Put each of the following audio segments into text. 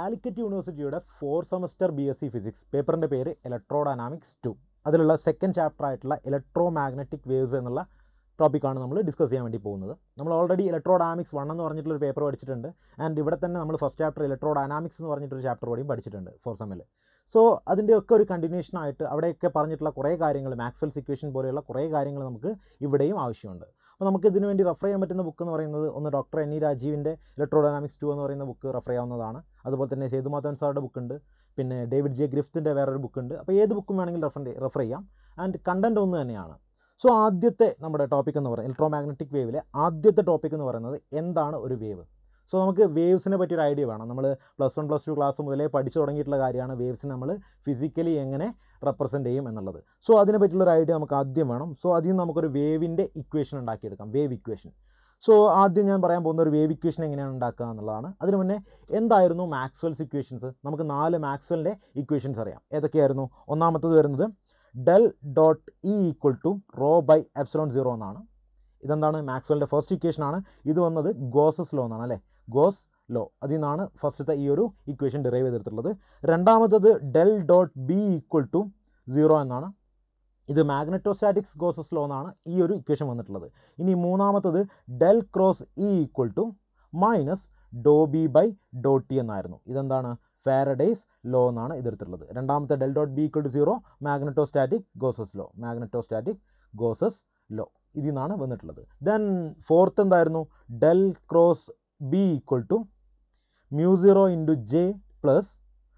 കാലിക്കറ്റ് യൂണിവേഴ്സിറ്റിയുടെ four semester B S C physics പേപ്പറിൻ്റെ പേര് ഇലക്ട്രോഡൈനാമിക്സ് ടു അതിലുള്ള സെക്കൻഡ് ചാപ്റ്റർ ആയിട്ടുള്ള ഇലക്ട്രോ മാഗ്നറ്റിക് വേവ്സ് എന്നുള്ള ടോപ്പിക്കാണ് നമ്മൾ ഡിസ്കസ് ചെയ്യാൻ വേണ്ടി പോകുന്നത് നമ്മൾ ഓൾറെഡി ഇലക്ട്രോ ഡൈനാമിക്സ് വൺ എന്ന് പറഞ്ഞിട്ടുള്ളൊരു പേപ്പർ പഠിച്ചിട്ടുണ്ട് ആൻഡ് ഇവിടെ തന്നെ നമ്മൾ ഫസ്റ്റ് ചാപ്റ്റർ ഇലക്ട്രോ ഡൈനാമിക്സ് എന്ന് പറഞ്ഞിട്ടൊരു ചാപ്റ്റർ കൂടിയും പഠിച്ചിട്ടുണ്ട് ഫോർ സെമ്മിൽ സോ അതിൻ്റെയൊക്കെ ഒരു കണ്ടിന്യൂഷൻ ആയിട്ട് അവിടെയൊക്കെ പറഞ്ഞിട്ടുള്ള കുറേ കാര്യങ്ങൾ മാക്സ്വൽ സിക്വേഷൻ പോലെയുള്ള കുറേ കാര്യങ്ങൾ നമുക്ക് ഇവിടെയും ആവശ്യമുണ്ട് അപ്പോൾ നമുക്ക് ഇതിനു വേണ്ടി റെഫർ ചെയ്യാൻ പറ്റുന്ന ബുക്ക് എന്ന് പറയുന്നത് ഒന്ന് ഡോക്ടർ എൻ ഇ രാജീവിൻ്റെ ഇലക്ട്രോ ഡൈനാമിക്സ് ടു എന്ന് പറയുന്ന ബുക്ക് റെഫർ ചെയ്യാവുന്നതാണ് അതുപോലെ തന്നെ സേതു മാധവൻ സാറുടെ ബുക്ക് ഉണ്ട് പിന്നെ ഡേവിഡ് ജെ ഗ്രിഫ്റ്റിൻ്റെ വേറൊരു ബുക്ക് ഉണ്ട് അപ്പോൾ ഏത് ബുക്കും വേണമെങ്കിൽ റെഫർ റെഫർ ചെയ്യാം ആൻഡ് കണ്ടൻറ്റ് ഒന്ന് തന്നെയാണ് സോ ആദ്യത്തെ നമ്മുടെ ടോപ്പിക് എന്ന് പറയുന്നത് ഇലക്ട്രോ മാഗ്നറ്റിക് വേവിലെ ആദ്യത്തെ ടോപ്പിക് എന്ന് പറയുന്നത് എന്താണ് ഒരു വേവ് സോ നമുക്ക് വേവ്സിനെ പറ്റി ഒരു ഐഡിയ വേണം നമ്മൾ plus one plus two class മുതലേ പഠിച്ചു തുടങ്ങിയിട്ടുള്ള കാര്യമാണ് വേവ്സിനെ നമ്മൾ ഫിസിക്കലി എങ്ങനെ റെപ്രസെൻറ്റ് ചെയ്യും എന്നുള്ളത് സോ അതിനെ പറ്റിയുള്ള ഒരു ഐഡിയ നമുക്ക് ആദ്യം വേണം സോ അതിൽ നിന്ന് നമുക്കൊരു വേവിൻ്റെ ഇക്വേഷൻ ഉണ്ടാക്കിയെടുക്കാം വേവ് ഇക്വേഷൻ സോ ആദ്യം ഞാൻ പറയാൻ പോകുന്ന ഒരു വേവ് ഇക്വേഷൻ എങ്ങനെയാണ് ഉണ്ടാക്കുക എന്നുള്ളതാണ് അതിന് മുന്നേ എന്തായിരുന്നു മാക്സ്വൽസ് ഇക്വേഷൻസ് നമുക്ക് നാല് മാക്സ്വലിൻ്റെ ഇക്വേഷൻസ് അറിയാം ഏതൊക്കെയായിരുന്നു ഒന്നാമത്തത് വരുന്നത് del dot E equal to rho by epsilon zero എന്നാണ് ഇതെന്താണ് മാക്സ്വലിൻ്റെ ഫസ്റ്റ് ഇക്വേഷൻ ആണ് ഇത് വന്നത് ഗോസസ് ലോ എന്നാണ് അല്ലേ ഗോസ് ലോ അതിൽ നിന്നാണ് ഫസ്റ്റത്തെ ഈ ഒരു ഇക്വേഷൻ ഡിറൈവ് ചെയ്തെടുത്തിട്ടുള്ളത് രണ്ടാമത്തത് del dot B equal to zero എന്നാണ് ഇത് മാഗ്നറ്റോസ്റ്റാറ്റിക്സ് ഗോസസ് ലോ എന്നാണ് ഈ ഒരു ഇക്വേഷൻ വന്നിട്ടുള്ളത് ഇനി മൂന്നാമത്തത് del cross E equal to minus Dr B by Dr T എന്നായിരുന്നു ഇതെന്താണ് ഫാരഡേസ് ലോ എന്നാണ് ഇതെടുത്തിട്ടുള്ളത് രണ്ടാമത്തെ del dot B equal to zero magnetostatic Gauss's law magnetostatic Gauss's law ഇതിൽ നിന്നാണ് വന്നിട്ടുള്ളത് ദെൻ ഫോർത്ത് എന്തായിരുന്നു del cross B equal to mu zero into J plus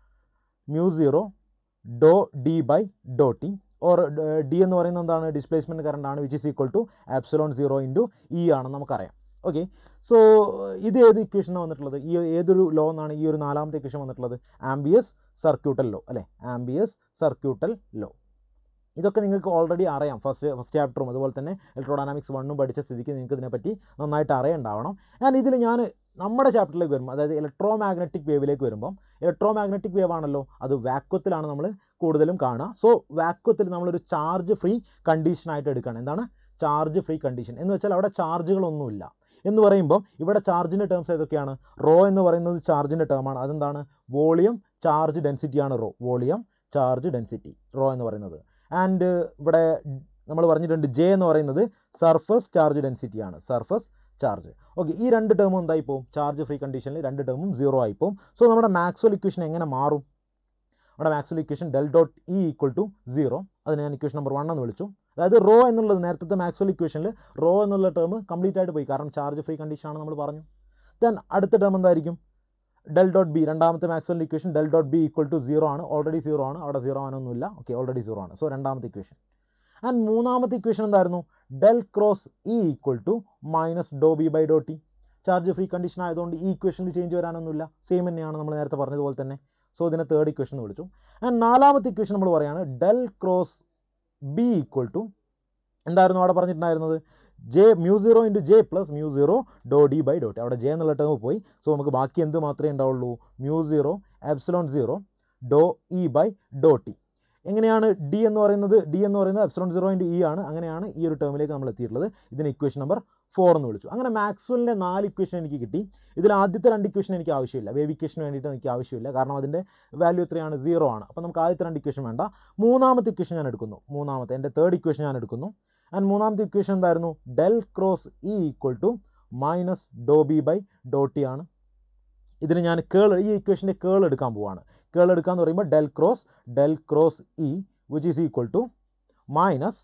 mu zero do D by Dr T or D എന്ന് പറയുന്നത് എന്താണ് displacement current ആണ് which is equal to epsilon zero into E ആണെന്ന് നമുക്കറിയാം okay so ഇത് ഏത് ഇക്വേഷനാണ് വന്നിട്ടുള്ളത് ഈ ഏതൊരു ലോ എന്നാണ് ഈ ഒരു നാലാമത്തെ ഇക്വേഷൻ വന്നിട്ടുള്ളത് ആംബിയസ് സർക്യൂട്ടൽ ലോ അല്ലേ ആംബിയസ് സർക്യൂട്ടൽ ലോ ഇതൊക്കെ നിങ്ങൾക്ക് ഓൾറെഡി അറിയാം ഫസ്റ്റ് ഫസ്റ്റ് ചാപ്റ്ററും അതുപോലെ തന്നെ ഇലക്ട്രോഡൈനാമിക്സ് വണ്ണും പഠിച്ച സ്ഥിതിക്ക് നിങ്ങൾക്ക് ഇതിനെപ്പറ്റി നന്നായിട്ട് അറിയണ്ടാവണം ഞാൻ ഇതിൽ ഞാൻ നമ്മുടെ ചാപ്റ്ററിലേക്ക് വരുമ്പോൾ അതായത് ഇലക്ട്രോ മാഗ്നറ്റിക് വേവിലേക്ക് വരുമ്പം ഇലക്ട്രോ മാഗ്നറ്റിക് വേവ് ആണല്ലോ അത് വാക്വത്തിലാണ് നമ്മൾ കൂടുതലും കാണുക സോ വാക്വത്തിൽ നമ്മളൊരു ചാർജ് ഫ്രീ കണ്ടീഷനായിട്ട് എടുക്കുകയാണ് എന്താണ് ചാർജ് ഫ്രീ കണ്ടീഷൻ എന്ന് വെച്ചാൽ അവിടെ ചാർജുകളൊന്നുമില്ല എന്ന് പറയുമ്പോൾ ഇവിടെ ചാർജിൻ്റെ ടേംസ് ഏതൊക്കെയാണ് റോ എന്ന് പറയുന്നത് ചാർജിൻ്റെ ടേമാണ് അതെന്താണ് വോളിയം ചാർജ് ഡെൻസിറ്റിയാണ് rho volume charge density rho എന്ന് പറയുന്നത് ആൻഡ് ഇവിടെ നമ്മൾ പറഞ്ഞിട്ടുണ്ട് ജെ എന്ന് പറയുന്നത് സർഫസ് ചാർജ് ഡെൻസിറ്റിയാണ് സർഫസ് ചാർജ് ഓക്കെ ഈ രണ്ട് ടേമും എന്തായി പോകും ചാർജ് ഫ്രീ കണ്ടീഷനിൽ രണ്ട് ടേമും സീറോ ആയി പോകും സോ നമ്മുടെ മാക്സ്വൽ ഇക്വേഷൻ എങ്ങനെ മാറും നമ്മുടെ Maxwell equation del dot E equal to zero അതിന് ഞാൻ ഇക്വേഷൻ നമ്പർ വൺ എന്ന് വിളിച്ചു അതായത് റോ എന്നുള്ളത് നേരത്തെ മാക്സ്വൽ ഇക്വേഷനിൽ റോ എന്നുള്ള ടേം കംപ്ലീറ്റ് ആയിട്ട് പോയി കാരണം ചാർജ് ഫ്രീ കണ്ടീഷൻ ആണ് നമ്മൾ പറഞ്ഞു ദെൻ അടുത്ത ടേം എന്തായിരിക്കും ഡെൽ ഡോട്ട് ബി രണ്ടാമത്തെ Maxwell equation del dot B equal to zero ആണ് ഓൾറെഡി സീറോ ആണ് അവിടെ സീറോ ആനൊന്നുമില്ല ഓക്കെ ഓൾറെഡി സീറോ ആണ് സോ രണ്ടാമത്തെ ഇക്വേഷൻ ആൻഡ് മൂന്നാമത്തെ ഇക്വേഷൻ എന്തായിരുന്നു del cross E equal to minus Dr B by Dr T charge free condition ആയതുകൊണ്ട് ഈ ഇക്വേഷനിൽ ചേഞ്ച് വരാനൊന്നുമില്ല സെയിം തന്നെയാണ് നമ്മൾ നേരത്തെ പറഞ്ഞതുപോലെ തന്നെ സോ ഇതിനെ തേർഡ് ഇക്വേഷൻ എന്ന് വിളിച്ചു ആൻഡ് നാലാമത്തെ ഇക്വേഷൻ നമ്മൾ പറയുകയാണ് del cross B equal to എന്തായിരുന്നു അവിടെ പറഞ്ഞിട്ടുണ്ടായിരുന്നത് J mu zero into J plus mu zero do D by Dr T അവിടെ ജെ എന്നുള്ള ടേം പോയി സോ നമുക്ക് ബാക്കി എന്ത് മാത്രമേ ഉണ്ടാവുള്ളൂ mu zero epsilon zero do E by Dr T എങ്ങനെയാണ് ഡി എന്ന് പറയുന്നത് ഡി എന്ന് പറയുന്നത് എപ്സിലോൺ സീറോ ഇൻറ്റു ഇ ആണ് അങ്ങനെയാണ് ഈ ഒരു ടേമിലേക്ക് നമ്മൾ എത്തിയിട്ടുള്ളത് ഇതിന് ഇക്വേഷൻ നമ്പർ ഫോർ എന്ന് വിളിച്ചു അങ്ങനെ മാക്സ്വലിൻ്റെ നാല് ഇക്വേഷൻ എനിക്ക് കിട്ടി ഇതിൽ ആദ്യത്തെ രണ്ട് ഇക്വേഷൻ എനിക്ക് ആവശ്യമില്ല വേവ് ഇക്വേഷന് വേണ്ടിയിട്ട് എനിക്ക് ആവശ്യമില്ല കാരണം അതിൻ്റെ വാല്യൂ എത്രയാണ് സീറോ ആണ് അപ്പോൾ നമുക്ക് ആദ്യത്തെ രണ്ട് ഇക്വേഷൻ വേണ്ട മൂന്നാമത്തെ ഇക്വേഷൻ ഞാൻ എടുക്കുന്നു മൂന്നാമത്തെ എൻ്റെ തേർഡ് ഇക്വേഷൻ ഞാൻ എടുക്കുന്നു ആൻഡ് മൂന്നാമത്തെ ഇക്വേഷൻ എന്തായിരുന്നു del cross E equal to minus Dr B by Dr T ആണ് ഇതിന് ഞാൻ കേൾ ഈ ഇക്വേഷൻ്റെ കേൾ എടുക്കാൻ പോവാണ് കേൾ എടുക്കുക എന്ന് പറയുമ്പോൾ del cross del cross E which is equal to minus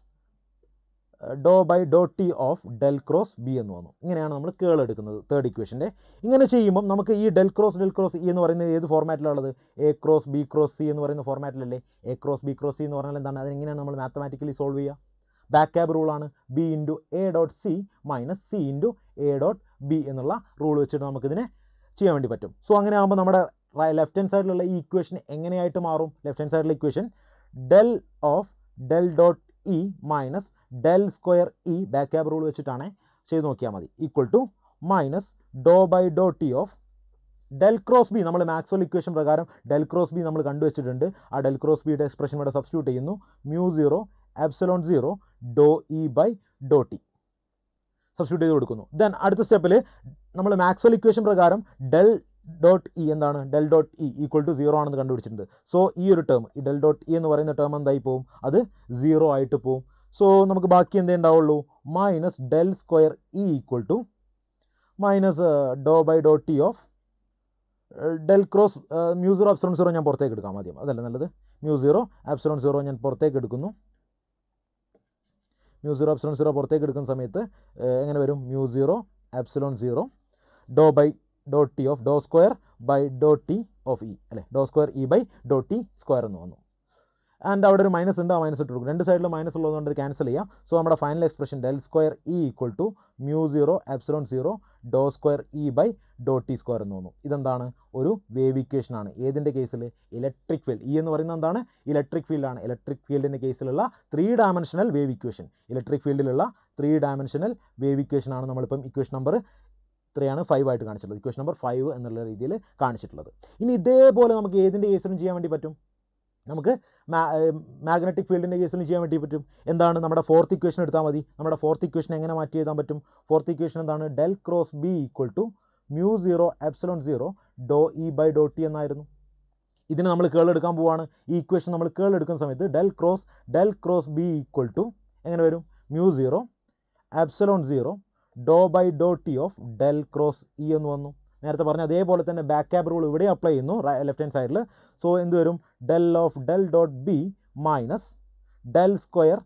Dr by Dr T of del cross B എന്ന് വന്നു ഇങ്ങനെയാണ് നമ്മൾ കേൾ എടുക്കുന്നത് തേർഡ് ഇക്വേഷൻ്റെ ഇങ്ങനെ ചെയ്യുമ്പോൾ നമുക്ക് ഈ del cross del cross E എന്ന് പറയുന്നത് ഏത് ഫോർമാറ്റിലുള്ളത് A cross B cross C എന്ന് പറയുന്ന ഫോർമാറ്റിലല്ലേ A cross B cross C എന്ന് പറഞ്ഞാൽ എന്താണ് അതിനെങ്ങനെയാണ് നമ്മൾ മാത്തമാറ്റിക്കലി സോൾവ് ചെയ്യുക back cab rule B into A dot C minus C into A dot B എന്നുള്ള റൂൾ വെച്ചിട്ട് നമുക്കിതിനെ ചെയ്യാൻ വേണ്ടി പറ്റും സോ അങ്ങനെ ആകുമ്പോൾ നമ്മുടെ ലെഫ്റ്റ് ഹാൻഡ് സൈഡിലുള്ള ഈ ഇക്വേഷൻ എങ്ങനെയായിട്ട് മാറും ലെഫ്റ്റ് ഹാൻഡ് സൈഡിലെ equation del of del dot E minus del square E back cab rule വെച്ചിട്ടാണ് ചെയ്ത് നോക്കിയാൽ മതി equal to minus Dr by Dr T of del cross B നമ്മൾ മാക്സ്വൽ ഇക്വേഷൻ പ്രകാരം ഡെൽ ക്രോസ് ബി നമ്മൾ കണ്ടുവച്ചിട്ടുണ്ട് ആ ഡെൽ ക്രോസ് ബിയുടെ എക്സ്പ്രഷൻ ഇവിടെ സബ്സ്റ്റിറ്റ്യൂട്ട് ചെയ്യുന്നു mu zero epsilon zero do E by Dr T substitute ചെയ്ത് കൊടുക്കുന്നു ദെൻ അടുത്ത സ്റ്റെപ്പിൽ നമ്മൾ മാക്സ്വൽ ഇക്വേഷൻ പ്രകാരം ഡെൽ ഡോട്ട് ഇ എന്താണ് del dot E equal to zero ആണെന്ന് കണ്ടുപിടിച്ചിട്ടുണ്ട് സോ ഈ ഒരു ടേം ഈ ഡെൽ ഡോട്ട് ഇ എന്ന് പറയുന്ന ടേം എന്തായി പോവും അത് സീറോ ആയിട്ട് പോവും സോ നമുക്ക് ബാക്കി എന്തേ ഉണ്ടാവുള്ളൂ minus del square E equal to minus Dr by Dr T of del cross mu zero epsilon zero ഞാൻ പുറത്തേക്ക് എടുക്കാം ആദ്യം അതല്ല നല്ലത് മ്യൂ സീറോ അപ്സലോൺ സീറോ ഞാൻ പുറത്തേക്ക് എടുക്കുന്നു മ്യൂ സീറോ അപ്സലോൺ സീറോ പുറത്തേക്ക് എടുക്കുന്ന സമയത്ത് ഏഹ്, എങ്ങനെ വരും mu zero epsilon zero do by Dr T of do square by Dr T of E അല്ലേ do square E by Dr T square എന്ന് വന്നു ആൻഡ് അവിടെ ഒരു മൈനസ് ഉണ്ട് ആ മൈനസ് ഇട്ട് കൊടുക്കും രണ്ട് സൈഡിലും മൈനസ് ഉള്ളതുകൊണ്ട് ക്യാൻസൽ ചെയ്യാം സോ നമ്മുടെ final expression del square E equal to mu zero epsilon zero do square E by Dr T square എന്ന് തോന്നുന്നു ഇതെന്താണ് ഒരു വേവ് ഇക്വേഷൻ ആണ് ഏതിൻ്റെ കേസിൽ ഇലക്ട്രിക് ഫീൽഡ് ഇ എന്ന് പറയുന്നത് എന്താണ് ഇലക്ട്രിക് ഫീൽഡാണ് ഇലക്ട്രിക് ഫീൽഡിൻ്റെ കേസിലുള്ള three dimensional wave equation electric ഫീൽഡിലുള്ള ത്രീ ഡയമെൻഷനൽ വേവ് ഇക്വേഷൻ ആണ് നമ്മളിപ്പം ഇക്വേഷൻ നമ്പർ ത്രീയാണ് ഫൈവ് ആയിട്ട് കാണിച്ചിട്ടുള്ളത് ഇക്വേഷൻ നമ്പർ ഫൈവ് എന്നുള്ള രീതിയിൽ കാണിച്ചിട്ടുള്ളത് ഇനി ഇതേപോലെ നമുക്ക് ഏതിൻ്റെ കേസിലും ചെയ്യാൻ വേണ്ടി പറ്റും നമുക്ക് മാഗ്നറ്റിക് ഫീൽഡിൻ്റെ കേസിലും ചെയ്യാൻ വേണ്ടി പറ്റും എന്താണ് നമ്മുടെ ഫോർത്ത് ഇക്വേഷൻ എടുത്താൽ മതി നമ്മുടെ ഫോർത്ത് ഇക്വേഷൻ എങ്ങനെ മാറ്റി എഴുതാൻ പറ്റും ഫോർത്ത് ഇക്വേഷൻ എന്താണ് del cross B equal to mu zero epsilon zero do E by Dr T എന്നായിരുന്നു ഇതിന് നമ്മൾ കേൾ എടുക്കാൻ പോവാണ് ഈ ഇക്വേഷൻ നമ്മൾ കേൾ എടുക്കുന്ന സമയത്ത് del cross del cross B equal to എങ്ങനെ വരും mu zero epsilon zero do by Dr T of del cross E എന്ന് വന്നു നേരത്തെ പറഞ്ഞ അതേപോലെ തന്നെ ബാക്ക് ക്യാബ് റൂൾ ഇവിടെ അപ്ലൈ ചെയ്യുന്നു ലെഫ്റ്റ് ഹാൻഡ് സൈഡിൽ സോ എന്ത് വരും del of del dot B minus del square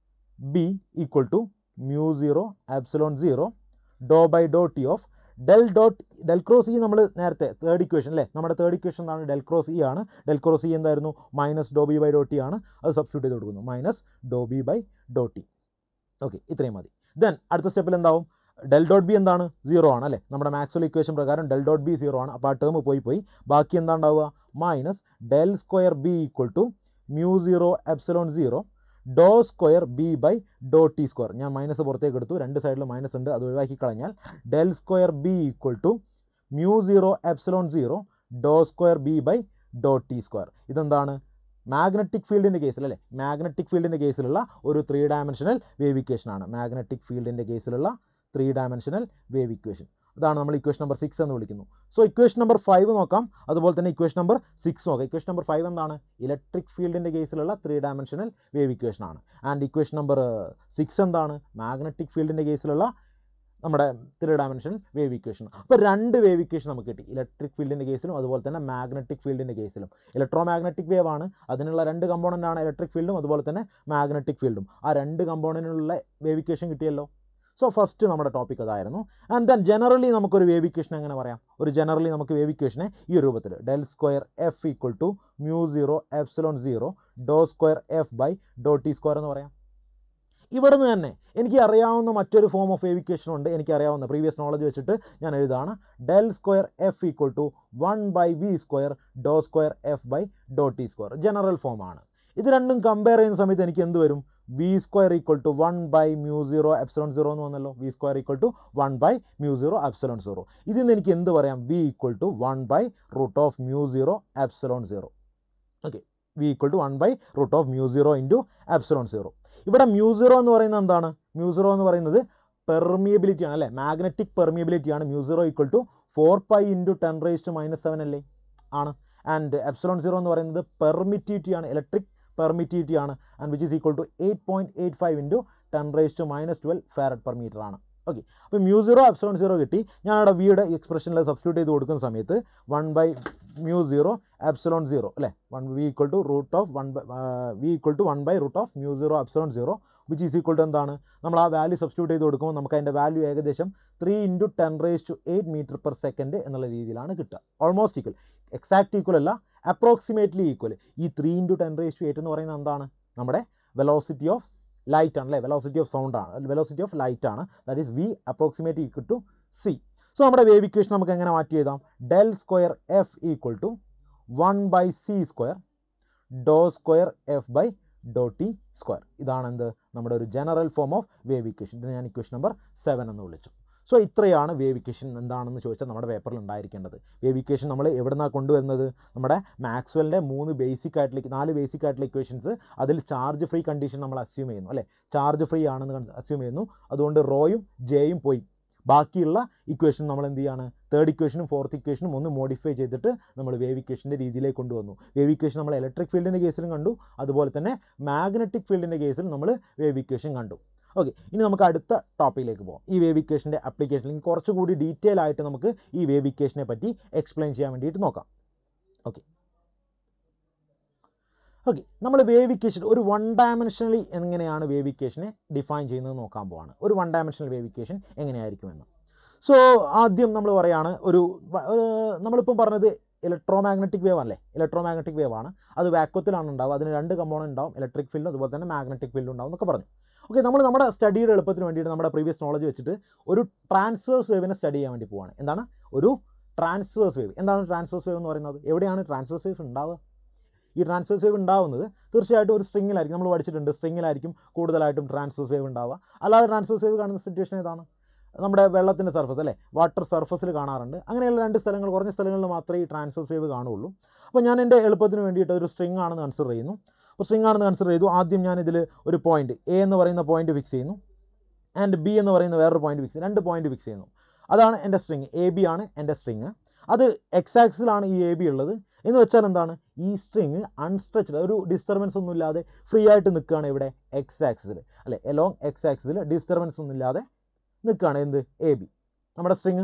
B equal to mu zero epsilon zero do by Dr T of del dot del cross E നമ്മൾ നേരത്തെ third equation അല്ലേ നമ്മുടെ third equation എന്താണ് del cross E ആണ് del cross E എന്തായിരുന്നു minus Dr B by Dr T ആണ് അത് substitute ചെയ്ത് കൊടുക്കുന്നു minus Dr B by Dr T okay ഇത്രയും മതി ദെൻ അടുത്ത സ്റ്റെപ്പിൽ എന്താവും ഡെൽ ഡോട്ട് ബി എന്താണ് സീറോ ആണ് അല്ലേ നമ്മുടെ മാക്സ്വൽ ഇക്വേഷൻ പ്രകാരം ഡെൽ ഡോട്ട് ബി സീറോ ആണ് അപ്പോൾ ആ ടേം പോയി പോയി ബാക്കി എന്താ ഉണ്ടാവുക minus del square B equal to mu zero epsilon zero do square B by Dr T square ഞാൻ മൈനസ് പുറത്തേക്ക് എടുത്തു രണ്ട് സൈഡിലും മൈനസ് ഉണ്ട് അത് ഒഴിവാക്കി കളഞ്ഞാൽ del square B equal to mu zero epsilon zero do square B by Dr T square ഇതെന്താണ് മാഗ്നറ്റിക് ഫീൽഡിൻ്റെ കേസിൽ അല്ലേ മാഗ്നറ്റിക് ഫീൽഡിൻ്റെ കേസിലുള്ള ഒരു ത്രീ ഡയമെൻഷനൽ വേവ് ഇക്വേഷൻ ആണ് മാഗ്നറ്റിക് ഫീൽഡിൻ്റെ കേസിലുള്ള ത്രീ ഡയമെൻഷനൽ വേവ് ഇക്വേഷൻ അതാണ് നമ്മൾ ഇക്വേഷൻ നമ്പർ സിക്സ് എന്ന് വിളിക്കുന്നു സോ ഇക്വേഷൻ നമ്പർ ഫൈവ് നോക്കാം അതുപോലെ തന്നെ ഇക്വേഷൻ നമ്പർ സിക്സ് നോക്കാം ഇക്വേഷൻ നമ്പർ ഫൈവ് എന്താണ് ഇലക്ട്രിക് ഫീൽഡിൻ്റെ കേസിലുള്ള ത്രീ ഡയമെൻഷനൽ വേവ് ഇക്വേഷൻ ആണ് ആൻഡ് ഇക്വേഷൻ നമ്പർ സിക്സ് എന്താണ് മാഗ്നറ്റിക് ഫീൽഡിൻ്റെ കേസിലുള്ള നമ്മുടെ ത്രീ ഡയമെൻഷനൽ വേവ് ഇക്വേഷൻ അപ്പോൾ രണ്ട് വേവ് ഇക്വേഷൻ നമുക്ക് കിട്ടി ഇലക്ട്രിക് ഫീൽഡിൻ്റെ കേസിലും അതുപോലെ തന്നെ മാഗ്നറ്റിക് ഫീൽഡിൻ്റെ കേസിലും ഇലക്ട്രോ മാഗ്നറ്റിക് വേവ് ആണ് അതിനുള്ള രണ്ട് കമ്പോണൻ്റ് ആണ് ഇലക്ട്രിക് ഫീൽഡും അതുപോലെ തന്നെ മാഗ്നറ്റിക് ഫീൽഡും ആ രണ്ട് കമ്പോണൻറ്റിനുള്ള വേവ് ഇക്വേഷൻ കിട്ടിയല്ലോ സോ ഫസ്റ്റ് നമ്മുടെ ടോപ്പിക് അതായിരുന്നു ആൻഡ് ദെൻ ജനറലി നമുക്കൊരു വേവ് ഇക്വേഷൻ എങ്ങനെ പറയാം ഒരു ജനറലി നമുക്ക് വേവ് ഇക്വേഷനെ ഈ ഒരു രൂപത്തിൽ del square F equal to mu zero epsilon zero do square F by Dr T square എന്ന് പറയാം ഇവിടെ നിന്ന് തന്നെ എനിക്ക് അറിയാവുന്ന മറ്റൊരു ഫോം ഓഫ് വേവ് ഇക്വേഷൻ ഉണ്ട് എനിക്ക് അറിയാവുന്ന പ്രീവിയസ് നോളജ് വെച്ചിട്ട് ഞാൻ എഴുതാണ് del square F equal to one by V square Dr square F by Dr T square general form ആണ് ഇത് രണ്ടും കമ്പയർ ചെയ്യുന്ന സമയത്ത് എനിക്ക് എന്ത് വരും V square equal to one by mu zero epsilon zero എന്ന് വന്നല്ലോ V square equal to one by mu zero epsilon zero ഇതിൽ നിന്ന് എനിക്ക് എന്ത് പറയാം V equal to one by root of mu zero epsilon zero okay V equal to one by root of mu zero into epsilon zero ഇവിടെ mu zero എന്ന് പറയുന്നത് എന്താണ് mu zero എന്ന് പറയുന്നത് പെർമിയബിലിറ്റി ആണ് അല്ലേ മാഗ്നറ്റിക് പെർമിയബിലിറ്റി ആണ് mu zero equal to four pi into ten raise to minus seven അല്ലേ ആണ് ആൻഡ് എപ്സലോൺ സീറോ എന്ന് പറയുന്നത് പെർമിറ്റിവിറ്റി ആണ് ഇലക്ട്രിക് പെർമിറ്റിവിറ്റി ആണ് and which is equal to eight point eight five into ten raise to minus twelve farad per metre ആണ് okay അപ്പോൾ mu zero epsilon zero കിട്ടി ഞാൻ അവിടെ വിയുടെ എക്സ്പ്രഷനിൽ സബ്സ്റ്റിറ്റ്യൂട്ട് ചെയ്ത് കൊടുക്കുന്ന സമയത്ത് one by mu zero epsilon zero അല്ലേ one V equal to root of one by V equal to one by root of mu zero epsilon zero which is equal to എന്താണ് നമ്മൾ ആ വാല്യൂ സബ്സ്റ്റിറ്റ്യൂട്ട് ചെയ്ത് കൊടുക്കുമ്പോൾ നമുക്ക് അതിൻ്റെ value ഏകദേശം three into ten raise to eight metre per second എന്നുള്ള രീതിയിലാണ് കിട്ടുക ഓൾമോസ്റ്റ് ഈക്വൽ എക്സാക്ട് ഈക്വൽ അല്ല അപ്രോക്സിമേറ്റ്ലി ഈക്വൽ ഈ three into ten raise to eight എന്ന് പറയുന്നത് എന്താണ് നമ്മുടെ വെലോസിറ്റി ഓഫ് ലൈറ്റ് ആണ് അല്ലേ വെലോസിറ്റി ഓഫ് സൗണ്ട് ആണ് വെലോസിറ്റി ഓഫ് ലൈറ്റ് ആണ് that is V approximate equal to C so നമ്മുടെ വേവ് ഇക്വേഷൻ നമുക്ക് എങ്ങനെ മാറ്റി എഴുതാം del square F equal to one by C square Dr square F by Dr T square ഇതാണ് എന്ത് നമ്മുടെ ഒരു general form of wave equation ഇതിന് ഞാൻ ഇക്വേഷൻ നമ്പർ സെവൻ എന്ന് വിളിച്ചു സോ ഇത്രയാണ് വേവ് ഇക്വേഷൻ എന്താണെന്ന് ചോദിച്ചാൽ നമ്മുടെ പേപ്പറിൽ ഉണ്ടായിരിക്കേണ്ടത് വേവ് ഇക്വേഷൻ നമ്മൾ എവിടെ നിന്നാണ് കൊണ്ടുവരുന്നത് നമ്മുടെ മാക്സ്വലിൻ്റെ മൂന്ന് ബേസിക് ആയിട്ടുള്ള നാല് ബേസിക് ആയിട്ടുള്ള ഇക്വേഷൻസ് അതിൽ ചാർജ് ഫ്രീ കണ്ടീഷൻ നമ്മൾ അസ്യൂം ചെയ്യുന്നു അല്ലേ ചാർജ് ഫ്രീ ആണെന്ന് അസ്യൂം ചെയ്യുന്നു അതുകൊണ്ട് റോയും ജെയും പോയി ബാക്കിയുള്ള ഇക്വേഷൻ നമ്മൾ എന്ത് ചെയ്യാണ് തേർഡ് ഇക്വേഷനും ഫോർത്ത് ഇക്വേഷനും ഒന്ന് മോഡിഫൈ ചെയ്തിട്ട് നമ്മൾ വേവ് ഇക്വേഷൻ്റെ രീതിയിലേക്ക് കൊണ്ടുവന്നു വേവ് ഇക്വേഷൻ നമ്മൾ ഇലക്ട്രിക് ഫീൽഡിൻ്റെ കേസിലും കണ്ടു അതുപോലെ തന്നെ മാഗ്നറ്റിക് ഫീൽഡിൻ്റെ കേസിൽ നമ്മൾ വേവ് ഇക്വേഷൻ കണ്ടു ഓക്കെ ഇനി നമുക്ക് അടുത്ത ടോപ്പിക്കിലേക്ക് പോകാം ഈ വേവ് ഇക്വേഷൻ്റെ ആപ്ലിക്കേഷനിൽ കുറച്ചുകൂടി ഡീറ്റെയിൽ ആയിട്ട് നമുക്ക് ഈ വേവ് ഇക്വേഷനെ പറ്റി എക്സ്പ്ലെയിൻ ചെയ്യാൻ വേണ്ടിയിട്ട് നോക്കാം ഓക്കെ ഓക്കെ നമ്മൾ വേവ് ഇക്വേഷൻ ഒരു വൺ ഡയമെൻഷനലി എങ്ങനെയാണ് വേവ് ഇക്വേഷനെ ഡിഫൈൻ ചെയ്യുന്നത് നോക്കാൻ പോവാണ് ഒരു വൺ ഡയമെൻഷണൽ വേവ് ഇക്വേഷൻ എങ്ങനെയായിരിക്കുമെന്ന് സോ ആദ്യം നമ്മൾ പറയാണ് ഒരു വ- ഏർ നമ്മളിപ്പം പറഞ്ഞത് ഇലക്ട്രോ മാഗ്നറ്റിക് വേവ് അല്ലേ ഇലക്ട്രോ മാഗ്നറ്റിക് വേവ് ആണ് അത് വാക്വത്തിലാണ് ഉണ്ടാവുക അതിന് രണ്ട് കമ്പോണൻ്റ് ഉണ്ടാവും ഇലക്ട്രിക് ഫീൽഡും അതുപോലെ തന്നെ മാഗ്നറ്റിക് ഫീൽഡും ഉണ്ടാവും എന്നൊക്കെ പറഞ്ഞു ഓക്കെ നമ്മൾ നമ്മുടെ സ്റ്റഡിയുടെ എളുപ്പത്തിന് വേണ്ടിയിട്ട് നമ്മുടെ പ്രീവിയസ് നോളജ് വെച്ചിട്ട് ഒരു ട്രാൻസ്വേഴ്സ് വേവിനെ സ്റ്റഡി ചെയ്യാൻ വേണ്ടി പോവാണ് എന്താണ് ഒരു ട്രാൻസ്വേഴ്സ് വേവ് എന്താണ് ട്രാൻസ്വേഴ്സ് വേവ് എന്ന് പറയുന്നത് എവിടെയാണ് ട്രാൻസ്വേഴ്സ് വേവ് ഉണ്ടാവുക ഈ ട്രാൻസ്വേഴ്സ് വേവ് ഉണ്ടാവുന്നത് തീർച്ചയായിട്ടും ഒരു സ്ട്രിങ്ങിലായിരിക്കും നമ്മൾ പഠിച്ചിട്ടുണ്ട് സ്ട്രിങ്ങിലായിരിക്കും കൂടുതലായിട്ടും ട്രാൻസ്വേഴ്സ് വേവ് ഉണ്ടാവുക അല്ലാതെ ട്രാൻസ്വേഴ്സ് വേവ് കാണുന്ന സിറ്റുവേഷൻ ഏതാണ് നമ്മുടെ വെള്ളത്തിൻ്റെ സർഫസ് അല്ലേ വാട്ടർ സർഫസിൽ കാണാറുണ്ട് അങ്ങനെയുള്ള രണ്ട് സ്ഥലങ്ങൾ കുറഞ്ഞ സ്ഥലങ്ങളിൽ മാത്രമേ ഈ ട്രാൻസ്വേഴ്സ് വേവ് കാണുള്ളൂ അപ്പോൾ ഞാൻ എൻ്റെ എളുപ്പത്തിന് വേണ്ടിയിട്ട് ഒരു സ്ട്രിങ് ആണെന്ന് കൺസിഡർ ചെയ്യുന്നു അപ്പോൾ സ്ട്രിങ് ആണെന്ന് കൺസിഡർ ചെയ്തു ആദ്യം ഞാൻ ഇതിൽ ഒരു പോയിന്റ് എ എന്ന് പറയുന്ന പോയിന്റ് ഫിക്സ് ചെയ്യുന്നു ആൻഡ് ബി എന്ന് പറയുന്ന വേറൊരു പോയിന്റ് ഫിക്സ് ചെയ്യുന്നു രണ്ട് പോയിന്റ് ഫിക്സ് ചെയ്യുന്നു അതാണ് എൻ്റെ സ്ട്രിങ് എ ബി ആണ് എൻ്റെ സ്ട്രിങ് അത് എക്സ് ആക്സിലാണ് ഈ എ ബി ഉള്ളത് എന്ന് വെച്ചാൽ എന്താണ് ഈ സ്ട്രിങ് അൺസ്ട്രെച്ച്ഡ് ഒരു ഡിസ്റ്റർബൻസ് ഒന്നും ഇല്ലാതെ ഫ്രീ ആയിട്ട് നിൽക്കുകയാണ് ഇവിടെ എക്സ് ആക്സിൽ അല്ലെ എലോങ് എക്സ് ആക്സിൽ ഡിസ്റ്റർബൻസ് ഒന്നും ഇല്ലാതെ നിൽക്കുകയാണ് എന്ത് എ ബി നമ്മുടെ സ്ട്രിങ്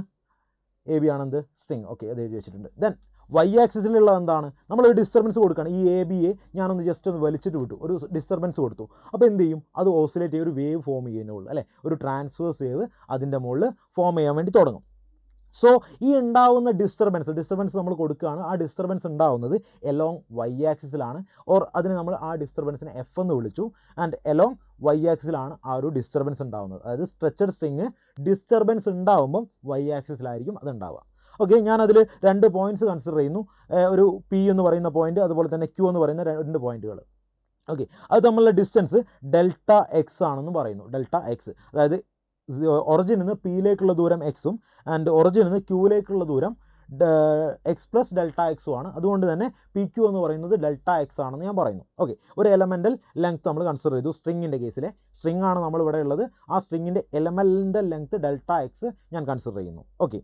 എ ബി ആണ് എന്ത് സ്ട്രിങ് ഓക്കെ അത് എഴുതി വെച്ചിട്ടുണ്ട് ദെൻ വൈ ആക്സിസിലുള്ള എന്താണ് നമ്മൾ ഒരു ഡിസ്റ്റർബൻസ് കൊടുക്കുകയാണ് ഈ എ ബിയെ ഞാനൊന്ന് ജസ്റ്റ് ഒന്ന് വലിച്ചിട്ട് വിട്ടു ഒരു ഡിസ്റ്റർബൻസ് കൊടുത്തു അപ്പോൾ എന്ത് ചെയ്യും അത് ഓസിലേറ്റ് ചെയ്യും ഒരു വേവ് ഫോം ചെയ്യുന്നുള്ളൂ അല്ലേ ഒരു ട്രാൻസ്വേഴ്സ് വേവ് അതിൻ്റെ മുകളിൽ ഫോം ചെയ്യാൻ വേണ്ടി തുടങ്ങും സോ ഈ ഉണ്ടാവുന്ന ഡിസ്റ്റർബൻസ് ഡിസ്റ്റർബൻസ് നമ്മൾ കൊടുക്കുകയാണ് ആ ഡിസ്റ്റർബൻസ് ഉണ്ടാവുന്നത് എലോങ് വൈ ആക്സിസിലാണ് ഓർ അതിന് നമ്മൾ ആ ഡിസ്റ്റർബൻസിനെ എഫ് എന്ന് വിളിച്ചു ആൻഡ് എലോങ് വൈ ആക്സിസിലാണ് ആ ഒരു ഡിസ്റ്റർബൻസ് ഉണ്ടാവുന്നത് അതായത് സ്ട്രെച്ചഡ് സ്ട്രിങ് ഡിസ്റ്റർബൻസ് ഉണ്ടാവുമ്പം വൈ ആക്സിസിലായിരിക്കും അത് ഉണ്ടാവുക ഓക്കെ ഞാനതിൽ രണ്ട് പോയിന്റ്സ് കൺസിഡർ ചെയ്യുന്നു ഏർ ഒരു പി എന്ന് പറയുന്ന പോയിന്റ് അതുപോലെ തന്നെ ക്യൂ എന്ന് പറയുന്ന രണ്ട് പോയിന്റുകൾ ഓക്കെ അത് തമ്മിലുള്ള ഡിസ്റ്റൻസ് ഡെൽറ്റ എക്സ് ആണെന്ന് പറയുന്നു ഡെൽറ്റ എക്സ് അതായത് ഒറിജിനിൽ നിന്ന് പിയിലേക്കുള്ള ദൂരം എക്സും ആൻഡ് ഒറിജിനിൽ നിന്ന് ക്യൂവിലേക്കുള്ള ദൂരം എക്സ് പ്ലസ് ഡെൽറ്റ എക്സും ആണ് അതുകൊണ്ട് തന്നെ പി ക്യു എന്ന് പറയുന്നത് ഡെൽറ്റ എക്സ് ആണെന്ന് ഞാൻ പറയുന്നു ഓക്കെ ഒരു എലമെൻ്റൽ ലെങ്ത് നമ്മൾ കൺസിഡർ ചെയ്തു സ്ട്രിങ്ങിൻ്റെ കേസിലെ സ്ട്രിങ് ആണ് നമ്മൾ ഇവിടെ ഉള്ളത് ആ സ്ട്രിങ്ങിൻ്റെ എലമെൻ്റൽ ലെങ്ത് ഡെൽറ്റ എക്സ് ഞാൻ കൺസിഡർ ചെയ്യുന്നു ഓക്കെ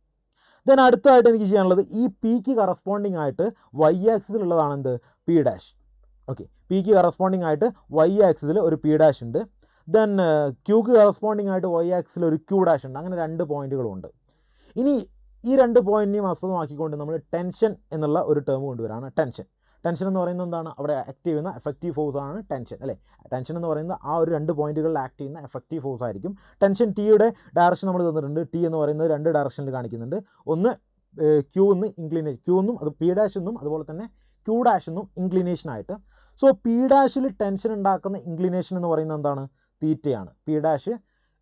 ദെൻ അടുത്തതായിട്ട് എനിക്ക് ചെയ്യാനുള്ളത് ഈ പിക്ക് കറസ്പോണ്ടിങ് ആയിട്ട് വൈ ആക്സിസിലുള്ളതാണ് എന്ത് പി ഡാഷ് ഓക്കെ പിക്ക് കറസ്പോണ്ടിങ് ആയിട്ട് വൈ ആക്സിസിൽ ഒരു പി ഡാഷ് ഉണ്ട് ദെൻ ക്യൂക്ക് കറസ്പോണ്ടിങ് ആയിട്ട് വൈ ആക്സിൽ ഒരു ക്യൂ ഡാഷ് ഉണ്ട് അങ്ങനെ രണ്ട് പോയിന്റുകളുണ്ട് ഇനി ഈ രണ്ട് പോയിന്റിനെയും ആസ്പദമാക്കിക്കൊണ്ട് നമ്മൾ ടെൻഷൻ എന്നുള്ള ഒരു ടേം കൊണ്ടുവരാണ് ടെൻഷൻ ടെൻഷൻ എന്ന് പറയുന്നത് എന്താണ് അവിടെ ആക്ട് ചെയ്യുന്ന എഫക്റ്റീവ് ഫോഴ്സ് ആണ് ടെൻഷൻ അല്ലേ ടെൻഷൻ എന്ന് പറയുന്നത് ആ ഒരു രണ്ട് പോയിന്റുകളിൽ ആക്ട് ചെയ്യുന്ന എഫക്റ്റീവ് ഫോഴ്സ് ആയിരിക്കും ടെൻഷൻ ടിയുടെ ഡയറക്ഷൻ നമ്മൾ തന്നിട്ടുണ്ട് ടി എന്ന് പറയുന്നത് രണ്ട് ഡയറക്ഷനിൽ കാണിക്കുന്നുണ്ട് ഒന്ന് ക്യൂ എന്ന് ഇൻക്ലിനേഷൻ ക്യൂ എന്നും അത് പി ഡാഷ് എന്നും അതുപോലെ തന്നെ ക്യൂ ഡാഷ് എന്നും ഇൻക്ലിനേഷൻ ആയിട്ട് സോ പി ഡാഷിൽ ടെൻഷൻ ഉണ്ടാക്കുന്ന ഇൻക്ലിനേഷൻ എന്ന് പറയുന്നത് എന്താണ് തീറ്റയാണ് പി ഡാഷ്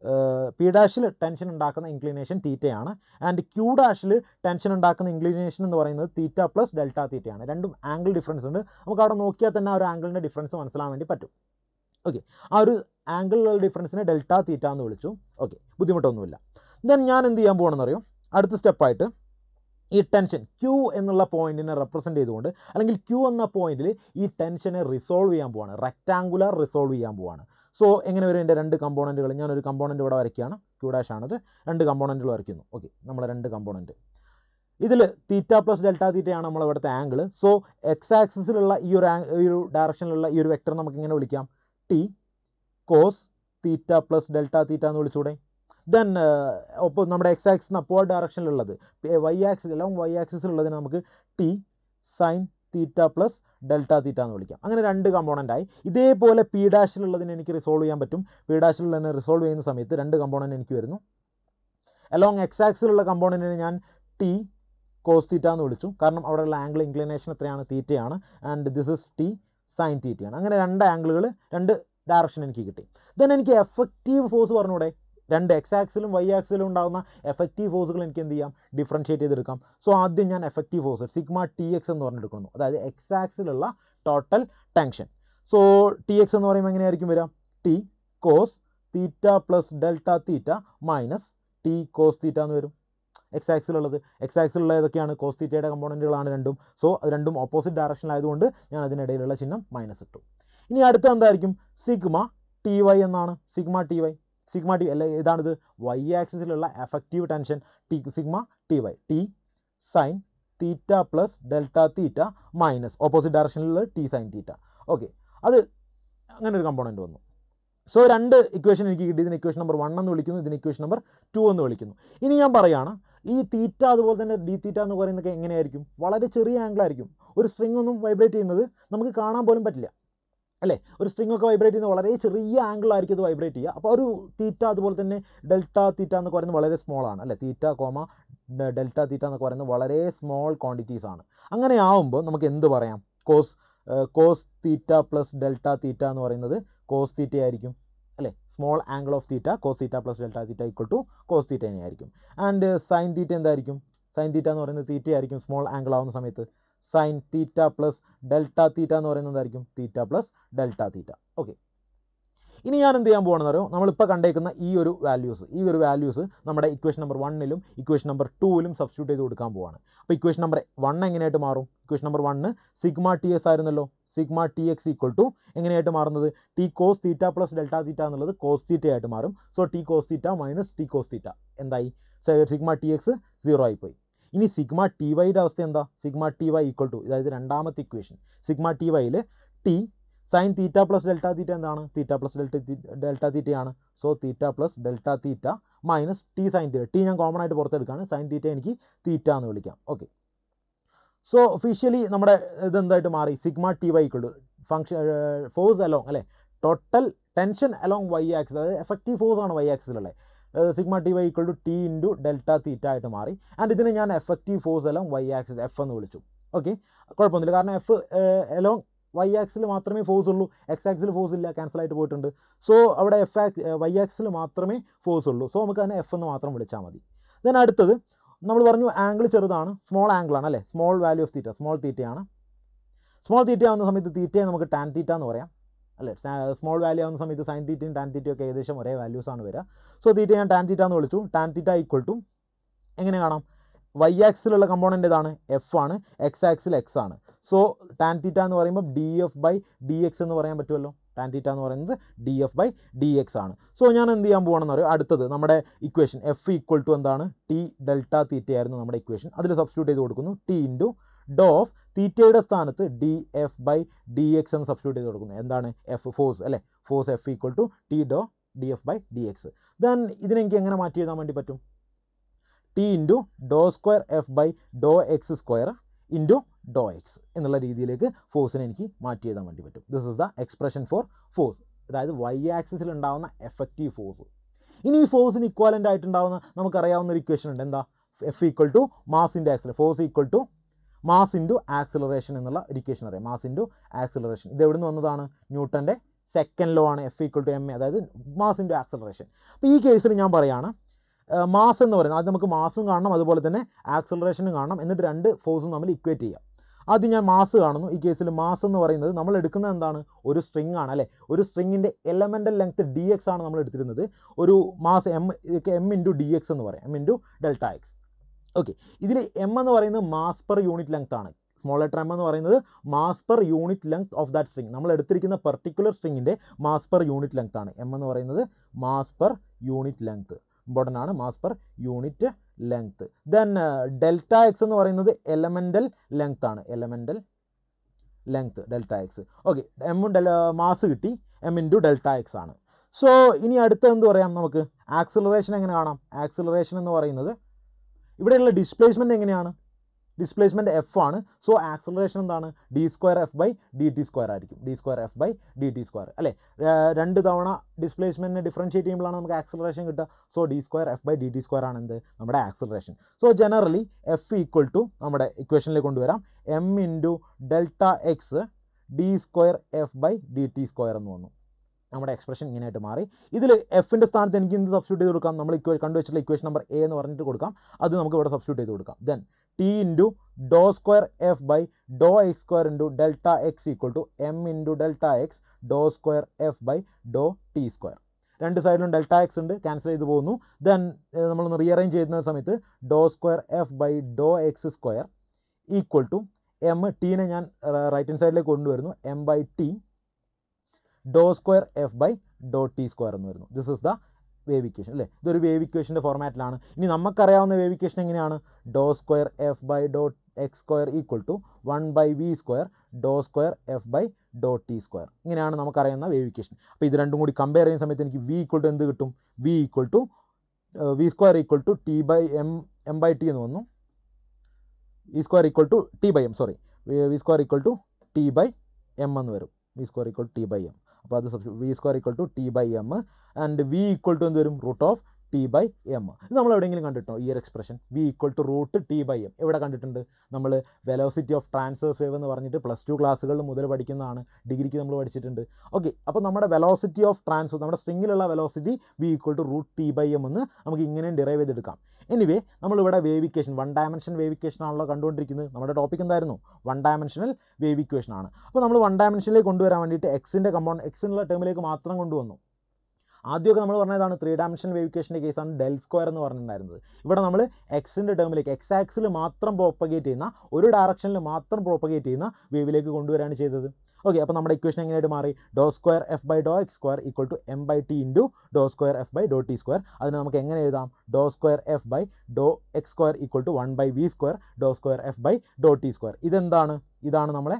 പി ഡാഷിൽ ടെൻഷൻ ഉണ്ടാക്കുന്ന ഇൻക്ലിനേഷൻ തീറ്റയാണ് ആൻഡ് ക്യൂ ഡാഷിൽ ടെൻഷൻ ഉണ്ടാക്കുന്ന ഇൻക്ലിനേഷൻ എന്ന് പറയുന്നത് തീറ്റ പ്ലസ് ഡെൽറ്റ തീറ്റയാണ് രണ്ടും ആംഗിൾ ഡിഫറൻസ് ഉണ്ട് നമുക്ക് അവിടെ നോക്കിയാൽ തന്നെ ആ ഒരു ആംഗിളിൻ്റെ ഡിഫറൻസ് മനസ്സിലാൻ വേണ്ടി പറ്റും ഓക്കെ ആ ഒരു ആംഗിളിലുള്ള ഡിഫറൻസിനെ ഡെൽറ്റ തീറ്റ എന്ന് വിളിച്ചു ഓക്കെ ബുദ്ധിമുട്ടൊന്നുമില്ല ദെൻ ഞാൻ എന്ത് ചെയ്യാൻ പോകണമെന്ന് അറിയോ അടുത്ത സ്റ്റെപ്പായിട്ട് ഈ ടെൻഷൻ ക്യൂ എന്നുള്ള പോയിന്റിനെ റെപ്രസെൻറ്റ് ചെയ്തുകൊണ്ട് അല്ലെങ്കിൽ ക്യൂ എന്ന പോയിന്റിൽ ഈ ടെൻഷനെ റിസോൾവ് ചെയ്യാൻ പോവാണ് റെക്റ്റാങ്കുലർ റിസോൾവ് ചെയ്യാൻ പോവാണ് സോ എങ്ങനെ വരും എൻ്റെ രണ്ട് കമ്പോണൻറ്റുകൾ ഞാനൊരു കമ്പോണൻറ്റ് ഇവിടെ വരയ്ക്കുകയാണ് ക്യൂ ഡാഷ് ആണത് രണ്ട് കമ്പോണൻറ്റുകൾ വരയ്ക്കുന്നു ഓക്കെ നമ്മൾ രണ്ട് കമ്പോണൻറ്റ് ഇതിൽ തീറ്റ പ്ലസ് ഡെൽറ്റ തീറ്റയാണ് നമ്മൾ ഇവിടുത്തെ ആംഗിൾ സോ എക്സ് ആക്സിസിലുള്ള ഈ ഒരു ആംഗ് ഈ ഒരു ഡയറക്ഷനിലുള്ള ഈ ഒരു വെക്ടർ നമുക്ക് ഇങ്ങനെ വിളിക്കാം T cos theta plus delta theta എന്ന് വിളിച്ചൂടെ ദെൻ ഒപ്പം നമ്മുടെ എക്സ് ആക്സിന് അപ്പോർ ഡയറക്ഷനിലുള്ളത് വൈ ആക്സിസ് എല്ലാം വൈ ആക്സിസിലുള്ളതിന് നമുക്ക് T sine theta plus delta theta എന്ന് വിളിക്കാം അങ്ങനെ രണ്ട് കമ്പോണൻ്റ് ആയി ഇതേപോലെ പി ഡാഷിലുള്ളതിന് എനിക്ക് റിസോൾവ് ചെയ്യാൻ പറ്റും പി ഡാഷിലുള്ള തന്നെ റിസോൾവ് ചെയ്യുന്ന സമയത്ത് രണ്ട് കമ്പോണൻ്റ് എനിക്ക് വരുന്നു അലോങ് എക്സ് ആക്സിലുള്ള കമ്പോണൻറ്റിനെ ഞാൻ ടി കോസ് തീറ്റ എന്ന് വിളിച്ചു കാരണം അവിടെയുള്ള ആംഗിൾ ഇൻക്ലിനേഷൻ എത്രയാണ് തീറ്റയാണ് and this is T sine തീറ്റയാണ് അങ്ങനെ രണ്ട് ആംഗിളുകൾ രണ്ട് ഡയറക്ഷൻ എനിക്ക് കിട്ടി ദെൻ എനിക്ക് എഫക്റ്റീവ് ഫോഴ്സ് പറഞ്ഞൂടെ രണ്ട് എക്സ് ആക്സിലും വൈ ആക്സിലും ഉണ്ടാകുന്ന എഫക്റ്റീവ് ഫോഴ്സുകൾ എനിക്ക് എന്ത് ചെയ്യാം ഡിഫറൻഷിയേറ്റ് ചെയ്തെടുക്കാം സോ ആദ്യം ഞാൻ effective force sigma T X എന്ന് പറഞ്ഞെടുക്കുന്നു അതായത് എക്സ് ആക്സിലുള്ള total tension so T X എന്ന് പറയുമ്പോൾ എങ്ങനെയായിരിക്കും വരിക T cos theta plus delta theta minus T cos theta എന്ന് വരും എക്സ് ആക്സിലുള്ളത് എക്സ് ആക്സിലുള്ള ഏതൊക്കെയാണ് കോസ് തീറ്റയുടെ കമ്പോണൻറ്റുകളാണ് രണ്ടും സോ അത് രണ്ടും ഓപ്പോസിറ്റ് ഡയറക്ഷനിലായതുകൊണ്ട് ഞാൻ അതിനിടയിലുള്ള ചിഹ്നം മൈനസ് ഇട്ടു ഇനി അടുത്ത എന്തായിരിക്കും സിഗ്മ ടി വൈ എന്നാണ് sigma T Y sigma T അല്ല ഇതാണിത് വൈ ആക്സിസിലുള്ള effective tension T sigma T Y T sine theta plus delta theta minus opposite ഡയറക്ഷനിലുള്ള ടി സൈൻ തീറ്റ ഓക്കെ അത് അങ്ങനെ ഒരു കമ്പോണൻറ്റ് വന്നു സോ രണ്ട് ഇക്വേഷൻ എനിക്ക് കിട്ടി ഇതിന് ഇക്വേഷൻ നമ്പർ വൺ എന്ന് വിളിക്കുന്നു ഇതിന് ഇക്വേഷൻ നമ്പർ ടു എന്ന് വിളിക്കുന്നു ഇനി ഞാൻ പറയുകയാണ് ഈ തീറ്റ അതുപോലെ തന്നെ ഡി തീറ്റ എന്ന് പറയുന്നതൊക്കെ എങ്ങനെയായിരിക്കും വളരെ ചെറിയ ആംഗിൾ ആയിരിക്കും ഒരു സ്ട്രിങ് ഒന്നും വൈബ്രേറ്റ് ചെയ്യുന്നത് നമുക്ക് കാണാൻ പോലും പറ്റില്ല അല്ലേ ഒരു സ്ട്രിങ് ഒക്കെ വൈബ്രേറ്റ് ചെയ്യുന്നത് വളരെ ചെറിയ ആംഗിൾ ആയിരിക്കും അത് വൈബ്രേറ്റ് ചെയ്യുക അപ്പോൾ ഒരു തീറ്റ അതുപോലെ തന്നെ ഡെൽറ്റ തീറ്റ എന്നൊക്കെ പറയുന്നത് വളരെ സ്മോൾ ആണ് അല്ലേ തീറ്റ കോമ ഡെൽറ്റ തീറ്റ എന്നൊക്കെ പറയുന്നത് വളരെ സ്മോൾ ക്വാണ്ടിറ്റീസ് ആണ് അങ്ങനെ ആവുമ്പോൾ നമുക്ക് എന്ത് പറയാം cos cos theta plus delta theta എന്ന് പറയുന്നത് കോസ് തീറ്റ ആയിരിക്കും അല്ലേ small angle of theta cos theta plus delta theta equal to cos theta തന്നെയായിരിക്കും ആൻഡ് സൈൻ തീറ്റ എന്തായിരിക്കും സൈൻ തീറ്റ എന്ന് പറയുന്നത് തീറ്റ ആയിരിക്കും സ്മോൾ ആംഗിൾ ആവുന്ന സമയത്ത് sine theta plus delta theta എന്ന് പറയുന്നത് എന്തായിരിക്കും theta plus delta theta okay ഇനി ഞാൻ എന്ത് ചെയ്യാൻ പോകണമെന്ന് അറിയോ നമ്മളിപ്പോൾ കണ്ടേക്കുന്ന ഈ ഒരു വാല്യൂസ് ഈ ഒരു വാല്യൂസ് നമ്മുടെ ഇക്വേഷൻ നമ്പർ വണ്ണിലും ഇക്വേഷൻ നമ്പർ ടൂവിലും സബ്സ്റ്റിറ്റ്യൂട്ട് ചെയ്ത് കൊടുക്കാൻ പോവാണ് അപ്പോൾ ഇക്വേഷൻ നമ്പർ വൺ എങ്ങനെയായിട്ട് മാറും equation number one sigma T S ആയിരുന്നല്ലോ sigma T X equal to എങ്ങനെയായിട്ട് മാറുന്നത് T cos theta plus delta theta എന്നുള്ളത് കോസ് തീറ്റ ആയിട്ട് മാറും so T cos theta minus T cos theta എന്തായി സിഗ്മ ടി എക്സ് സീറോ ആയിപ്പോയി ഇനി sigma T വൈയുടെ അവസ്ഥ എന്താ sigma T Y equal to അതായത് രണ്ടാമത്തെ ഇക്വേഷൻ സിഗ്മ ടി വൈയിൽ T sine theta plus delta theta എന്താണ് തീറ്റ പ്ലസ് ഡെൽറ്റ ഡെൽറ്റ തീറ്റയാണ് so theta plus delta theta minus T sine theta T ഞാൻ കോമൺ ആയിട്ട് പുറത്തെടുക്കുകയാണ് സൈൻ തീറ്റ എനിക്ക് തീറ്റ എന്ന് വിളിക്കാം ഓക്കെ സോ ഒഫീഷ്യലി നമ്മുടെ ഇതെന്തായിട്ട് മാറി sigma T Y equal to function force along അല്ലേ total tension along Y axis അതായത് എഫക്റ്റീവ് ഫോഴ്സ് ആണ് വൈ ആക്സിസിലുള്ളത് sigma T Y equal to T into delta theta ആയിട്ട് മാറി ആൻഡ് ഇതിനെ ഞാൻ effective force along Y axis F എന്ന് വിളിച്ചു ഓക്കെ കുഴപ്പമൊന്നുമില്ല കാരണം എഫ് അലോങ് വൈ ആക്സിൽ മാത്രമേ ഫോഴ്സ് ഉള്ളൂ എക്സ് ആക്സിൽ ഫോഴ്സ് ഇല്ല ക്യാൻസൽ ആയിട്ട് പോയിട്ടുണ്ട് സോ അവിടെ എഫ് ആക്സ് വൈ ആക്സിൽ മാത്രമേ ഫോഴ്സ് ഉള്ളൂ സോ നമുക്ക് അതിനെ എഫ് എന്ന് മാത്രം വിളിച്ചാൽ മതി ദെൻ അടുത്തത് നമ്മൾ പറഞ്ഞു ആംഗിൾ ചെറുതാണ് സ്മോൾ ആംഗിൾ ആണ് അല്ലേ small value of theta small തീറ്റയാണ് സ്മോൾ തീറ്റ ആവുന്ന സമയത്ത് തീറ്റയെ നമുക്ക് ടാൻ തീറ്റ എന്ന് പറയാം അല്ലേ സ്മോൾ വാല്യൂ ആവുന്ന സമയത്ത് സൈൻ തീറ്റയും ടാൻ തീറ്റയും ഒക്കെ ഏകദേശം ഒരേ വാല്യൂസ് ആണ് വരിക സോ തീറ്റ ഞാൻ ടാൻ തീറ്റ എന്ന് വിളിച്ചു ടാൻ തീറ്റ ഈക്വൽ ടു എങ്ങനെ കാണാം വൈ ആക്സിലുള്ള കമ്പോണൻ്റ് ഏതാണ് എഫ് ആണ് എക്സ് ആക്സിൽ എക്സ് ആണ് സോ ടാൻ തീറ്റ എന്ന് പറയുമ്പോൾ D F by D X എന്ന് പറയാൻ പറ്റുമല്ലോ ടാൻ തീറ്റ എന്ന് പറയുന്നത് D F by D X ആണ് സോ ഞാൻ എന്ത് ചെയ്യാൻ പോകണമെന്ന് പറയും അടുത്തത് നമ്മുടെ ഇക്വേഷൻ എഫ് ഈക്വൽ ടു എന്താണ് ടി ഡെൽറ്റ തീറ്റ ആയിരുന്നു നമ്മുടെ ഇക്വേഷൻ അതിൽ സബ്സ്റ്റിറ്റ്യൂട്ട് ചെയ്ത് കൊടുക്കുന്നു ടി ഇൻറ്റു ഡോ ഓഫ് തീറ്റയുടെ സ്ഥാനത്ത് D F by D X എന്ന് സബ്സ്റ്റിറ്റ്യൂട്ട് ചെയ്ത് കൊടുക്കുന്നു എന്താണ് എഫ് ഫോഴ്സ് അല്ലേ force F equal to T doh D F by D X then ഇതിനെനിക്ക് എങ്ങനെ മാറ്റി എഴുതാൻ വേണ്ടി പറ്റും T into doh square F by Dr X square into doh X എന്നുള്ള രീതിയിലേക്ക് ഫോഴ്സിനെ എനിക്ക് മാറ്റി എഴുതാൻ വേണ്ടി പറ്റും this is the expression for force അതായത് വൈ ആക്സിസിൽ ഉണ്ടാകുന്ന എഫക്റ്റീവ് ഫോഴ്സ് ഇനി ഈ ഫോഴ്സിന് ഇക്വാലൻ്റ് ആയിട്ടുണ്ടാകുന്ന നമുക്കറിയാവുന്ന ഒരു ഇക്വേഷൻ ഉണ്ട് എന്താ F equal to mass into ആക്സിലർ force equal to mass into acceleration എന്നുള്ള ഒരു ഇക്വേഷൻ അറിയാം മാസ് ഇൻറ്റു ആക്സിലറേഷൻ ഇത് എവിടെ നിന്ന് വന്നതാണ് ന്യൂട്ടൻ്റെ സെക്കൻഡ് ലോ ആണ് F equal to M A അതായത് മാസ് ഇൻറ്റു ആക്സിലറേഷൻ അപ്പോൾ ഈ കേസിൽ ഞാൻ പറയുകയാണ് മാസ് എന്ന് പറയുന്നത് ആദ്യം നമുക്ക് മാസും കാണണം അതുപോലെ തന്നെ ആക്സിലറേഷനും കാണണം എന്നിട്ട് രണ്ട് ഫോഴ്സും തമ്മിൽ ഇക്വേറ്റ് ചെയ്യാം ആദ്യം ഞാൻ മാസ് കാണുന്നു ഈ കേസിൽ മാസ് എന്ന് പറയുന്നത് നമ്മൾ എടുക്കുന്നത് എന്താണ് ഒരു സ്ട്രിങ് ആണ് അല്ലേ ഒരു സ്ട്രിങ്ങിൻ്റെ എലമെൻ്റൽ ലെങ്ത് ഡി എക്സ് ആണ് നമ്മൾ എടുത്തിരുന്നത് ഒരു mass M M into D X എന്ന് പറയാം M into delta X okay ഇതിൽ എം എന്ന് പറയുന്നത് മാസ് പെർ യൂണിറ്റ് ലെങ്ത് ആണ് സ്മോൾ ലെറ്റർ എം എന്ന് പറയുന്നത് mass per unit length of that string നമ്മൾ എടുത്തിരിക്കുന്ന പെർട്ടിക്കുലർ സ്ട്രിങ്ങിൻ്റെ മാസ് പെർ യൂണിറ്റ് ലെങ്ത് ആണ് എം എന്ന് പറയുന്നത് mass per unit length important ആണ് mass per unit length then delta X എന്ന് പറയുന്നത് എലമെൻ്റൽ ലെങ്ത് ആണ് elemental length delta X okay എമ്മും ഡെൽ മാസ് കിട്ടി എം ഇൻറ്റു ഡെൽറ്റ എക്സ് ആണ് സോ ഇനി അടുത്ത എന്ത് പറയാം നമുക്ക് ആക്സിലറേഷൻ എങ്ങനെ കാണാം ആക്സിലറേഷൻ എന്ന് പറയുന്നത് ഇവിടെയുള്ള ഡിസ്പ്ലേസ്മെൻറ്റ് എങ്ങനെയാണ് ഡിസ്പ്ലേസ്മെൻറ്റ് എഫ് ആണ് സോ ആക്സിലറേഷൻ എന്താണ് D square F by D T square ആയിരിക്കും D square F by D T square അല്ലേ രണ്ട് തവണ ഡിസ്പ്ലേസ്മെൻറ്റിനെ ഡിഫറൻഷ്യേറ്റ് ചെയ്യുമ്പോഴാണ് നമുക്ക് ആക്സിലറേഷൻ കിട്ടുക so D square F by D T square ആണ് എന്ത് നമ്മുടെ acceleration so generally F equal to നമ്മുടെ ഇക്വേഷനിലേക്ക് കൊണ്ടുവരാം M into delta X D square F by D T square എന്ന് വന്നു നമ്മുടെ എക്സ്പ്രഷൻ ഇങ്ങനെയായിട്ട് മാറി ഇതിൽ എഫിൻ്റെ സ്ഥാനത്ത് എനിക്ക് എന്ത് സബ്സ്റ്റിറ്റ്യൂട്ട് ചെയ്ത് കൊടുക്കാം നമ്മൾ ഇക്വേ കണ്ടുവച്ചിട്ടുള്ള ഇക്വേഷൻ നമ്പർ എ എന്ന് പറഞ്ഞിട്ട് കൊടുക്കാം അത് നമുക്ക് ഇവിടെ സബ്സ്റ്റിറ്റ്യൂട്ട് ചെയ്ത് കൊടുക്കാം then T into doh square F by Dr X square into delta X equal to M into delta X doh square F by Dr T square രണ്ട് സൈഡിലും ഡെൽറ്റ എക്സ് ഉണ്ട് ക്യാൻസൽ ചെയ്ത് പോകുന്നു ദെൻ നമ്മളൊന്ന് rearrange ചെയ്യുന്ന സമയത്ത് doh square F by Dr X square equal to M ടീനെ ഞാൻ റൈറ്റ് ഹാൻഡ് സൈഡിലേക്ക് കൊണ്ടുവരുന്നു M by T doh square F by Dr T square എന്ന് വരുന്നു this is the wave equation അല്ലേ ഇതൊരു വേവ് ഇക്വേഷൻ്റെ ഫോർമാറ്റിലാണ് ഇനി നമുക്കറിയാവുന്ന വേവ് ഇക്വേഷൻ എങ്ങനെയാണ് doh square F by Dr X square equal to one by V square Dr square F by Dr T square ഇങ്ങനെയാണ് നമുക്കറിയുന്ന wave equation അപ്പോൾ ഇത് രണ്ടും കൂടി കമ്പയർ ചെയ്യുന്ന സമയത്ത് എനിക്ക് വി ഈക്വൽ ടു എന്ത് കിട്ടും V equal to V square equal to T by M M by T എന്ന് വന്നു V square equal to T by M sorry V square equal to T by M എന്ന് വരും V square equal T by M അപ്പോൾ അത് സബ്സ്റ്റി V square equal to T by M and V equal to എന്ത് വരും root of T by M ഇത് നമ്മൾ എവിടെയെങ്കിലും കണ്ടിട്ടോ ഈ ഒരു expression V equal to root T by M എവിടെ കണ്ടിട്ടുണ്ട് നമ്മൾ വെലോസിറ്റി ഓഫ് ട്രാൻസ്ഫേഴ്സ് വേവ് എന്ന് പറഞ്ഞിട്ട് പ്ലസ് ടു ക്ലാസ്സുകളിൽ മുതൽ പഠിക്കുന്നതാണ് ഡിഗ്രിക്ക് നമ്മൾ പഠിച്ചിട്ടുണ്ട് ഓക്കെ അപ്പോൾ നമ്മുടെ വെലോസിറ്റി ഓഫ് ട്രാൻസ്ഫർ നമ്മുടെ സ്ട്രിങ്ങിലുള്ള velocity V equal to root T by M എന്ന് നമുക്ക് ഇങ്ങനെ ഡിറൈവ് ചെയ്തെടുക്കാം എനിവേ നമ്മളിവിടെ വേവിക്കേഷൻ വൺ ഡയമെൻഷൻ വേവിക്കേഷൻ ആണല്ലോ കണ്ടുകൊണ്ടിരിക്കുന്നത് നമ്മുടെ ടോപ്പിക് എന്തായിരുന്നു വൺ ഡയമെൻഷണൽ വേവിക്വേഷൻ ആണ് അപ്പോൾ നമ്മൾ വൺ ഡയമെൻഷനിലേക്ക് കൊണ്ടുവരാൻ വേണ്ടിയിട്ട് എക്സിൻ്റെ കമ്പൗണ്ട് എക്സിനുള്ള ടേമിലേക്ക് മാത്രം കൊണ്ടുവന്നു ആദ്യമൊക്കെ നമ്മൾ പറഞ്ഞതാണ് ത്രീ ഡയമെൻഷണൽ വേവിക്കേഷൻ്റെ കേസാണ് ഡെൽ സ്ക്വയർ എന്ന് പറഞ്ഞിട്ടുണ്ടായിരുന്നത് ഇവിടെ നമ്മൾ എക്സിൻ്റെ ടേമിലേക്ക് എക്സ് ആക്സിൽ മാത്രം പ്രോപ്പഗേറ്റ് ചെയ്യുന്ന ഒരു ഡയറക്ഷനിൽ മാത്രം പ്രോപ്പഗേറ്റ് ചെയ്യുന്ന വേവിലേക്ക് കൊണ്ടുവരാണ് ചെയ്തത് ഓക്കെ അപ്പോൾ നമ്മുടെ ഇക്വേഷൻ എങ്ങനെയായിട്ട് മാറി doh square F by Dr X square equal to M by T into doh square F by Dr T square അതിന് നമുക്ക് എങ്ങനെ എഴുതാം ഡോ square F by Dr X square equal to one by V square Dr square F by Dr T square ഇതെന്താണ് ഇതാണ് നമ്മളെ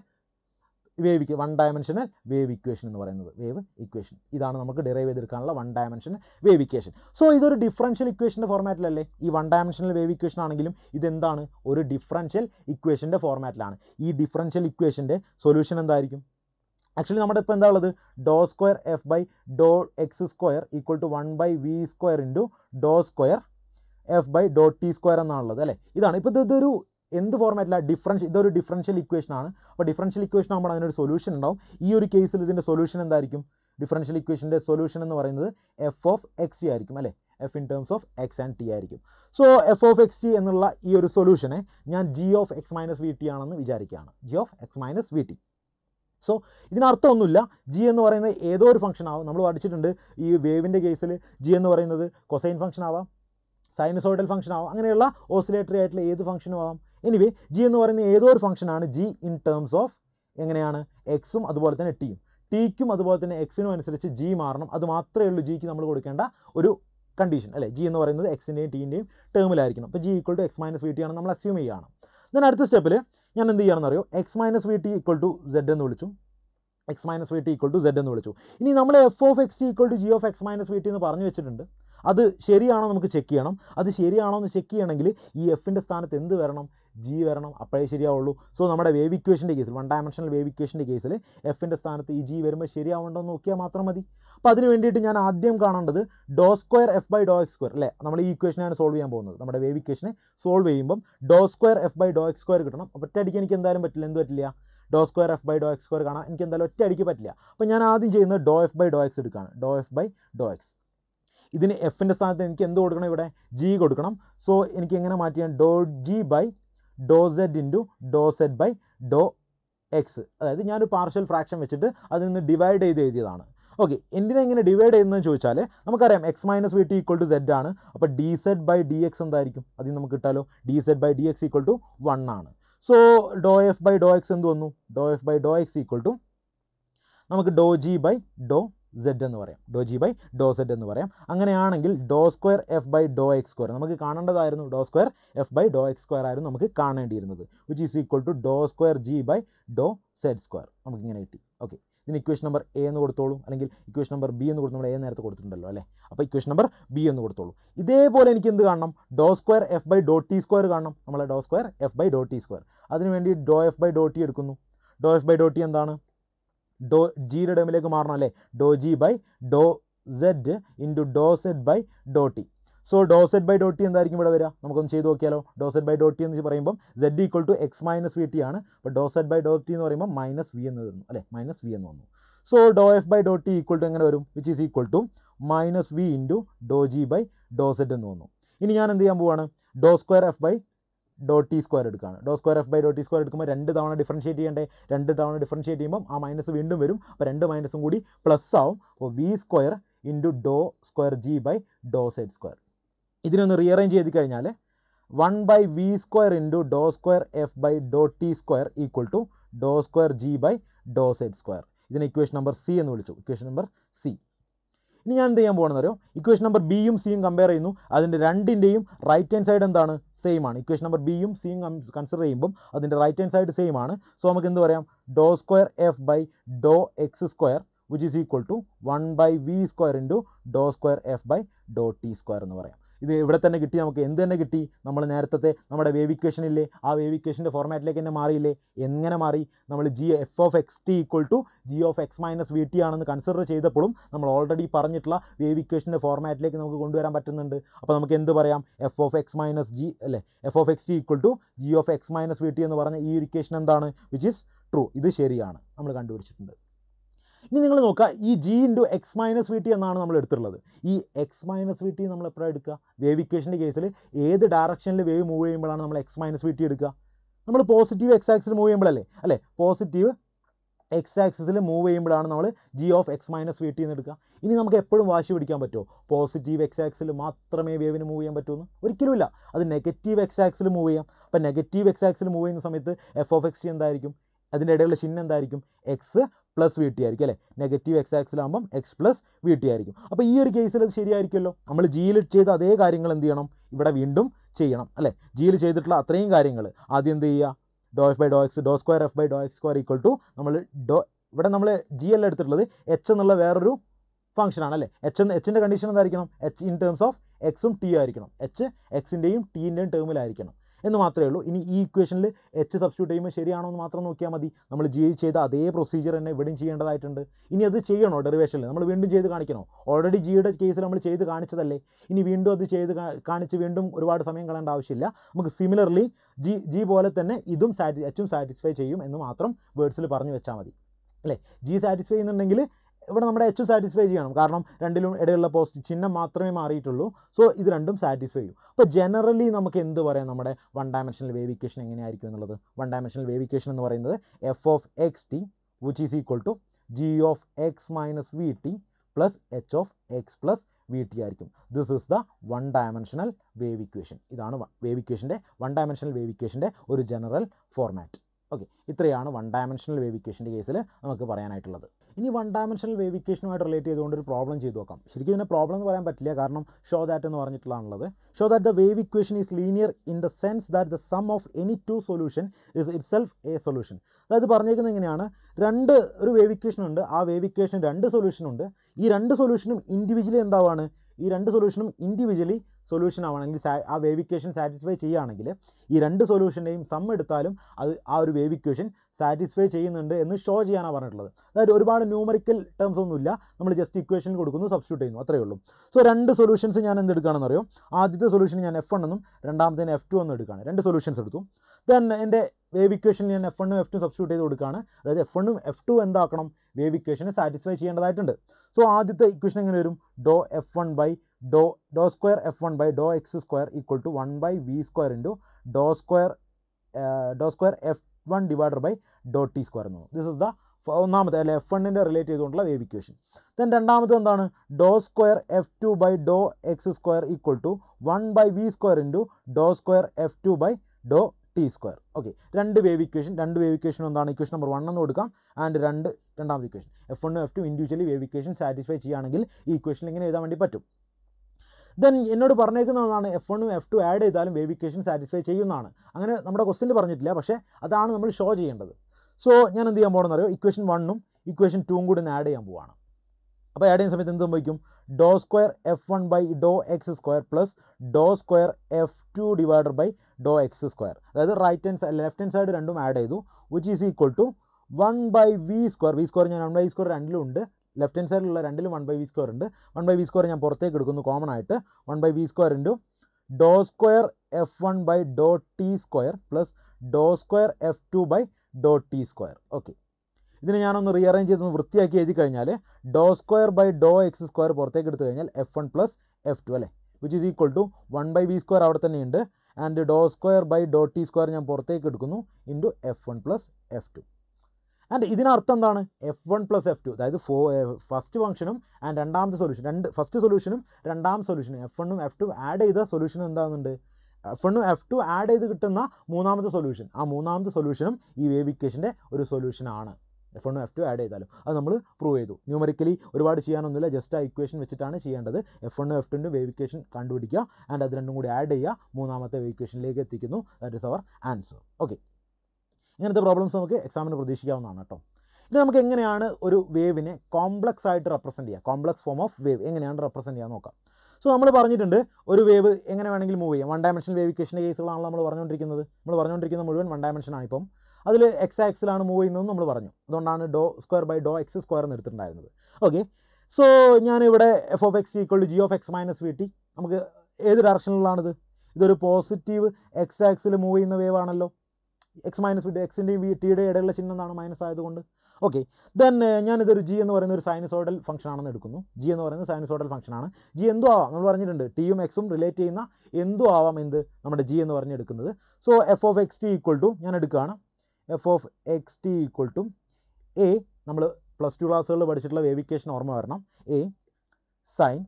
wave one dimensional wave equation എന്ന് പറയുന്നത് wave equation ഇതാണ് നമുക്ക് ഡിറൈവ് ചെയ്തെടുക്കാനുള്ള one dimension wave equation so ഇതൊരു differential ഇക്വേഷൻ്റെ ഫോർമാറ്റിലല്ലേ ഈ വൺ ഡയമെൻഷനൽ വേവ് ഇക്വേഷൻ ആണെങ്കിലും ഇതെന്താണ് ഒരു ഡിഫറൻഷ്യൽ ഇക്വേഷൻ്റെ ഫോർമാറ്റിലാണ് ഈ ഡിഫറൻഷ്യൽ ഇക്വേഷൻ്റെ സൊല്യൂഷൻ എന്തായിരിക്കും ആക്ച്വലി നമ്മുടെ ഇപ്പോൾ എന്താ ഉള്ളത് doh square F by Dr X square equal to one by V square into doh square F by Dr T square എന്നാണുള്ളത് അല്ലേ ഇതാണ് ഇപ്പോൾ ഇതൊരു എന്ത് ഫോർമാറ്റിലാണ് ഡിഫറൻഷ്യൽ ഇതൊരു ഡിഫറൻഷ്യൽ ഇക്വേഷൻ ആണ് അപ്പോൾ ഡിഫറൻഷ്യൽ ഇക്വേഷൻ ആകുമ്പോൾ അതിനൊരു സൊല്യൂഷൻ ഉണ്ടാവും ഈ ഒരു കേസിൽ ഇതിൻ്റെ സൊല്യൂഷൻ എന്തായിരിക്കും ഡിഫറൻഷ്യൽ ഇക്വേഷൻ്റെ സൊല്യൂഷൻ എന്ന് പറയുന്നത് എഫ് ഓഫ് എക്സ് ടി ആയിരിക്കും അല്ലേ F in terms of X and T ആയിരിക്കും so F of X T എന്നുള്ള ഈ ഒരു സൊല്യൂഷനെ ഞാൻ G of X minus V T ആണെന്ന് വിചാരിക്കുകയാണ് G of X minus V T so ഇതിനർത്ഥമൊന്നുമില്ല ജി എന്ന് പറയുന്നത് ഏതോ ഒരു ഫംഗ്ഷൻ ആവും നമ്മൾ പഠിച്ചിട്ടുണ്ട് ഈ വേവിൻ്റെ കേസിൽ ജി എന്ന് പറയുന്നത് കൊസൈൻ ഫംഗ്ഷൻ ആവാം സൈനസോയിഡൽ ഫംഗ്ഷൻ ആവാം അങ്ങനെയുള്ള ഓസിലേറ്ററി ആയിട്ടുള്ള ഏത് ഫംഗ്ഷനും ആവാം എനിവേ ജി എന്ന് പറയുന്ന ഏതോ ഒരു ഫംഗ്ഷനാണ് ജി ഇൻ ടേംസ് ഓഫ് എങ്ങനെയാണ് എക്സും അതുപോലെ തന്നെ ടിയും ടിക്കും അതുപോലെ തന്നെ എക്സിനും അനുസരിച്ച് ജി മാറണം അത് മാത്രമേ ഉള്ളൂ ജിക്ക് നമ്മൾ കൊടുക്കേണ്ട ഒരു കണ്ടീഷൻ അല്ലേ ജി എന്ന് പറയുന്നത് എക്സിൻ്റെയും ടീൻ്റെയും ടേമിലായിരിക്കണം അപ്പോൾ G equal to X minus V T ആണ് നമ്മൾ അസ്യൂം ചെയ്യുകയാണ് ദെൻ അടുത്ത സ്റ്റെപ്പിൽ ഞാൻ എന്ത് ചെയ്യണമെന്ന് അറിയോ X minus V T equal to Z എന്ന് വിളിച്ചു X minus V T equal to Z എന്ന് വിളിച്ചു ഇനി നമ്മൾ F of X T equal to G of X minus V T എന്ന് പറഞ്ഞു വെച്ചിട്ടുണ്ട് അത് ശരിയാണോ നമുക്ക് ചെക്ക് ചെയ്യണം അത് ശരിയാണോ എന്ന് ചെക്ക് ചെയ്യണമെങ്കിൽ ഈ എഫിൻ്റെ സ്ഥാനത്ത് എന്ത് വരണം ജി വരണം അപ്പോഴേ ശരിയാവുള്ളൂ സോ നമ്മുടെ വേവ് ഇക്വേഷൻ്റെ കേസിൽ വൺ ഡയമെൻഷണൽ വേവ് ഇക്വേഷൻ്റെ കേസിൽ എഫിൻ്റെ സ്ഥാനത്ത് ഈ ജി വരുമ്പോൾ ശരിയാവുണ്ടോ എന്ന് നോക്കിയാൽ മാത്രം മതി അപ്പോൾ അതിന് വേണ്ടിയിട്ട് ഞാൻ ആദ്യം കാണേണ്ടത് doh square F by Dr X square അല്ലേ നമ്മൾ ഈ ഇക്വേഷനാണ് സോൾവ് ചെയ്യാൻ പോകുന്നത് നമ്മുടെ വേവ് ഇക്വേഷനെ സോൾവ് ചെയ്യുമ്പം doh square F by Dr X square കിട്ടണം അപ്പോൾ ഒറ്റയടിക്ക് എനിക്ക് എന്തായാലും പറ്റില്ല എന്ത് പറ്റില്ല doh square F by Dr X square കാണാം എനിക്ക് എന്തായാലും ഒറ്റ അടിക്ക് പറ്റില്ല അപ്പോൾ ഞാൻ ആദ്യം ചെയ്യുന്നത് doh F by Dr X എടുക്കുകയാണ് doh F by Dr X ഇതിന് എഫിൻ്റെ സ്ഥാനത്ത് എനിക്ക് എന്ത് കൊടുക്കണം ഇവിടെ ജി കൊടുക്കണം സോ എനിക്ക് എങ്ങനെ മാറ്റിയാൽ doh G by Dr Z into doh Z by Dr X അതായത് ഞാനൊരു പാർഷ്യൽ ഫ്രാക്ഷൻ വെച്ചിട്ട് അതിൽ നിന്ന് ഡിവൈഡ് ചെയ്ത് എഴുതിയതാണ് ഓക്കെ എന്തിനാ ഇങ്ങനെ ഡിവൈഡ് ചെയ്യുന്നതെന്ന് ചോദിച്ചാൽ നമുക്കറിയാം X minus V T equal to Z ആണ് അപ്പോൾ D Z by D X എന്തായിരിക്കും അതിൽ നമുക്ക് കിട്ടാലോ D Z by D X equal to one ആണ് so doh F by Dr X എന്ത് വന്നു doh F by Dr X equal to നമുക്ക് doh G by Dr Z എന്ന് പറയാം doh G by Dr Z എന്ന് പറയാം അങ്ങനെയാണെങ്കിൽ doh square F by Dr X square നമുക്ക് കാണേണ്ടതായിരുന്നു doh square F by Dr X square ആയിരുന്നു നമുക്ക് കാണേണ്ടിയിരുന്നത് which is equal to doh square G by Dr Z square നമുക്ക് ഇങ്ങനെ കിട്ടി ഓക്കെ ഇതിന് ഇക്വേഷൻ നമ്പർ എ എന്ന് കൊടുത്തോളൂ അല്ലെങ്കിൽ ഇക്വേഷൻ നമ്പർ ബി എന്ന് കൊടുത്തു നമ്മൾ എ നേരത്തെ കൊടുത്തിട്ടുണ്ടല്ലോ അല്ലേ അപ്പോൾ ഇക്വേഷൻ നമ്പർ ബി എന്ന് കൊടുത്തോളൂ ഇതേപോലെ എനിക്ക് എന്ത് കാണണം doh square F by Dr T square കാണണം നമ്മളെ doh square F by Dr T square അതിനുവേണ്ടി doh F by Dr T എടുക്കുന്നു doh F by Dr T എന്താണ് ഡോ ജിയുടെ ടേമിലേക്ക് മാറണം അല്ലേ doh G by Dr Z into doh Z by Dr T so doh Z by Dr T എന്തായിരിക്കും ഇവിടെ വരിക നമുക്കൊന്ന് ചെയ്ത് നോക്കിയാലോ doh Z by Dr T എന്ന് പറയുമ്പോൾ Z equal to X minus V T ആണ് അപ്പോൾ doh Z by Dr T എന്ന് പറയുമ്പോൾ മൈനസ് വി എന്ന് വരുന്നു അല്ലേ മൈനസ് വി എന്ന് വന്നു so doh F by Dr T equal to എങ്ങനെ വരും which is equal to minus V into doh G by Dr Z എന്ന് വന്നു ഇനി ഞാൻ എന്ത് ചെയ്യാൻ പോവാണ് doh square F by Dr T square എടുക്കുകയാണ് doh square F by Dr T square എടുക്കുമ്പോൾ രണ്ട് തവണ ഡിഫറൻഷിയേറ്റ് ചെയ്യണ്ടേ രണ്ട് തവണ ഡിഫറൻഷിയേറ്റ് ചെയ്യുമ്പോൾ ആ മൈനസ് വീണ്ടും വരും അപ്പോൾ രണ്ട് മൈനസും കൂടി പ്ലസ് ആവും അപ്പോൾ V square into doh square G by Dr Z square ഇതിനൊന്ന് റീഅറേഞ്ച് ചെയ്ത് കഴിഞ്ഞാൽ one by V square into doh square F by Dr T square equal to doh square G by Dr Z square ഇതിന് equation number C എന്ന് വിളിച്ചു equation number C ഇനി ഞാൻ എന്ത് ചെയ്യാൻ പോകുന്നത് അറിയോ ഇക്വേഷൻ നമ്പർ ബിയും സിയും കമ്പയർ ചെയ്യുന്നു അതിൻ്റെ രണ്ടിൻ്റെയും റൈറ്റ് ഹാൻഡ് സൈഡ് എന്താണ് സെയിം ആണ് ഇക്വേഷൻ നമ്പർ ബിയും സിയും കൺസിഡർ ചെയ്യുമ്പം അതിൻ്റെ റൈറ്റ് ഹാൻഡ് സൈഡ് സെയിം ആണ് സോ നമുക്ക് എന്ത് പറയാം doh square F by Dr X square which is equal to one by V square into doh square F by Dr T square എന്ന് പറയാം ഇത് ഇവിടെ തന്നെ കിട്ടി നമുക്ക് എന്ത് തന്നെ കിട്ടി നമ്മൾ നേരത്തെ നമ്മുടെ വേവ് ഇക്വേഷൻ ഇല്ലേ ആ വേവ് ഇക്വേഷൻ്റെ ഫോർമാറ്റിലേക്ക് തന്നെ മാറിയില്ലേ എങ്ങനെ മാറി നമ്മൾ G F of X T equal to G of X minus V T ആണെന്ന് കൺസിഡർ ചെയ്തപ്പോഴും നമ്മൾ ഓൾറെഡി പറഞ്ഞിട്ടുള്ള വേവ് ഇക്വേഷൻ്റെ ഫോർമാറ്റിലേക്ക് നമുക്ക് കൊണ്ടുവരാൻ പറ്റുന്നുണ്ട് അപ്പോൾ നമുക്ക് എന്ത് പറയാം F of X minus G അല്ലേ F of X T equal to G of X minus V T എന്ന് പറഞ്ഞ ഈ ഒരു ഇക്വേഷൻ എന്താണ് വിച്ച് ഈസ് ട്രൂ ഇത് ശരിയാണ് നമ്മൾ കണ്ടുപിടിച്ചിട്ടുണ്ട് ഇനി നിങ്ങൾ നോക്കുക ഈ G into X minus V T എന്നാണ് നമ്മൾ എടുത്തിട്ടുള്ളത് ഈ എക്സ് മൈനസ് വി ടി നമ്മൾ എപ്പോഴാണ് എടുക്കുക വേവ് ഇക്വേഷൻ്റെ കേസിൽ ഏത് ഡയറക്ഷനിൽ വേവ് മൂവ് ചെയ്യുമ്പോഴാണ് നമ്മൾ എക്സ് മൈനസ് വി ടി എടുക്കുക നമ്മൾ പോസിറ്റീവ് എക്സ് ആക്സിൽ മൂവ് ചെയ്യുമ്പോഴല്ലേ അല്ലേ പോസിറ്റീവ് എക്സ് ആക്സിസിൽ മൂവ് ചെയ്യുമ്പോഴാണ് നമ്മൾ G of X minus V T എന്ന് എടുക്കുക ഇനി നമുക്ക് എപ്പോഴും വാശി പിടിക്കാൻ പറ്റുമോ പോസിറ്റീവ് എക്സ് ആക്സിൽ മാത്രമേ വേവിന് മൂവ് ചെയ്യാൻ പറ്റുമെന്ന് ഒരിക്കലുമില്ല അത് നെഗറ്റീവ് എക്സ് ആക്സിൽ മൂവ് ചെയ്യാം അപ്പോൾ നെഗറ്റീവ് എക്സ് ആക്സിൽ മൂവ് ചെയ്യുന്ന സമയത്ത് എഫ് ഓഫ് എക്സ് എന്തായിരിക്കും അതിൻ്റെ ഇടയിലുള്ള ചിഹ്നം എന്തായിരിക്കും എക്സ് പ്ലസ് വി ടി ആയിരിക്കും അല്ലേ നെഗറ്റീവ് എക്സ് ആക്സിലാകുമ്പം എക്സ് പ്ലസ് വി ടി ആയിരിക്കും അപ്പോൾ ഈ ഒരു കേസിൽ അത് ശരിയായിരിക്കുമല്ലോ നമ്മൾ ജിയിൽ ചെയ്ത അതേ കാര്യങ്ങൾ എന്ത് ചെയ്യണം ഇവിടെ വീണ്ടും ചെയ്യണം അല്ലേ ജിയിൽ ചെയ്തിട്ടുള്ള അത്രയും കാര്യങ്ങൾ ആദ്യം എന്ത് ചെയ്യുക doh F by Dr X doh square F by Dr X square equal to നമ്മൾ ഡോ ഇവിടെ നമ്മൾ ജി അല്ല എടുത്തിട്ടുള്ളത് എച്ച് എന്നുള്ള വേറൊരു ഫംഗ്ഷൻ ആണ് അല്ലേ എച്ച് എന്ന് എച്ചിൻ്റെ കണ്ടീഷൻ എന്തായിരിക്കണം എച്ച് ഇൻ ടേംസ് ഓഫ് എക്സും ടി ആയിരിക്കണം എച്ച് എക്സിൻ്റെയും ടീൻ്റെയും ടേമിലായിരിക്കണം എന്ന് മാത്രമേ ഉള്ളൂ ഇനി ഈ ഇക്വേഷനിൽ എച്ച് സബ്സ്റ്റിറ്റ്യൂട്ട് ചെയ്യുമ്പോൾ ശരിയാണോ എന്ന് മാത്രം നോക്കിയാൽ മതി നമ്മൾ ജി ചെയ്ത അതേ പ്രൊസീജിയർ തന്നെ ഇവിടെയും ചെയ്യേണ്ടതായിട്ടുണ്ട് ഇനി അത് ചെയ്യണോ ഡെറിവേഷനിൽ നമ്മൾ വീണ്ടും ചെയ്ത് കാണിക്കണോ ഓൾറെഡി ജിയുടെ കേസിൽ നമ്മൾ ചെയ്ത് കാണിച്ചതല്ലേ ഇനി വീണ്ടും അത് ചെയ്ത് കാ- കാണിച്ച് വീണ്ടും ഒരുപാട് സമയം കളയേണ്ട ആവശ്യമില്ല നമുക്ക് സിമിലർലി ജി ജി പോലെ തന്നെ ഇതും സാറ്റി എച്ചും സാറ്റിസ്ഫൈ ചെയ്യും എന്ന് മാത്രം വേർഡ്സിൽ പറഞ്ഞു വെച്ചാൽ മതി അല്ലേ ജി സാറ്റിസ്ഫൈ ചെയ്യുന്നുണ്ടെങ്കിൽ ഇവിടെ നമ്മുടെ എച്ച് സാറ്റിസ്ഫൈ ചെയ്യണം കാരണം രണ്ടിലും ഇടയിലുള്ള പോസ്റ്റ് ചിഹ്നം മാത്രമേ മാറിയിട്ടുള്ളൂ സോ ഇത് രണ്ടും സാറ്റിസ്ഫൈ ചെയ്യും അപ്പോൾ ജനറലി നമുക്ക് എന്ത് പറയാം നമ്മുടെ വൺ ഡയമെൻഷണൽ വേവ് ഇക്വേഷൻ എങ്ങനെയായിരിക്കും എന്നുള്ളത് വൺ ഡയമെൻഷണൽ വേവ് ഇക്വേഷൻ എന്ന് പറയുന്നത് F of X T which is equal to G of X minus V T plus H of X plus V T ആയിരിക്കും this is the one dimensional wave equation ഇതാണ് wave ഇക്വേഷൻ്റെ one dimensional wave ഇക്വേഷൻ്റെ ഒരു general format okay ഇത്രയാണ് one dimensional wave ഇക്വേഷൻ്റെ കേസിൽ നമുക്ക് പറയാനായിട്ടുള്ളത് ഇനി വൺ ഡയമെൻഷണൽ വേവ് ഇക്വേഷനുമായിട്ട് റിലേറ്റ് ചെയ്തുകൊണ്ട് ഒരു പ്രോബ്ലം ചെയ്ത് നോക്കാം ശരിക്കും ഇതിനെ പ്രോബ്ലം എന്ന് പറയാൻ പറ്റില്ല കാരണം ഷോ ദാറ്റ് എന്ന് പറഞ്ഞിട്ടുള്ളതാണുള്ളത് show that the wave equation is linear in the sense that the sum of any two solution is itself a solution അതായത് പറഞ്ഞേക്കുന്നത് എങ്ങനെയാണ് രണ്ട് ഒരു വേവ് ഇക്വേഷൻ ഉണ്ട് ആ വേവ് ഇക്വേഷൻ രണ്ട് സൊല്യൂഷൻ ഉണ്ട് ഈ രണ്ട് സൊല്യൂഷനും ഇൻഡിവിജ്വലി എന്താവാണ് ഈ രണ്ട് സൊല്യൂഷനും ഇൻഡിവിജ്വലി സൊല്യൂഷൻ ആവണമെങ്കിൽ സാ- ആ വേവ് ഇക്വേഷൻ സാറ്റിസ്ഫൈ ചെയ്യുകയാണെങ്കിൽ ഈ രണ്ട് സൊല്യൂഷൻ്റെയും സം എടുത്താലും അത് ആ ഒരു വേവ് ഇക്വേഷൻ സാറ്റിസ്ഫൈ ചെയ്യുന്നുണ്ട് എന്ന് ഷോ ചെയ്യാനാണ് പറഞ്ഞിട്ടുള്ളത് അതായത് ഒരുപാട് ന്യൂമറിക്കൽ ടേംസ് ഒന്നുമില്ല നമ്മൾ ജസ്റ്റ് ഇക്വേഷൻ കൊടുക്കുന്നു സബ്സ്റ്റിറ്റ്യൂട്ട് ചെയ്യുന്നു അത്രയേ ഉള്ളൂ സോ രണ്ട് സൊല്യൂഷൻസ് ഞാൻ എന്ത് എടുക്കുകയാണെന്ന് അറിയോ ആദ്യത്തെ സൊല്യൂഷൻ ഞാൻ എഫ് എന്നും രണ്ടാമത്തേന് എഫ് ടു എന്നും എടുക്കുകയാണ് രണ്ട് സൊല്യൂഷൻസ് എടുത്തു ദെൻ എൻ്റെ വേവ് ഇക്വേഷനിൽ ഞാൻ എഫ് എണ്ണും എഫ് ടു സബ്സ്റ്റിറ്റ്യൂട്ട് ചെയ്ത് കൊടുക്കുകയാണ് അതായത് എഫ് എണ്ണും എഫ് ടു എന്താക്കണം വേവ് ഇക്വേഷനെ സാറ്റിസ്ഫൈ ചെയ്യേണ്ടതായിട്ടുണ്ട് സോ ആദ്യത്തെ ഇക്വേഷൻ എങ്ങനെ വരും doh F one by doh doh square F one by Dr X square equal to one by V square into doh square Dr square F one divided by Dr T square എന്ന് this is the ഒന്നാമത്തെ അല്ലെ F വണ്ണിൻ്റെ relate ചെയ്തുകൊണ്ടുള്ള wave equation then രണ്ടാമത്തെ എന്താണ് doh square F two by Dr X square equal to one by V square into doh square F two by Dr T square okay രണ്ട് wave equation രണ്ട് wave equation എന്താണ് equation number one എന്ന് കൊടുക്കാം and രണ്ട് രണ്ടാമത്തെ equation F വണ്ണും F two individually wave equation satisfy ചെയ്യുകയാണെങ്കിൽ ഈ ഇക്വേഷൻ ഇങ്ങനെ എഴുതാൻ വേണ്ടി പറ്റും ദെൻ എന്നോട് പറഞ്ഞേക്കുന്നതാണ് എഫ് വണ്ണും എഫ് ടു ആഡ് ചെയ്താലും വേവ് ഇക്വേഷൻ സാറ്റിസ്ഫൈ ചെയ്യുന്നതാണ് അങ്ങനെ നമ്മുടെ ക്വസ്റ്റിനിൽ പറഞ്ഞിട്ടില്ല പക്ഷേ അതാണ് നമ്മൾ ഷോ ചെയ്യേണ്ടത് സോ ഞാൻ എന്ത് ചെയ്യാൻ പോകണമെന്ന് അറിയോ ഇക്വേഷൻ വണ്ണും ഇക്വേഷൻ ടൂവും കൂടി ഒന്ന് ആഡ് ചെയ്യാൻ പോവാണ് അപ്പോൾ ആഡ് ചെയ്യുന്ന സമയത്ത് എന്ത് സംഭവിക്കും doh square F one by Dr X square plus doh square F two divided by Dr X square അതായത് right hand side left hand side രണ്ടും ആഡ് ചെയ്തു which is equal to one by V square v square ഞാൻ one by square രണ്ടിലും ഉണ്ട് left hand സൈഡിലുള്ള രണ്ടിലും one by V square ഉണ്ട് one by V square ഞാൻ പുറത്തേക്ക് എടുക്കുന്നു കോമൺ ആയിട്ട് one by V square into doh square F one by Dr T square plus doh square F two by Dr T square okay ഇതിനെ ഞാനൊന്ന് rearrange ചെയ്തൊന്ന് വൃത്തിയാക്കി എഴുതി കഴിഞ്ഞാൽ doh square by Dr X square പുറത്തേക്ക് എടുത്തു കഴിഞ്ഞാൽ f one plus f two അല്ലേ which is equal to one by V square അവിടെ തന്നെയുണ്ട് and doh square by Dr T square ഞാൻ പുറത്തേക്ക് എടുക്കുന്നു into f one plus f two and ഇതിനർത്ഥം എന്താണ് F one plus f two അതായത് for first ഫംഗ്ഷനും ആൻഡ് രണ്ടാമത്തെ സൊല്യൂഷൻ രണ്ട് ഫസ്റ്റ് സൊല്യൂഷനും രണ്ടാമത്തെ സൊല്യൂഷനും എഫ് വണ്ണും എഫ് ടു ആഡ് ചെയ്ത സൊല്യൂഷനും എന്താകുന്നുണ്ട് എഫ് വണ്ണും എഫ് ടു ആഡ് ചെയ്ത് കിട്ടുന്ന മൂന്നാമത്തെ സൊല്യൂഷൻ ആ മൂന്നാമത്തെ സൊല്യൂഷനും ഈ വേവ് ഇക്വേഷൻ്റെ ഒരു സൊല്യൂഷനാണ് എഫ് വണ്ണും എഫ് ടു ആഡ് ചെയ്താലും അത് നമ്മൾ പ്രൂവ് ചെയ്തു ന്യൂമറിക്കലി ഒരുപാട് ചെയ്യാനൊന്നുമില്ല ജസ്റ്റ് ആ ഇക്വേഷൻ വെച്ചിട്ടാണ് ചെയ്യേണ്ടത് എഫ് വണ്ണും എഫ് ടുൻ്റെ വേവ് ഇക്വേഷൻ കണ്ടുപിടിക്കുക ആൻഡ് അത് രണ്ടും കൂടി ആഡ് ചെയ്യുക മൂന്നാമത്തെ വേവ് ഇക്വേഷനിലേക്ക് എത്തിക്കുന്നു that is our answer okay ഇങ്ങനത്തെ പ്രോബ്ലംസ് നമുക്ക് എക്സാമിന് പ്രതീക്ഷിക്കാവുന്നതാണ് കേട്ടോ ഇനി നമുക്ക് എങ്ങനെയാണ് ഒരു വേവിനെ കോംപ്ലക്സ് ആയിട്ട് റെപ്രസെൻറ്റ് ചെയ്യുക കോംപ്ലക്സ് ഫോം ഓഫ് വേവ് എങ്ങനെയാണ് റെപ്രസെൻറ്റ് ചെയ്യാൻ നോക്കാം സോ നമ്മൾ പറഞ്ഞിട്ടുണ്ട് ഒരു വേവ് എങ്ങനെ വേണമെങ്കിലും മൂവ് ചെയ്യാം വൺ ഡയമെൻഷൻ വേവ് ഇക്വേഷൻ്റെ കേസുകളാണ് നമ്മൾ പറഞ്ഞുകൊണ്ടിരിക്കുന്നത് നമ്മൾ പറഞ്ഞുകൊണ്ടിരിക്കുന്നത് മുഴുവൻ വൺ ഡയമെൻഷൻ ആണ് ഇപ്പം അതിൽ എക്സ് ആക്സിലാണ് മൂവ് ചെയ്യുന്നതെന്ന് നമ്മൾ പറഞ്ഞു അതുകൊണ്ടാണ് doh square by Dr X square എന്ന് എടുത്തിട്ടുണ്ടായിരുന്നത് ഓക്കെ സോ ഞാനിവിടെ f of x equal to G of X minus V t നമുക്ക് ഏത് ഡയറക്ഷനിലാണിത് ഇതൊരു പോസിറ്റീവ് എക്സ് ആക്സിൽ മൂവ് ചെയ്യുന്ന വേവ് ആണല്ലോ എക്സ് മൈനസ് വി ടി എക്സിൻ്റെയും വി ടിയുടെ ഇടയിലുള്ള ചിഹ്നം എന്നാണ് മൈനസ് ആയതുകൊണ്ട് ഓക്കെ ദെൻ ഞാനിതൊരു ജി എന്ന് പറയുന്ന ഒരു സൈനസോഡൽ ഫംഗ്ഷൻ ആണെന്ന് എടുക്കുന്നു ജി എന്ന് പറയുന്നത് സൈനസോഡൽ ഫംഗ്ഷൻ ആണ് ജി എന്തോ ആവാം നമ്മൾ പറഞ്ഞിട്ടുണ്ട് ടിയും എക്സും റിലേറ്റ് ചെയ്യുന്ന എന്തോ ആവാം എന്ത് നമ്മുടെ ജി എന്ന് പറഞ്ഞെടുക്കുന്നത് so F of X T equal to ഞാൻ എടുക്കുകയാണ് f of X T equal to a നമ്മൾ പ്ലസ് ടു ക്ലാസ്സുകളിൽ പഠിച്ചിട്ടുള്ള വേവിക്കേഷൻ ഓർമ്മ വരണം a sine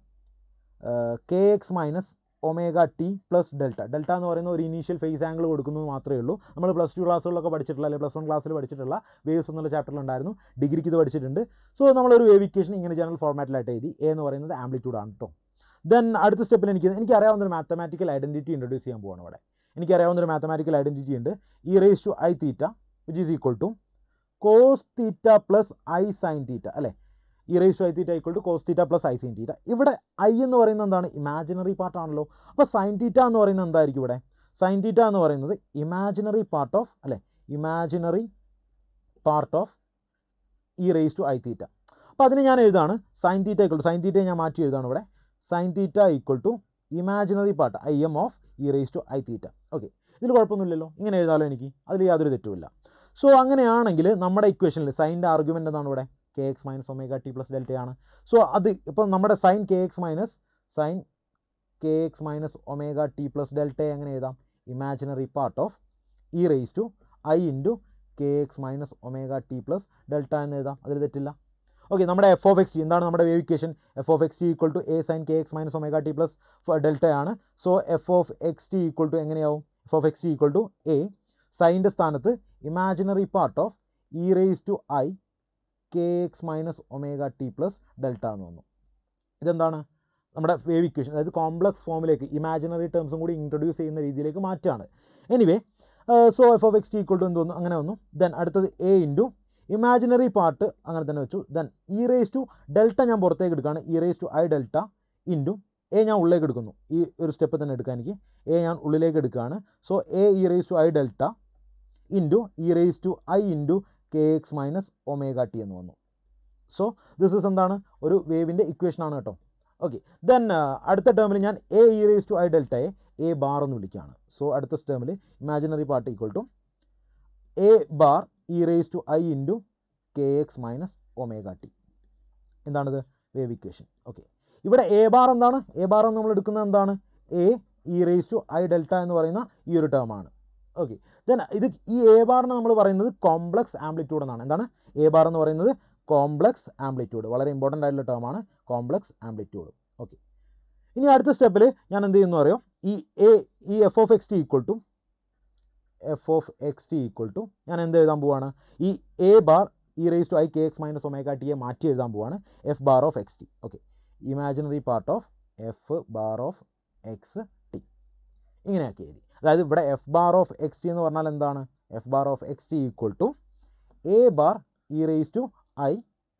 K X minus omega T plus delta delta എന്ന് പറയുന്ന ഒരു ഇനീഷ്യൽ ഫേസ് ആംഗിൾ കൊടുക്കുന്നത് മാത്രമേ ഉള്ളൂ നമ്മൾ പ്ലസ് ടു ക്ലാസ്സുകളിലൊക്കെ പഠിച്ചിട്ടുള്ള അല്ലെങ്കിൽ പ്ലസ് വൺ ക്ലാസ്സിൽ പഠിച്ചിട്ടുള്ള വേവ്സ് എന്നുള്ള ചാപ്റ്ററിൽ ഉണ്ടായിരുന്നു ഡിഗ്രിക്ക് ഇത് പഠിച്ചിട്ടുണ്ട് സോ നമ്മളൊരു വേവിക്കേഷൻ ഇങ്ങനെ ജനറൽ ഫോർമാറ്റിലായിട്ട് എഴുതി എ എന്ന് പറയുന്നത് ആംപ്ലിറ്റ്യൂഡ് ആണ് കേട്ടോ ദെൻ അടുത്ത സ്റ്റെപ്പിൽ എനിക്ക് എനിക്ക് അറിയാവുന്ന ഒരു മാത്തമാറ്റിക്കൽ ഐഡൻറ്റിറ്റി ഇൻട്രൊഡ്യൂസ് ചെയ്യാൻ പോവാണ് ഇവിടെ എനിക്ക് അറിയാവുന്ന ഒരു മാത്തമാറ്റിക്കൽ ഐഡൻറ്റിറ്റി ഉണ്ട് e raise to i theta which is equal to cos theta plus i sine theta അല്ലേ e raise to i theta equal to cos theta plus i sine theta ഇവിടെ i എന്ന് പറയുന്നത് എന്താണ് imaginary part ആണല്ലോ അപ്പോൾ sign theta എന്ന് പറയുന്നത് എന്തായിരിക്കും ഇവിടെ സൈൻ തീറ്റ എന്ന് പറയുന്നത് ഇമാജിനറി പാർട്ട് ഓഫ് അല്ലേ imaginary part of E raise to i theta അപ്പോൾ അതിന് ഞാൻ എഴുതാണ് sine theta equal to sine തീറ്റയെ ഞാൻ മാറ്റി എഴുതാണ് ഇവിടെ sine theta equal to imaginary part i m of E raise to i theta okay ഇതിൽ കുഴപ്പമൊന്നുമില്ലല്ലോ ഇങ്ങനെ എഴുതാലോ എനിക്ക് അതിൽ യാതൊരു തെറ്റുമില്ല സോ അങ്ങനെയാണെങ്കിൽ നമ്മുടെ ഇക്വേഷനിൽ സൈൻ്റെ ആർഗ്യുമെൻ്റ് എന്താണ് ഇവിടെ k X minus omega T plus ഡെൽറ്റയാണ് സോ അത് ഇപ്പം നമ്മുടെ sine K X minus sine K X minus omega T plus delta എങ്ങനെ എഴുതാം imaginary part of E raise to I into K X minus omega T plus delta എന്ന് എഴുതാം അതിൽ തെറ്റില്ല ഓക്കെ നമ്മുടെ എഫ് ഓഫ് എക്സ് ടി എന്താണ് നമ്മുടെ wave equation f of X T equal to a sine K X minus omega T plus delta ആണ് so F of X T equal to എങ്ങനെയാവും f of X T equal to a സൈൻ്റെ സ്ഥാനത്ത് imaginary part of E raise to I K X minus omega T plus delta എന്ന് വന്നു ഇതെന്താണ് നമ്മുടെ wave equation അതായത് complex ഫോമിലേക്ക് imaginary ടേംസും കൂടി ഇൻട്രൊഡ്യൂസ് ചെയ്യുന്ന രീതിയിലേക്ക് മാറ്റുകയാണ് anyway so F of X T equal to എന്ത് വന്നു അങ്ങനെ വന്നു ദെൻ അടുത്തത് എ ഇൻറ്റു ഇമാജിനറി പാർട്ട് അങ്ങനെ തന്നെ വെച്ചു then e raise to delta ഞാൻ പുറത്തേക്ക് എടുക്കുകയാണ് e raise to I delta into a ഞാൻ ഉള്ളിലേക്ക് എടുക്കുന്നു ഈ ഒരു സ്റ്റെപ്പ് തന്നെ എടുക്കാൻ എനിക്ക് എ ഞാൻ ഉള്ളിലേക്ക് എടുക്കുകയാണ് so a E raise to I delta into E raise to I into K X minus omega T എന്ന് വന്നു സോ ദിസ് ഇസ് എന്താണ് ഒരു വേവിൻ്റെ ഇക്വേഷൻ ആണ് കേട്ടോ ഓക്കെ ദെൻ അടുത്ത ടേമിൽ ഞാൻ a E raise to i ഡെൽറ്റയെ എ ബാർ എന്ന് വിളിക്കുകയാണ് സോ അടുത്ത ടേമിൽ imaginary part equal to A bar E raise to I into K X minus omega t എന്താണിത് വേവ് ഇക്വേഷൻ ഓക്കെ ഇവിടെ എ ബാർ എന്താണ് എ ബാർ എന്ന് നമ്മൾ എടുക്കുന്നത് എന്താണ് a E raise to I delta എന്ന് പറയുന്ന ഈ ഒരു ടേമാണ് ഓക്കെ ദെൻ ഇത് ഈ എ ബാറിന് നമ്മൾ പറയുന്നത് കോംപ്ലക്സ് ആംപ്ലിറ്റ്യൂഡ് എന്നാണ് എന്താണ് എ ബാർ എന്ന് പറയുന്നത് കോംപ്ലക്സ് ആംപ്ലിറ്റ്യൂഡ് വളരെ ഇമ്പോർട്ടൻ്റ് ആയിട്ടുള്ള ടേമാണ് കോംപ്ലക്സ് ആംപ്ലിറ്റ്യൂഡ് ഓക്കെ ഇനി അടുത്ത സ്റ്റെപ്പിൽ ഞാൻ എന്ത് ചെയ്യുന്നു അറിയോ ഈ എ ഈ f of X T equal to f of X T equal to ഞാൻ എന്ത് എഴുതാൻ പോവാണ് ഈ a bar E raise to I K X minus omega ടിയെ മാറ്റി എഴുതാൻ പോവാണ് f bar of X t okay imaginary part of f bar of X t ഇങ്ങനെയാക്കി എഴുതി അതായത് ഇവിടെ f bar of X T എന്ന് പറഞ്ഞാൽ എന്താണ് f bar of X T equal to A bar E raise to I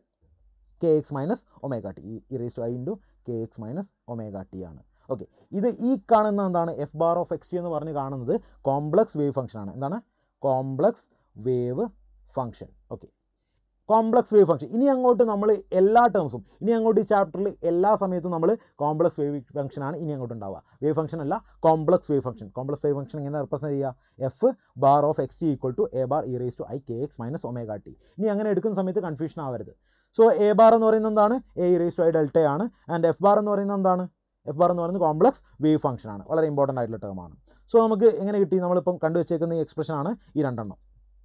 K X minus omega t E raise to I into K X minus omega T ആണ് okay ഇത് ഈ കാണുന്ന എന്താണ് f bar of X T എന്ന് പറഞ്ഞ് കാണുന്നത് complex wave function ആണ് എന്താണ് complex wave function okay complex wave function ഇനി അങ്ങോട്ട് നമ്മൾ എല്ലാ ടേംസും ഇനി അങ്ങോട്ട് ഈ ചാപ്റ്ററിൽ എല്ലാ സമയത്തും നമ്മൾ കോംപ്ലക്സ് വേവ് ഫംഗ്ഷൻ ആണ് ഇനി അങ്ങോട്ട് ഉണ്ടാവുക വേവ് ഫംഗ്ഷൻ അല്ല complex wave function complex wave function എങ്ങനെ റെപ്രസെൻറ്റ് ചെയ്യുക f bar of X T equal to A bar E raise to I K X minus omega t ഇനി അങ്ങനെ എടുക്കുന്ന സമയത്ത് കൺഫ്യൂഷൻ ആവരുത് സോ എ ബാർ എന്ന് പറയുന്നത് എന്താണ് a E raise to I delta ആണ് ആൻഡ് എഫ് ബാർ എന്ന് പറയുന്നത് എന്താണ് എഫ് ബാർ എന്ന് പറയുന്നത് കോംപ്ലക്സ് വേവ് ഫംഗ്ഷൻ ആണ് വളരെ ഇമ്പോർട്ടൻ്റ് ആയിട്ടുള്ള ടേമാണ് സോ നമുക്ക് എങ്ങനെ കിട്ടി നമ്മളിപ്പം കണ്ടുവച്ചേക്കുന്ന ഈ എക്സ്പ്രഷൻ ആണ് ഈ രണ്ടെണ്ണം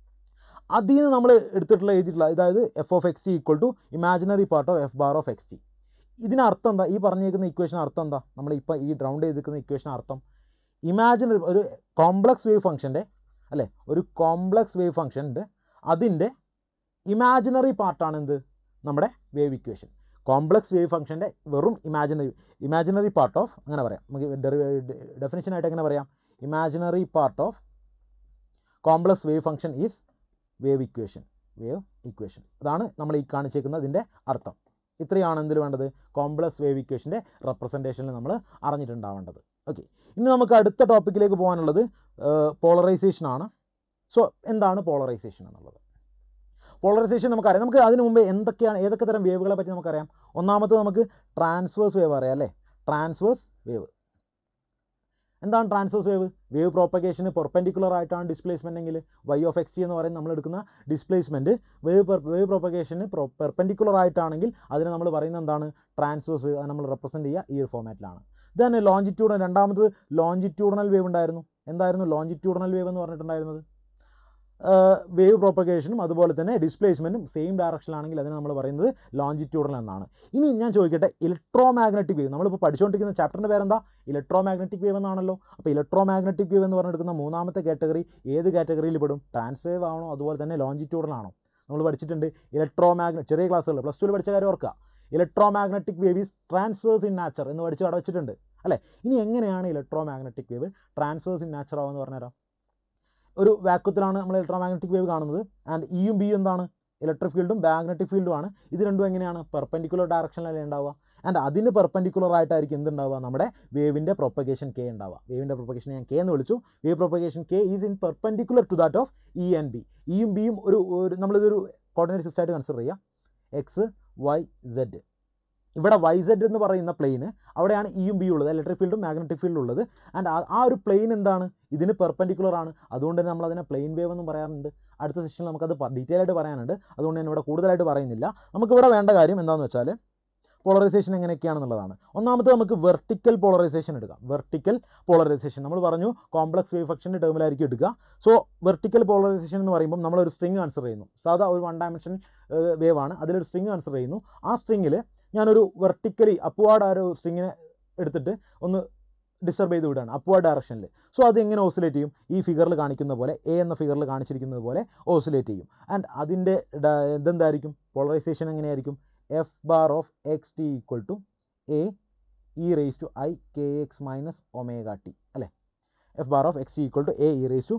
അതിൽ നിന്ന് നമ്മൾ എടുത്തിട്ടുള്ള എഴുതിയിട്ടുള്ള അതായത് f of X T equal to imaginary part of f bar of X t ഇതിനർത്ഥം എന്താ ഈ പറഞ്ഞേക്കുന്ന ഇക്വേഷൻ അർത്ഥം എന്താ നമ്മൾ ഇപ്പോൾ ഈ റൗണ്ട് ചെയ്തിരിക്കുന്ന ഇക്വേഷൻ അർത്ഥം ഇമാജിനറി ഒരു കോംപ്ലക്സ് വേവ് ഫംഗ്ഷൻ്റെ അല്ലേ ഒരു കോംപ്ലക്സ് വേവ് ഫംഗ്ഷൻ ഉണ്ട് അതിൻ്റെ ഇമാജിനറി പാർട്ടാണ് എന്ത് നമ്മുടെ വേവ് ഇക്വേഷൻ കോംപ്ലക്സ് വേവ് ഫംഗ്ഷൻ്റെ വെറും ഇമാജിനറി ഇമാജിനറി പാർട്ട് ഓഫ് അങ്ങനെ പറയാം നമുക്ക് ഡെഫിനിഷനായിട്ട് എങ്ങനെ പറയാം imaginary part of complex wave function is wave equation wave equation അതാണ് നമ്മൾ ഈ കാണിച്ചേക്കുന്നതിൻ്റെ അർത്ഥം ഇത്രയാണ് എന്തിൽ വേണ്ടത് കോംപ്ലക്സ് വേവ് ഇക്വേഷൻ്റെ റെപ്രസെൻറ്റേഷനിൽ നമ്മൾ അറിഞ്ഞിട്ടുണ്ടാവേണ്ടത് ഓക്കെ ഇനി നമുക്ക് അടുത്ത ടോപ്പിക്കിലേക്ക് പോകാനുള്ളത് പോളറൈസേഷൻ ആണ് സോ എന്താണ് പോളറൈസേഷൻ എന്നുള്ളത് പോളറൈസേഷൻ നമുക്കറിയാം നമുക്ക് അതിന് മുമ്പ് എന്തൊക്കെയാണ് ഏതൊക്കെ തരം വേവുകളെ പറ്റി നമുക്കറിയാം ഒന്നാമത്തെ നമുക്ക് ട്രാൻസ്വേഴ്സ് വേവ് അറിയാം അല്ലേ ട്രാൻസ്വേഴ്സ് വേവ് എന്താണ് ട്രാൻസ്വേഴ്സ് വേവ് വേവ് പ്രോപ്പഗേഷന് പെർപെൻഡിക്കുലർ ആയിട്ടാണ് ഡിസ്പ്ലേസ്മെൻ്റ് എങ്കിൽ വൈ ഓഫ് എക്സ് ടി എന്ന് പറയുന്നത് നമ്മൾ എടുക്കുന്ന ഡിസ്പ്ലേസ്മെൻറ്റ് വേവ് വേവ് പ്രോപ്പഗേഷന് പെർപെൻഡിക്കുലർ ആയിട്ടാണെങ്കിൽ അതിന് നമ്മൾ പറയുന്നത് എന്താണ് ട്രാൻസ്വേഴ്സ് വേവ് അത് നമ്മൾ റെപ്രസെൻറ്റ് ചെയ്യുക ഈ ഒരു ഫോമാറ്റിലാണ് ഇതന്നെ ലോഞ്ചിറ്റ്യൂഡൽ രണ്ടാമത് ലോഞ്ചിറ്റ്യൂഡണൽ വേവ് ഉണ്ടായിരുന്നു എന്തായിരുന്നു ലോഞ്ചിറ്റ്യൂഡണൽ വേവ് എന്ന് പറഞ്ഞിട്ടുണ്ടായിരുന്നത് വേവ് പ്രോപ്പഗേഷനും അതുപോലെ തന്നെ ഡിസ്പ്ലേസ്മെൻറ്റും സെയിം ഡയറക്ഷനിലാണെങ്കിൽ അതിന് നമ്മൾ പറയുന്നത് ലോഞ്ചിറ്റ്യൂഡൽ എന്നാണ് ഇനി ഞാൻ ചോദിക്കട്ടെ ഇലക്ട്രോ മാഗ്നറ്റിക് വേവ് നമ്മളിപ്പോൾ പഠിച്ചുകൊണ്ടിരിക്കുന്ന ചാപ്റ്ററിൻ്റെ പേരെന്താ ഇലക്ട്രോ മാഗ്നറ്റിക് വേവ് എന്നാണല്ലോ അപ്പോൾ ഇലക്ട്രോ മാഗ്നറ്റിക് വേവ് എന്ന് പറഞ്ഞെടുക്കുന്ന മൂന്നാമത്തെ കാറ്റഗറി ഏത് കാറ്റഗറിയിൽ പെടും ട്രാൻസ്വേവ് ആണോ അതുപോലെ തന്നെ ലോഞ്ചിറ്റ്യൂഡൽ ആണോ നമ്മൾ പഠിച്ചിട്ടുണ്ട് ഇലക്ട്രോ മാഗ്നറ്റ് ചെറിയ ക്ലാസ്സുകൾ പ്ലസ് ടുവിൽ പഠിച്ച കാര്യം ഓർക്കുക electro magnetic wave is transverse in nature എന്ന് പഠിച്ച് അവിടെ വെച്ചിട്ടുണ്ട് അല്ലേ ഇനി എങ്ങനെയാണ് electro magnetic wave transverse in nature ആവുമെന്ന് പറഞ്ഞുതരാം ഒരു വാക്വത്തിലാണ് നമ്മൾ ഇലക്ട്രോ മാഗ്നറ്റിക് വേവ് കാണുന്നത് ആൻഡ് ഇയും ബിയും എന്താണ് ഇലക്ട്രിക് ഫീൽഡും മാഗ്നറ്റിക് ഫീൽഡും ആണ് ഇത് രണ്ടും എങ്ങനെയാണ് പെർപെൻഡിക്കുലർ ഡയറക്ഷനിലല്ലേ ഉണ്ടാവുക ആൻഡ് അതിന് പെർപെൻഡിക്കുലർ ആയിട്ടായിരിക്കും എന്തുണ്ടാവുക നമ്മുടെ വേവിൻ്റെ പ്രൊപ്പഗേഷൻ കെ ഉണ്ടാവുക വേവിൻ്റെ പ്രൊപ്പഗേഷൻ ഞാൻ കെ എന്ന് വിളിച്ചു wave propagation k is in perpendicular to that of e and b ഇയും ബിയും ഒരു ഒരു നമ്മളിതൊരു കോർഡിനേറ്റ് സിസ്റ്റം ആയിട്ട് കൺസിഡർ ചെയ്യുക എക്സ് വൈ സെഡ് ഇവിടെ വൈ സെഡ് എന്ന് പറയുന്ന പ്ലെയിന് അവിടെയാണ് ഇയും ബിയും ഉള്ളത് ഇലക്ട്രിക് ഫീൽഡും മാഗ്നറ്റിക് ഫീൽഡും ഉള്ളത് ആൻഡ് ആ ഒരു പ്ലെയിൻ എന്താണ് ഇതിന് പെർപെൻഡിക്കുലർ ആണ് അതുകൊണ്ട് തന്നെ നമ്മൾ അതിനെ പ്ലെയിൻ വേവ് എന്നും പറയാറുണ്ട് അടുത്ത സെഷനിൽ നമുക്കത് ഡീറ്റെയിൽ ആയിട്ട് പറയാനുണ്ട് അതുകൊണ്ട് ഞാൻ ഇവിടെ കൂടുതലായിട്ട് പറയുന്നില്ല നമുക്കിവിടെ വേണ്ട കാര്യം എന്താണെന്ന് വെച്ചാൽ പോളറൈസേഷൻ എങ്ങനെയൊക്കെയാണെന്നുള്ളതാണ് ഒന്നാമത്തെ നമുക്ക് വെർട്ടിക്കൽ പോളറൈസേഷൻ എടുക്കാം വെർട്ടിക്കൽ പോളറൈസേഷൻ നമ്മൾ പറഞ്ഞു കോംപ്ലക്സ് വേവ് ഫംഗ്ഷൻ്റെ ടേമിലായിരിക്കും എടുക്കുക സോ വെർട്ടിക്കൽ പോളറൈസേഷൻ എന്ന് പറയുമ്പോൾ നമ്മളൊരു സ്ട്രിങ് കൺസിഡർ ചെയ്യുന്നു സാധാ ഒരു വൺ ഡയമെൻഷൻ വേവ് ആണ് അതിലൊരു സ്ട്രിങ് കൺസിഡർ ചെയ്യുന്നു ആ സ്ട്രിങ്ങിൽ ഞാനൊരു വെർട്ടിക്കലി അപ്വാർഡ് ആ ഒരു സ്ട്രിങ്ങിനെ എടുത്തിട്ട് ഒന്ന് ഡിസ്റ്റർബ് ചെയ്ത് വിടുകയാണ് അപ്വാർഡ് ഡയറക്ഷനിൽ സോ അത് എങ്ങനെ ഓസിലേറ്റ് ചെയ്യും ഈ ഫിഗറിൽ കാണിക്കുന്ന പോലെ എ എന്ന ഫിഗറിൽ കാണിച്ചിരിക്കുന്നത് പോലെ ഓസിലേറ്റ് ചെയ്യും ആൻഡ് അതിൻ്റെ ഇതെന്തായിരിക്കും പോളറൈസേഷൻ എങ്ങനെയായിരിക്കും f bar of X T equal to A E raise to I K X minus omega T അല്ലേ f bar of X T equal to A E raise to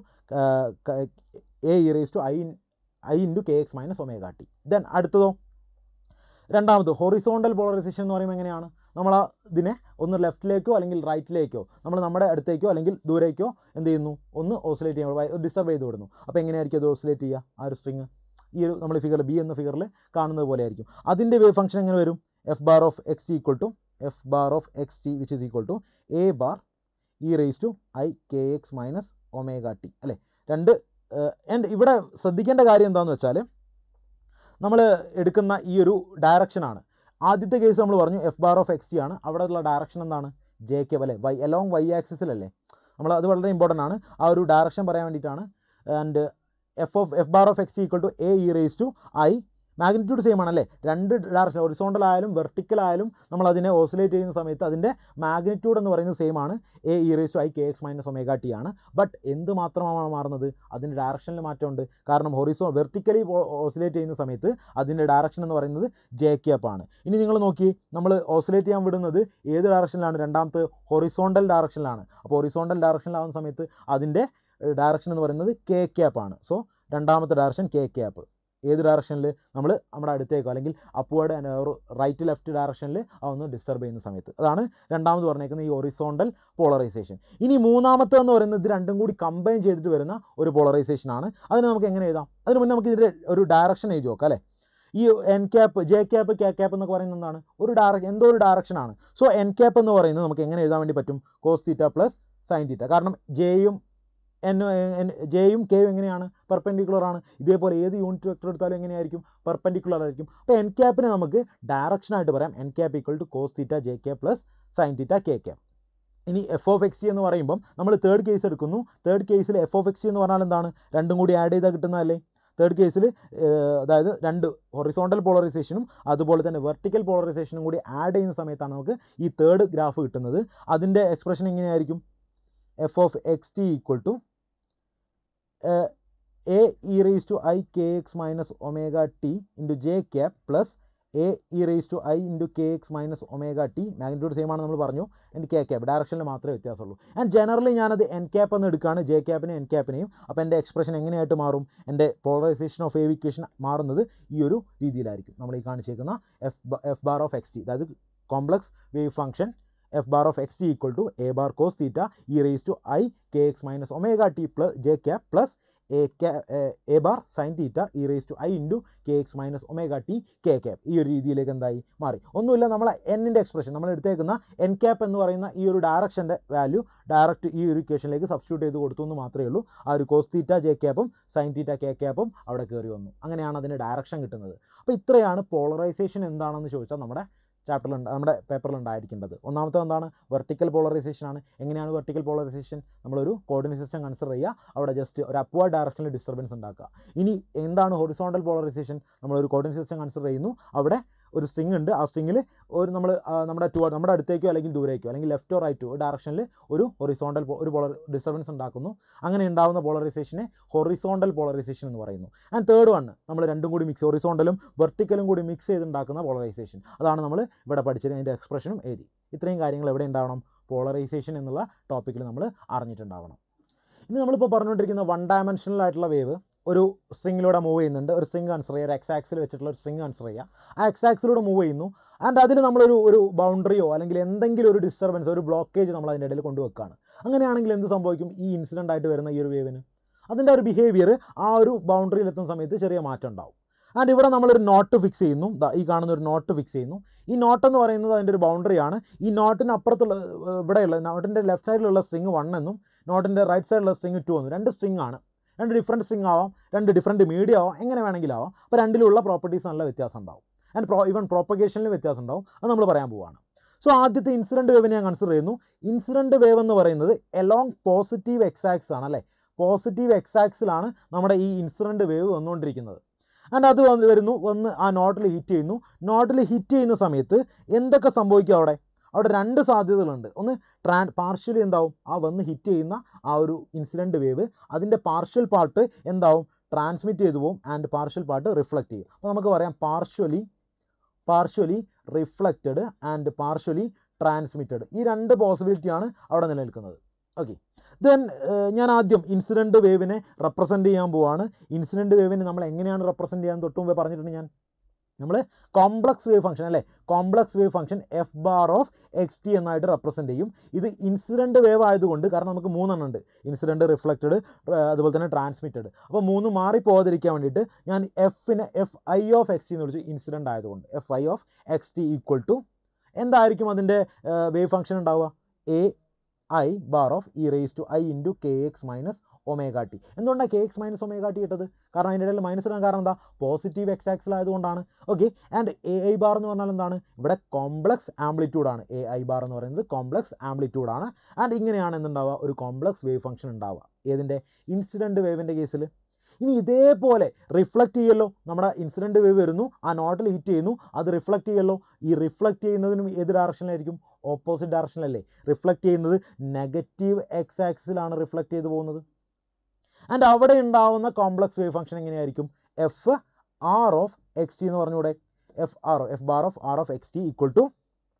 A E raise to i i into K X minus omega t then അടുത്തതോ രണ്ടാമത് horizontal polarisation എന്ന് പറയുമ്പോൾ എങ്ങനെയാണ് നമ്മൾ ആ ഇതിനെ ഒന്ന് ലെഫ്റ്റിലേക്കോ അല്ലെങ്കിൽ റൈറ്റിലേക്കോ നമ്മൾ നമ്മുടെ അടുത്തേക്കോ അല്ലെങ്കിൽ ദൂരേക്കോ എന്ത് ചെയ്യുന്നു ഒന്ന് ഓസിലേറ്റ് ചെയ്യാൻ ഡിസ്റ്റർബ് ചെയ്ത് വിടുന്നു അപ്പോൾ എങ്ങനെയായിരിക്കും അത് ഓസിലേറ്റ് ചെയ്യുക ആ ഒരു സ്ട്രിങ് ഈ ഒരു നമ്മൾ ഫിഗർ ബി എന്ന ഫിഗറിൽ കാണുന്നത് പോലെ ആയിരിക്കും അതിൻ്റെ വേവ് ഫംഗ്ഷൻ എങ്ങനെ വരും f bar of X T equal to f bar of X T which is equal to A bar E raise to I K X minus omega T അല്ലേ രണ്ട് ആൻഡ് ഇവിടെ ശ്രദ്ധിക്കേണ്ട കാര്യം എന്താണെന്ന് വെച്ചാൽ നമ്മൾ എടുക്കുന്ന ഈ ഒരു ഡയറക്ഷനാണ് ആദ്യത്തെ കേസ് നമ്മൾ പറഞ്ഞു f bar of X t ആണ് അവിടെ ഉള്ള ഡയറക്ഷൻ എന്താണ് ജെ കെ അല്ലേ വൈ അലോങ് വൈ ആക്സിസിലല്ലേ നമ്മൾ അത് വളരെ ഇമ്പോർട്ടൻ്റ് ആണ് ആ ഒരു ഡയറക്ഷൻ പറയാൻ വേണ്ടിയിട്ടാണ് and f of f bar of X T equal to A E raise to i magnitude same ആണല്ലേ രണ്ട് ഡയറക്ഷൻ ഒറിസോണ്ടൽ ആയാലും വെർട്ടിക്കൽ ആയാലും നമ്മൾ അതിനെ ഓസിലേറ്റ് ചെയ്യുന്ന സമയത്ത് അതിൻ്റെ മാഗ്നിറ്റ്യൂഡ് എന്ന് പറയുന്നത് സെയിം ആണ് a E raise to I K X minus omega T ആണ് ബട്ട് എന്ത് മാത്രമാണ് മാറുന്നത് അതിൻ്റെ ഡയറക്ഷനിൽ മാറ്റമുണ്ട് കാരണം ഹൊറിസോ വെർട്ടിക്കലി ഓസിലേറ്റ് ചെയ്യുന്ന സമയത്ത് അതിൻ്റെ ഡയറക്ഷൻ എന്ന് പറയുന്നത് ജെ ക്യാപ്പ് ആണ് ഇനി നിങ്ങൾ നോക്കി നമ്മൾ ഓസിലേറ്റ് ചെയ്യാൻ വിടുന്നത് ഏത് ഡയറക്ഷനിലാണ് രണ്ടാമത്തെ ഹൊറിസോണ്ടൽ ഡയറക്ഷനിലാണ് അപ്പോൾ ഹൊറിസോണ്ടൽ ഡയറക്ഷനിലാവുന്ന സമയത്ത് അതിൻ്റെ ഡയറക്ഷൻ എന്ന് പറയുന്നത് കെ ക്യാപ്പ് ആണ് സോ രണ്ടാമത്തെ ഡയറക്ഷൻ കെ ക്യാപ്പ് ഏത് ഡയറക്ഷനിൽ നമ്മൾ നമ്മുടെ അടുത്തേക്കോ അല്ലെങ്കിൽ അപ്വേർഡ് റൈറ്റ് ലെഫ്റ്റ് ഡയറക്ഷനിൽ അതൊന്ന് ഡിസ്റ്റർബ് ചെയ്യുന്ന സമയത്ത് അതാണ് രണ്ടാമത് പറഞ്ഞേക്കുന്ന ഈ ഒറിസോണ്ടൽ പോളറൈസേഷൻ ഇനി മൂന്നാമത്തെ എന്ന് പറയുന്നത് ഇത് രണ്ടും കൂടി കമ്പൈൻ ചെയ്തിട്ട് വരുന്ന ഒരു പോളറൈസേഷൻ ആണ് അതിന് നമുക്ക് എങ്ങനെ എഴുതാം അതിന് മുന്നേ നമുക്ക് ഇതിൻ്റെ ഒരു ഡയറക്ഷൻ എഴുതി നോക്കാം അല്ലേ ഈ n cap j cap k cap എന്നൊക്കെ പറയുന്നത് എന്താണ് ഒരു ഡയറക്ഷൻ എന്തോ ഒരു ഡയറക്ഷനാണ് സോ എൻ ക്യാപ്പ് എന്ന് പറയുന്നത് നമുക്ക് എങ്ങനെ എഴുതാൻ വേണ്ടി പറ്റും cos theta plus sine theta കാരണം ജെയും എൻ ജെയും കെയും എങ്ങനെയാണ് പെർപെൻഡിക്കുലർ ആണ് ഇതേപോലെ ഏത് യൂണിറ്റ് വെക്ടർ എടുത്താലും എങ്ങനെയായിരിക്കും പെർപെൻഡിക്കുലർ ആയിരിക്കും അപ്പോൾ എൻ ക്യാപ്പിനെ നമുക്ക് ഡയറക്ഷനായിട്ട് പറയാം n cap equal to cos theta j k plus sine theta k cap ഇനി എഫ് ഓഫ് എക്സ് ടി എന്ന് പറയുമ്പം നമ്മൾ തേർഡ് കേസ് എടുക്കുന്നു തേർഡ് കേസിൽ എഫ് ഓഫ് എക്സ് ടി എന്ന് പറഞ്ഞാൽ എന്താണ് രണ്ടും കൂടി ആഡ് ചെയ്താൽ കിട്ടുന്നതല്ലേ തേർഡ് കേസിൽ അതായത് രണ്ട് ഹൊറിസോണ്ടൽ പോളറൈസേഷനും അതുപോലെ തന്നെ വെർട്ടിക്കൽ പോളറൈസേഷനും കൂടി ആഡ് ചെയ്യുന്ന സമയത്താണ് നമുക്ക് ഈ തേർഡ് ഗ്രാഫ് കിട്ടുന്നത് അതിൻ്റെ എക്സ്പ്രഷൻ എങ്ങനെയായിരിക്കും F of X T equal to A E raise to I K X minus omega T into J cap plus A E raise to I into K X minus omega T magnitude same ആണ് നമ്മൾ പറഞ്ഞു എൻ്റെ K cap ഡയറക്ഷനിൽ മാത്രമേ വ്യത്യാസമുള്ളൂ and generally ഞാനത് N cap എന്ന് എടുക്കുകയാണ് ജെ ക്യാപ്പിനെയും എൻ ക്യാപ്പിനെയും അപ്പോൾ എൻ്റെ എക്സ്പ്രഷൻ എങ്ങനെയായിട്ട് മാറും എൻ്റെ പോളറൈസേഷൻ ഓഫ് ഏവിക്കേഷൻ മാറുന്നത് ഈ ഒരു രീതിയിലായിരിക്കും നമ്മൾ ഈ കാണിച്ചേക്കുന്ന F F bar of X T അതായത് complex wave function F bar of X T equal to A bar cos theta E raise to I K X minus omega T plus J cap plus A ക്യാ A bar sine theta E raise to I into K X minus omega T K cap ഈ ഒരു രീതിയിലേക്ക് എന്തായി മാറി ഒന്നുമില്ല നമ്മൾ എന്നിൻ്റെ expression നമ്മൾ എടുത്തേക്കുന്ന എൻ ക്യാപ്പ് എന്ന് പറയുന്ന ഈ ഒരു ഡയറക്ഷൻ്റെ വാല്യൂ ഡയറക്റ്റ് ഈ ഒരു ഇക്വേഷനിലേക്ക് സബ്സ്റ്റിറ്റ്യൂട്ട് ചെയ്ത് കൊടുത്തു എന്ന് മാത്രമേ ഉള്ളൂ ആ ഒരു കോസ് തീറ്റ ജെ ക്യാപ്പും സൈൻ തീറ്റ കെ ക്യാപ്പും അവിടെ കയറി വന്നു അങ്ങനെയാണ് അതിന് ഡയറക്ഷൻ കിട്ടുന്നത് അപ്പോൾ ഇത്രയാണ് പോളറൈസേഷൻ എന്താണെന്ന് ചോദിച്ചാൽ നമ്മുടെ ചാപ്റ്ററിൽ നമ്മുടെ പേപ്പറിൽ ഉണ്ടായിരിക്കേണ്ടത് ഒന്നാമത്തെ എന്താണ് വെർട്ടിക്കൽ പോളറൈസേഷൻ ആണ് എങ്ങനെയാണ് വെർട്ടിക്കൽ പോളറൈസേഷൻ നമ്മളൊരു കോർഡിനേറ്റ് സിസ്റ്റം കൺസിഡർ ചെയ്യുക അവിടെ ജസ്റ്റ് ഒരു അപ്വാർഡ് ഡയറക്ഷനിൽ ഡിസ്റ്റർബൻസ് ഉണ്ടാക്കുക ഇനി എന്താണ് ഹൊറിസോണ്ടൽ പോളറൈസേഷൻ നമ്മളൊരു കോർഡിനേറ്റ് സിസ്റ്റം കൺസിഡർ ചെയ്യുന്നു അവിടെ ഒരു സ്ട്രിങ് ഉണ്ട് ആ സ്ട്രിങ്ങിൽ ഒരു നമ്മൾ നമ്മുടെ ടു നമ്മുടെ അടുത്തേക്കോ അല്ലെങ്കിൽ ദൂരേക്കോ അല്ലെങ്കിൽ ലെഫ്റ്റോ റൈറ്റോ ഡയറക്ഷനിൽ ഒരു ഹൊറിസോണ്ടൽ ഒരു പോളർ ഡിസ്റ്റർബൻസ് ഉണ്ടാക്കുന്നു അങ്ങനെ ഉണ്ടാകുന്ന പോളറൈസേഷനെ ഹൊറിസോണ്ടൽ പോളറൈസേഷൻ എന്ന് പറയുന്നു ആൻഡ് തേർഡ് വൺ നമ്മൾ രണ്ടും കൂടി മിക്സ് ഹൊറിസോണ്ടലും വെർട്ടിക്കലും കൂടി മിക്സ് ചെയ്തുണ്ടാക്കുന്ന പോളറൈസേഷൻ അതാണ് നമ്മൾ ഇവിടെ പഠിച്ചത് അതിൻ്റെ എക്സ്പ്രഷനും എഴുതി ഇത്രയും കാര്യങ്ങൾ എവിടെ ഉണ്ടാവണം പോളറൈസേഷൻ എന്നുള്ള ടോപ്പിക്കിൽ നമ്മൾ അറിഞ്ഞിട്ടുണ്ടാവണം ഇനി നമ്മളിപ്പോൾ പറഞ്ഞുകൊണ്ടിരിക്കുന്ന വൺ ഡയമെൻഷണൽ ആയിട്ടുള്ള വേവ് ഒരു സ്ട്രിങ്ങിലൂടെ മൂവ് ചെയ്യുന്നുണ്ട് ഒരു സ്ട്രിങ് കൺസിഡർ ചെയ്യുക ഒരു എക്സ് ആക്സിൽ വെച്ചിട്ടുള്ള ഒരു സ്ട്രിങ് കൺസിഡർ ചെയ്യുക ആ എക്സ് ആക്സിലൂടെ മൂവ് ചെയ്യുന്നു ആൻഡ് അതിൽ നമ്മളൊരു ഒരു ബൗണ്ടറിയോ അല്ലെങ്കിൽ എന്തെങ്കിലും ഒരു ഡിസ്റ്റർബൻസ് ഒരു ബ്ലോക്കേജ് നമ്മൾ അതിൻ്റെ ഇടയിൽ കൊണ്ടുവെക്കുകയാണ് അങ്ങനെയാണെങ്കിൽ എന്ത് സംഭവിക്കും ഈ ഇൻസിഡൻ്റ് ആയിട്ട് വരുന്ന ഈ ഒരു വേവിന് അതിൻ്റെ ഒരു ബിഹേവിയർ ആ ഒരു ബൗണ്ടറിയിൽ എത്തുന്ന സമയത്ത് ചെറിയ മാറ്റം ഉണ്ടാവും ആൻഡ് ഇവിടെ നമ്മളൊരു നോട്ട് ഫിക്സ് ചെയ്യുന്നു ദാ ഈ കാണുന്ന ഒരു നോട്ട് ഫിക്സ് ചെയ്യുന്നു ഈ നോട്ട് എന്ന് പറയുന്നത് അതിൻ്റെ ഒരു ബൗണ്ടറിയാണ് ഈ നോട്ടിന് അപ്പുറത്തുള്ള ഏർ, ഇവിടെയുള്ള നോട്ടിൻ്റെ ലെഫ്റ്റ് സൈഡിലുള്ള സ്ട്രിങ് വൺ എന്നും നോട്ടിൻ്റെ റൈറ്റ് സൈഡിലുള്ള സ്ട്രിങ് ടു എന്നും രണ്ട് സ്ട്രിങ് ആണ് രണ്ട് ഡിഫറെൻറ്റ് സ്ട്രിങ് ആവാം രണ്ട് ഡിഫറെൻറ്റ് മീഡിയ ആവാം എങ്ങനെ വേണമെങ്കിലും ആവാം അപ്പോൾ രണ്ടിലുള്ള പ്രോപ്പർട്ടീസ് നല്ല വ്യത്യാസം ഉണ്ടാവും ആൻഡ് പ്രോ ഈവൻ പ്രോപ്പഗേഷനിൽ വ്യത്യാസം ഉണ്ടാവും അത് നമ്മൾ പറയാൻ പോവുകയാണ് സോ ആദ്യത്തെ ഇൻസിഡൻറ്റ് വേവിനെ ഞാൻ കൺസിഡർ ചെയ്യുന്നു ഇൻസിഡൻറ്റ് വേവ് എന്ന് പറയുന്നത് എലോങ് പോസിറ്റീവ് എക്സാക്സ് ആണ് അല്ലേ പോസിറ്റീവ് എക്സാക്സിലാണ് നമ്മുടെ ഈ ഇൻസിഡൻറ്റ് വേവ് വന്നുകൊണ്ടിരിക്കുന്നത് ആൻഡ് അത് വന്ന് വരുന്നു വന്ന് ആ നോട്ടിൽ ഹിറ്റ് ചെയ്യുന്നു നോട്ടിൽ ഹിറ്റ് ചെയ്യുന്ന സമയത്ത് എന്തൊക്കെ സംഭവിക്കും അവിടെ അവിടെ രണ്ട് സാധ്യതകളുണ്ട് ഒന്ന് ട്രാൻ പാർഷ്യലി എന്താവും ആ വന്ന് ഹിറ്റ് ചെയ്യുന്ന ആ ഒരു ഇൻസിഡൻറ്റ് വേവ് അതിൻ്റെ പാർഷ്യൽ പാർട്ട് എന്താവും ട്രാൻസ്മിറ്റ് ചെയ്തു പോകും ആൻഡ് പാർഷ്യൽ പാർട്ട് റിഫ്ലക്റ്റ് ചെയ്യും അപ്പോൾ നമുക്ക് പറയാം partially partially reflected and partially transmitted ഈ രണ്ട് പോസിബിലിറ്റിയാണ് അവിടെ നിലനിൽക്കുന്നത് ഓക്കെ ദെൻ ഞാൻ ആദ്യം ഇൻസിഡൻറ്റ് വേവിനെ റെപ്രസെൻറ്റ് ചെയ്യാൻ പോവാണ് ഇൻസിഡൻറ്റ് വേവിനെ നമ്മൾ എങ്ങനെയാണ് റെപ്രസെൻറ്റ് ചെയ്യാൻ തൊട്ട് മുമ്പേ പറഞ്ഞിട്ടുണ്ട് ഞാൻ നമ്മൾ കോംപ്ലക്സ് വേവ് ഫംഗ്ഷൻ അല്ലേ complex wave function F bar of X T എന്നായിട്ട് റെപ്രസെൻറ്റ് ചെയ്യും ഇത് ഇൻസിഡൻറ്റ് വേവ് ആയതുകൊണ്ട് കാരണം നമുക്ക് മൂന്നെണ്ണം ഉണ്ട് ഇൻസിഡൻറ്റ് റിഫ്ലക്റ്റഡ് അതുപോലെ തന്നെ ട്രാൻസ്മിറ്റഡ് അപ്പോൾ മൂന്ന് മാറി പോകാതിരിക്കാൻ വേണ്ടിയിട്ട് ഞാൻ എഫിനെ F I of X T എന്ന് വിളിച്ചു ഇൻസിഡൻ്റ് ആയതുകൊണ്ട് F I of X T equal to എന്തായിരിക്കും അതിൻ്റെ വേവ് ഫംഗ്ഷൻ ഉണ്ടാവുക A I bar of E raise to I into K X minus omega T എന്തുകൊണ്ടാണ് K X minus omega T ഇട്ടത് കാരണം അതിൻ്റെ ഇടയിൽ മൈനസ് ഇടാൻ കാരണം എന്താ പോസിറ്റീവ് എക്സ് ആക്സിൽ ആയതുകൊണ്ടാണ് okay and A I bar എന്ന് പറഞ്ഞാൽ എന്താണ് ഇവിടെ കോംപ്ലക്സ് ആംപ്ലിറ്റ്യൂഡ് ആണ് എ ഐ ബാർ എന്ന് പറയുന്നത് കോംപ്ലക്സ് ആംപ്ലിറ്റ്യൂഡ് ആണ് ആൻഡ് ഇങ്ങനെയാണ് എന്തുണ്ടാവുക ഒരു കോംപ്ലക്സ് വേവ് ഫംഗ്ഷൻ ഉണ്ടാവുക ഏതിൻ്റെ ഇൻസിഡൻറ്റ് വേവിൻ്റെ കേസിൽ ഇനി ഇതേപോലെ റിഫ്ലക്റ്റ് ചെയ്യല്ലോ നമ്മുടെ ഇൻസിഡൻറ്റ് വേവ് വരുന്നു ആ നോട്ടിൽ ഹിറ്റ് ചെയ്യുന്നു അത് റിഫ്ലക്റ്റ് ചെയ്യല്ലോ ഈ റിഫ്ലക്റ്റ് ചെയ്യുന്നതിനും ഏത് ഡയറക്ഷനിലായിരിക്കും ഓപ്പോസിറ്റ് ഡയറക്ഷനിലല്ലേ റിഫ്ലക്റ്റ് ചെയ്യുന്നത് നെഗറ്റീവ് എക്സ് ആക്സിലാണ് റിഫ്ലക്റ്റ് ചെയ്ത് പോകുന്നത് ആൻഡ് അവിടെ ഉണ്ടാവുന്ന കോംപ്ലക്സ് വേവ് ഫംഗ്ഷൻ എങ്ങനെയായിരിക്കും F R of X T എന്ന് പറഞ്ഞൂടെ F R F bar of R of X T equal to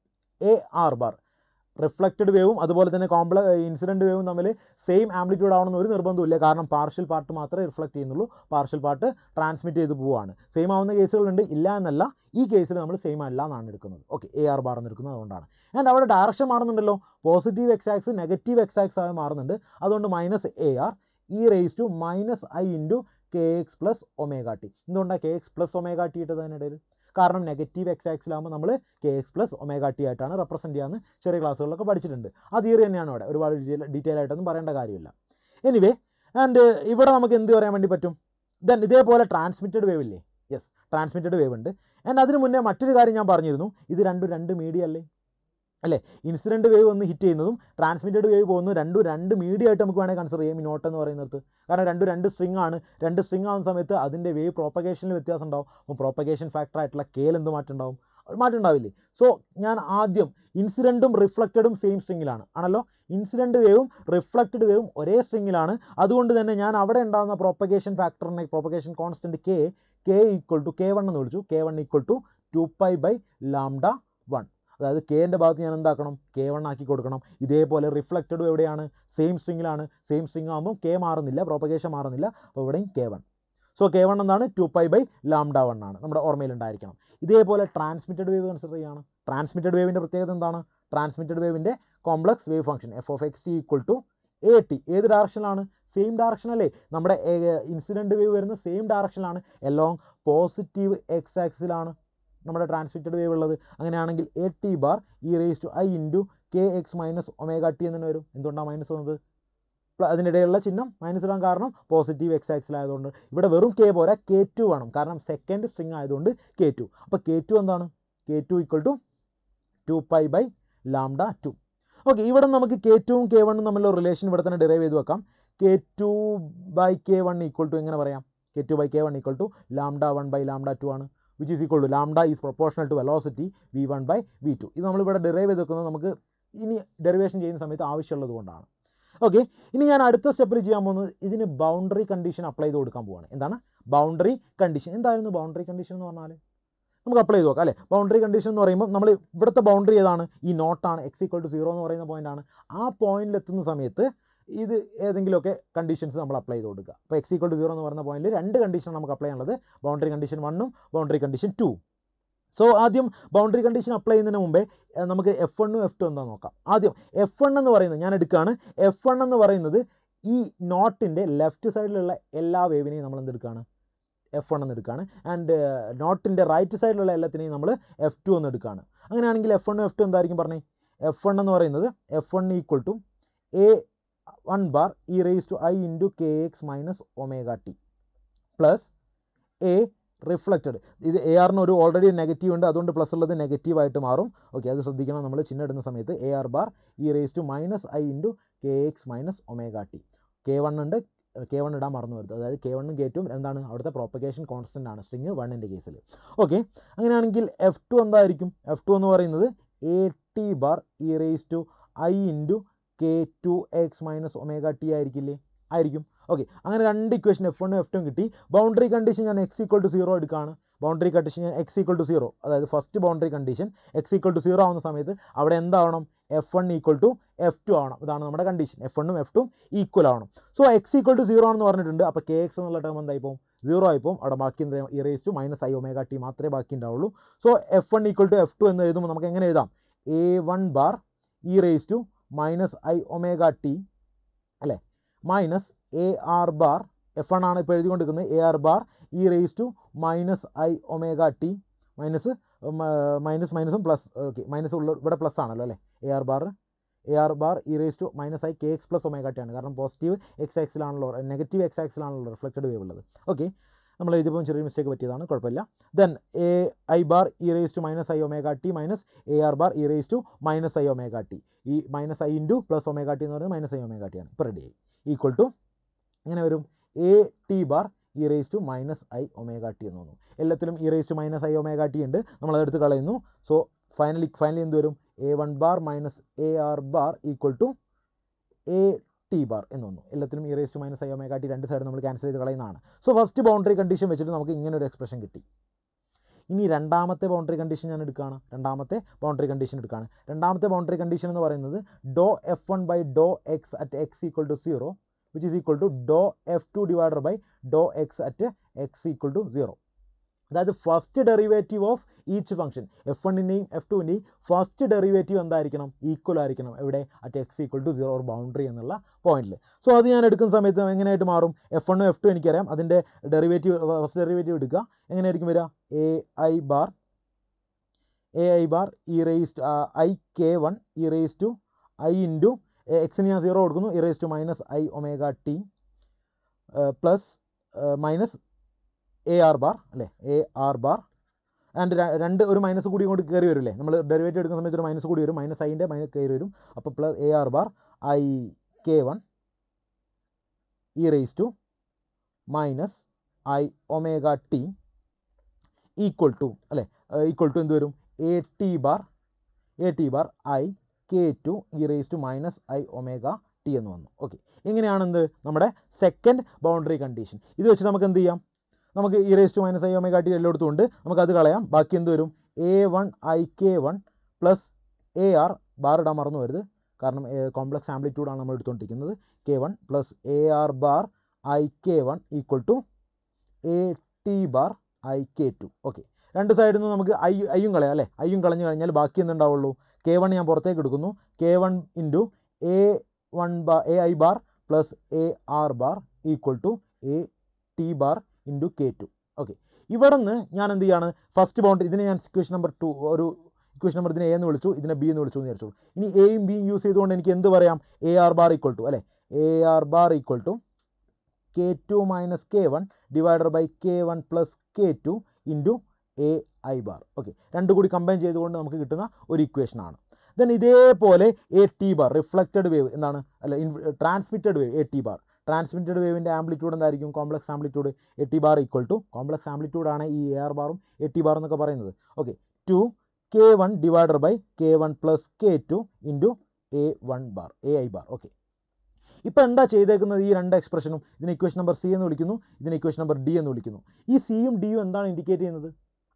A R bar reflected വേവും അതുപോലെ തന്നെ കോംപ്ല ഇൻസിഡൻറ്റ് വേവും തമ്മിൽ സെയിം ആംപ്ലിറ്റ്യൂഡ് ആവണമെന്ന് ഒരു നിർബന്ധമില്ല കാരണം പാർഷ്യൽ പാർട്ട് മാത്രമേ റിഫ്ലക്റ്റ് ചെയ്യുന്നുള്ളൂ പാർഷ്യൽ പാർട്ട് ട്രാൻസ്മിറ്റ് ചെയ്ത് പോവുകയാണ് സെയിം ആവുന്ന കേസുകളുണ്ട് ഇല്ല എന്നല്ല ഈ കേസിൽ നമ്മൾ സെയിം അല്ല എന്നാണ് എടുക്കുന്നത് ഓക്കെ എ ആർ ബാർ എന്ന് എടുക്കുന്നത് അതുകൊണ്ടാണ് ആൻഡ് അവിടെ ഡയറക്ഷൻ മാറുന്നുണ്ടല്ലോ പോസിറ്റീവ് എക്സാക്സ് നെഗറ്റീവ് എക്സാക്സ് ആയി മാറുന്നുണ്ട് അതുകൊണ്ട് minus A R E raise to minus I into K X plus omega T എന്തുകൊണ്ടാണ് K X plus omega T ഇട്ടത് അതിനിടയിൽ കാരണം നെഗറ്റീവ് എക്സ് ആക്സിലാകുമ്പോൾ നമ്മൾ K X plus omega T ആയിട്ടാണ് റെപ്രസെൻറ്റ് ചെയ്യാമെന്ന് ചെറിയ ക്ലാസ്സുകളിലൊക്കെ പഠിച്ചിട്ടുണ്ട് ആ തിയറി തന്നെയാണ് അവിടെ ഒരുപാട് ഡീറ്റെയിൽ ഡീറ്റെയിൽ ആയിട്ടൊന്നും പറയേണ്ട കാര്യമില്ല എനിവേ ആൻഡ് ഇവിടെ നമുക്ക് എന്ത് പറയാൻ വേണ്ടി പറ്റും ദെൻ ഇതേപോലെ ട്രാൻസ്മിറ്റഡ് വേവ് ഇല്ലേ യെസ് ട്രാൻസ്മിറ്റഡ് വേവ് ഉണ്ട് ആൻഡ് അതിന് മുന്നേ മറ്റൊരു കാര്യം ഞാൻ പറഞ്ഞിരുന്നു ഇത് രണ്ടും രണ്ട് മീഡിയ അല്ലേ അല്ലേ ഇൻസിഡൻറ്റ് വേവ് വന്ന് ഹിറ്റ് ചെയ്യുന്നതും ട്രാൻസ്മിറ്റഡ് വേവ് പോകുന്നതും രണ്ടും രണ്ട് മീഡിയ ആയിട്ട് നമുക്ക് വേണമെങ്കിൽ കൺസിഡർ ചെയ്യാം ഈ നോട്ട് എന്ന് പറയുന്നത് കാരണം രണ്ടും രണ്ട് സ്ട്രിങ് ആണ് രണ്ട് സ്ട്രിങ് ആവുന്ന സമയത്ത് അതിൻ്റെ വേവ് പ്രോപ്പഗേഷനിൽ വ്യത്യാസം ഉണ്ടാവും അപ്പോൾ പ്രോപ്പഗേഷൻ ഫാക്ടർ ആയിട്ടുള്ള കേൽ എന്ത് മാറ്റം ഉണ്ടാവും മാറ്റം ഉണ്ടാവില്ലേ സോ ഞാൻ ആദ്യം ഇൻസിഡൻറ്റും റിഫ്ലക്റ്റഡും സെയിം സ്ട്രിങ്ങിലാണ് ആണല്ലോ ഇൻസിഡൻറ്റ് വേവും റിഫ്ലക്റ്റഡ് വേവും ഒരേ സ്ട്രിങ്ങിലാണ് അതുകൊണ്ട് തന്നെ ഞാൻ അവിടെ ഉണ്ടാകുന്ന പ്രൊപ്പഗേഷൻ ഫാക്ടറിനെ propagation constant K K equal to K one എന്ന് വിളിച്ചു K one equal to two pi by lambda one അതായത് കെൻ്റെ ഭാഗത്ത് ഞാൻ എന്താക്കണം കെ വൺ ആക്കി കൊടുക്കണം ഇതേപോലെ റിഫ്ലക്റ്റഡ് എവിടെയാണ് സെയിം സ്ട്രിങ്ങിലാണ് സെയിം സ്ട്രിങ് ആകുമ്പോൾ കെ മാറുന്നില്ല പ്രൊപ്പഗേഷൻ മാറുന്നില്ല അപ്പോൾ ഇവിടെയും K one so K one എന്താണ് two pi by lambda one ആണ് നമ്മുടെ ഓർമ്മയിൽ ഉണ്ടായിരിക്കണം ഇതേപോലെ ട്രാൻസ്മിറ്റഡ് വേവ് കൺസിഡർ ചെയ്യാണ് ട്രാൻസ്മിറ്റഡ് വേവിൻ്റെ പ്രത്യേകത എന്താണ് ട്രാൻസ്മിറ്റഡ് വേവിൻ്റെ complex wave function F of X T equal to A T ഏത് ഡയറക്ഷനിലാണ് സെയിം ഡയറക്ഷൻ അല്ലേ നമ്മുടെ ഇൻസിഡൻറ്റ് വേവ് വരുന്ന സെയിം ഡയറക്ഷനിലാണ് എലോങ് പോസിറ്റീവ് എക്സ് ആക്സിലാണ് നമ്മുടെ ട്രാൻസ്മിറ്റഡ് വേവ് ഉള്ളത് അങ്ങനെയാണെങ്കിൽ A T bar E raise to I into K X minus omega T എന്ന് തന്നെ വരും എന്തുകൊണ്ടാണ് മൈനസ് വന്നത് പ്ല- അതിനിടയിലുള്ള ചിഹ്നം മൈനസ് ഇടാൻ കാരണം പോസിറ്റീവ് എക്സ് ആക്സിലായതുകൊണ്ട് ഇവിടെ വെറും കെ പോരാ കെ ടു വേണം കാരണം സെക്കൻഡ് സ്ട്രിങ് ആയതുകൊണ്ട് കെ ടു അപ്പോൾ കെ ടു എന്താണ് K two equal to two pi by lambda two okay ഇവിടെ നമുക്ക് കെ ടുവും കെ വണ്ണും തമ്മിലുള്ള റിലേഷൻ ഇവിടെ തന്നെ ഡിറൈവ് ചെയ്ത് വെക്കാം K two by K one equal to എങ്ങനെ പറയാം K two by K one equal to lambda one by lambda two ആണ് which is equal to lambda is proportional to velocity V one by V two ഇത് നമ്മളിവിടെ derive ചെയ്ത് വെക്കുന്നത് നമുക്ക് ഇനി derivation ചെയ്യുന്ന സമയത്ത് ആവശ്യമുള്ളത് കൊണ്ടാണ് ഓക്കെ ഇനി ഞാൻ അടുത്ത സ്റ്റെപ്പിൽ ചെയ്യാൻ പോകുന്നത് ഇതിന് ബൗണ്ടറി കണ്ടീഷൻ അപ്ലൈ ചെയ്ത് കൊടുക്കാൻ പോവാണ് എന്താണ് ബൗണ്ടറി കണ്ടീഷൻ എന്തായിരുന്നു ബൗണ്ടറി കണ്ടീഷൻ എന്ന് പറഞ്ഞാൽ നമുക്ക് അപ്ലൈ ചെയ്ത് നോക്കാം അല്ലേ ബൗണ്ടറി കണ്ടീഷൻ എന്ന് പറയുമ്പോൾ നമ്മൾ ഇവിടുത്തെ ബൗണ്ടറി ഏതാണ് ഈ നോട്ടാണ് എക്സ് ഈക്വൽ ടു സീറോ എന്ന് പറയുന്ന പോയിന്റാണ് ആ പോയിന്റിൽ എത്തുന്ന സമയത്ത് ഇത് ഏതെങ്കിലുമൊക്കെ കണ്ടീഷൻസ് നമ്മൾ അപ്ലൈ ചെയ്ത് കൊടുക്കുക അപ്പോൾ എക്സ് ഈക്വൽ ടു സീറോ എന്ന് പറയുന്ന പോയിന്റിൽ രണ്ട് കണ്ടീഷൻ നമുക്ക് അപ്ലൈ ചെയ്യാനുള്ളത് ബൗണ്ടറി കണ്ടീഷൻ വണ്ണും ബൗണ്ടറി കണ്ടീഷൻ ടു സോ ആദ്യം ബൗണ്ടറി കണ്ടീഷൻ അപ്ലൈ ചെയ്യുന്നതിന് മുമ്പേ ഏഹ്, നമുക്ക് എഫ് വണ്ണും എഫ് ടു എന്താണെന്ന് നോക്കാം ആദ്യം എഫ് വൺ എന്ന് പറയുന്നത് ഞാൻ എടുക്കുകയാണ് എഫ് വൺ എന്ന് പറയുന്നത് ഈ നോട്ടിൻ്റെ ലെഫ്റ്റ് സൈഡിലുള്ള എല്ലാ വേവിനെയും നമ്മൾ എന്തെടുക്കുകയാണ് എഫ് വൺ എന്ന് എടുക്കുകയാണ് ആൻഡ് നോട്ടിൻ്റെ റൈറ്റ് സൈഡിലുള്ള എല്ലാത്തിനെയും നമ്മൾ എഫ് ടു എന്ന് എടുക്കുകയാണ് അങ്ങനെയാണെങ്കിൽ എഫ് വണ്ണും എഫ് ടു എന്തായിരിക്കും പറഞ്ഞേ എഫ് വൺ എന്ന് പറയുന്നത് F one equal to A one bar E raise to I into K X minus omega T plus A reflected ഇത് എ ആറിന് ഒരു ഓൾറെഡി നെഗറ്റീവ് ഉണ്ട് അതുകൊണ്ട് പ്ലസ് ഉള്ളത് നെഗറ്റീവായിട്ട് മാറും ഓക്കെ അത് ശ്രദ്ധിക്കണം നമ്മൾ ചിഹ്നം ഇടുന്ന സമയത്ത് A R bar E raise to minus I into K X minus omega T K one ഉണ്ട് കെ വൺ ഇടാൻ മറന്നു വരുന്നത് അതായത് കെ വണ്ണും കെ ടും എന്താണ് അവിടുത്തെ പ്രോപ്പഗേഷൻ കോൺസ്റ്റൻ്റ് ആണ് സ്ട്രിങ് വണ്ണിൻ്റെ കേസിൽ ഓക്കെ അങ്ങനെയാണെങ്കിൽ എഫ് ടു എന്തായിരിക്കും എഫ് ടു എന്ന് പറയുന്നത് A T bar E raise to I into K two X minus omega T ആയിരിക്കില്ലേ ആയിരിക്കും ഓക്കെ അങ്ങനെ രണ്ട് ഇക്വേഷൻ എഫ് വണ്ണും എഫ് ടും കിട്ടി ബൗണ്ടറി കണ്ടീഷൻ ഞാൻ എക്സ് ഈക്വൽ ടു സീറോ എടുക്കുകയാണ് ബൗണ്ടറി കണ്ടീഷൻ ഞാൻ എക്സ് ഈക്വൽ ടു സീറോ അതായത് first boundary condition X equal to zero ആവുന്ന സമയത്ത് അവിടെ എന്താവണം F one equal to F two ആവണം ഇതാണ് നമ്മുടെ കണ്ടീഷൻ എഫ് വണ്ണും എഫ് ടും ഈക്വൽ ആവണം so X equal to zero ആണെന്ന് പറഞ്ഞിട്ടുണ്ട് അപ്പോൾ കെ എക്സ് എന്നുള്ള ടേം എന്തായി പോകും സീറോ ആയി പോകും അവിടെ ബാക്കി എന്താ E raise to minus I omega T മാത്രമേ ബാക്കി ഉണ്ടാവുള്ളൂ so F one equal to F two എന്ന് എഴുതുമ്പോൾ നമുക്ക് എങ്ങനെ എഴുതാം A one bar E raise to minus I omega T അല്ലേ minus A R bar F one ആണ് ഇപ്പോൾ എഴുതിക്കൊണ്ടിരിക്കുന്നത് A R bar E raise to minus I omega T minus minus മൈനസും പ്ലസ് ഓക്കെ മൈനസ് ഉള്ള ഇവിടെ plus ആണല്ലോ അല്ലേ A R bar A R bar E raise to minus I K X plus omega T ആണ് കാരണം positive X ആക്സിലാണല്ലോ negative X ആക്സിലാണല്ലോ reflected wave ഉള്ളത് ഓക്കെ നമ്മൾ എഴുതിയപ്പോൾ ചെറിയ മിസ്റ്റേക്ക് പറ്റിയതാണ് കുഴപ്പമില്ല then A I bar E raise to minus I omega T minus A R bar E raise to minus I omega T ഈ minus I into plus omega T എന്ന് പറയുന്നത് minus I omega T ആണ് ഇപ്പോൾ ready ആയി equal to എങ്ങനെ വരും A T bar E raise to minus I omega T എന്ന് തോന്നുന്നു എല്ലാത്തിലും E raise to minus I omega T ഉണ്ട് നമ്മളതെടുത്ത് കളയുന്നു സോ ഫൈനലി ഫൈനലി എന്ത് വരും A one bar minus A R bar equal to A T bar എന്ന് വന്നു എല്ലാത്തിലും E raise to minus I omega T രണ്ട് സൈഡ് നമ്മൾ ക്യാൻസൽ ചെയ്ത് കളയുന്നതാണ് സോ ഫസ്റ്റ് ബൗണ്ടറി കണ്ടീഷൻ വെച്ചിട്ട് നമുക്ക് ഇങ്ങനെ ഒരു എക്സ്പ്രഷൻ കിട്ടി ഇനി രണ്ടാമത്തെ ബൗണ്ടറി കണ്ടീഷൻ ഞാൻ എടുക്കുകയാണ് രണ്ടാമത്തെ ബൗണ്ടറി കണ്ടീഷൻ എടുക്കുകയാണ് രണ്ടാമത്തെ ബൗണ്ടറി കണ്ടീഷൻ എന്ന് പറയുന്നത് doh F one by Dr X at X equal to zero which is equal to doh F two divider by Dr X at X equal to zero അതായത് first derivative of each function F വണ്ണിൻ്റെയും F ടുവിൻ്റെയും first derivative എന്തായിരിക്കണം equal ആയിരിക്കണം എവിടെ at X equal to zero or boundary എന്നുള്ള പോയിന്റിൽ so അത് ഞാൻ എടുക്കുന്ന സമയത്ത് എങ്ങനെയായിട്ട് മാറും എഫ് വണ്ണും എഫ് ടു എനിക്കറിയാം അതിൻ്റെ ഡെറിവേറ്റീവ് ഫസ്റ്റ് ഡെറിവേറ്റീവ് എടുക്കുക എങ്ങനെയായിരിക്കും വരിക A I bar A I bar E raise to I K one E raise to I into എക്സിന് ഞാൻ സീറോ കൊടുക്കുന്നു E raise to minus I omega T plus minus A R bar അല്ലേ A R bar and രണ്ട് ഒരു minus കൂടി കൊണ്ട് കയറി വരും അല്ലേ നമ്മൾ ഡെറിവേറ്റീവ് എടുക്കുന്ന സമയത്ത് ഒരു മൈനസ് കൂടി വരും മൈനസ് ഐൻ്റെ മൈനസ് കയറി വരും അപ്പോൾ plus A R bar I K one E raise to minus I omega T equal to അല്ലേ ഈക്വൽ ടു എന്ത് വരും A T bar A T bar I K two E raise to minus I omega T എന്ന് വന്നു okay ഇങ്ങനെയാണ് എന്ത് നമ്മുടെ second boundary condition ഇത് വെച്ച് നമുക്ക് എന്ത് ചെയ്യാം നമുക്ക് E raise to minus I omega T എല്ലായിടത്തും ഉണ്ട് നമുക്ക് അത് കളയാം ബാക്കി എന്ത് വരും A one I K one plus A R bar ഇടാൻ മറന്നു വരുത് കാരണം കോംപ്ലക്സ് ആംപ്ലിറ്റ്യൂഡാണ് നമ്മൾ എടുത്തുകൊണ്ടിരിക്കുന്നത് K one plus A R bar I K one equal to A T bar I K two okay രണ്ട് സൈഡിൽ നിന്ന് നമുക്ക് ഐ ഐയും കളയാം അല്ലേ ഐയും കളഞ്ഞു കഴിഞ്ഞാൽ ബാക്കി എന്തുണ്ടാവുള്ളൂ കെ വൺ ഞാൻ പുറത്തേക്ക് എടുക്കുന്നു K one into A one bar A I bar plus A R bar equal to A T bar into K two okay ഇവിടെ നിന്ന് ഞാൻ എന്ത് ചെയ്യാണ് ഫസ്റ്റ് ബൗണ്ടറി ഇതിനെ ഞാൻ ഇക്വേഷൻ നമ്പർ ടു ഒരു ഇക്വേഷൻ നമ്പർ ഇതിനെ എ എന്ന് വിളിച്ചു ഇതിനെ ബി എന്ന് വിളിച്ചു എന്ന് വിചാരിച്ചു ഇനി എയും ബിയും യൂസ് ചെയ്തുകൊണ്ട് എനിക്ക് എന്ത് പറയാം A R bar equal to അല്ലേ A R bar equal to K two minus K one divider by K one plus K two into A I bar okay രണ്ടും കൂടി കമ്പൈൻ ചെയ്തുകൊണ്ട് നമുക്ക് കിട്ടുന്ന ഒരു ഇക്വേഷൻ ആണ് ദെൻ ഇതേപോലെ A T bar reflected wave എന്താണ് അല്ല transmitted wave A T bar transmitted വേവിൻ്റെ ആംപ്ലിറ്റ്യൂഡ് എന്തായിരിക്കും complex amplitude A T bar equal to complex amplitude ആണ് ഈ എ ആർ ബാറും എ ടി ബാർ എന്നൊക്കെ പറയുന്നത് okay two K one divider by K one plus K two into A one bar A I bar okay ഇപ്പോൾ എന്താ ചെയ്തേക്കുന്നത് ഈ രണ്ട് എക്സ്പ്രഷനും ഇതിന് ഇക്വേഷൻ നമ്പർ സി എന്ന് വിളിക്കുന്നു ഇതിന് ഇക്വേഷൻ നമ്പർ ഡി എന്ന് വിളിക്കുന്നു ഈ സിയും ഡിയും എന്താണ് ഇൻഡിക്കേറ്റ് ചെയ്യുന്നത്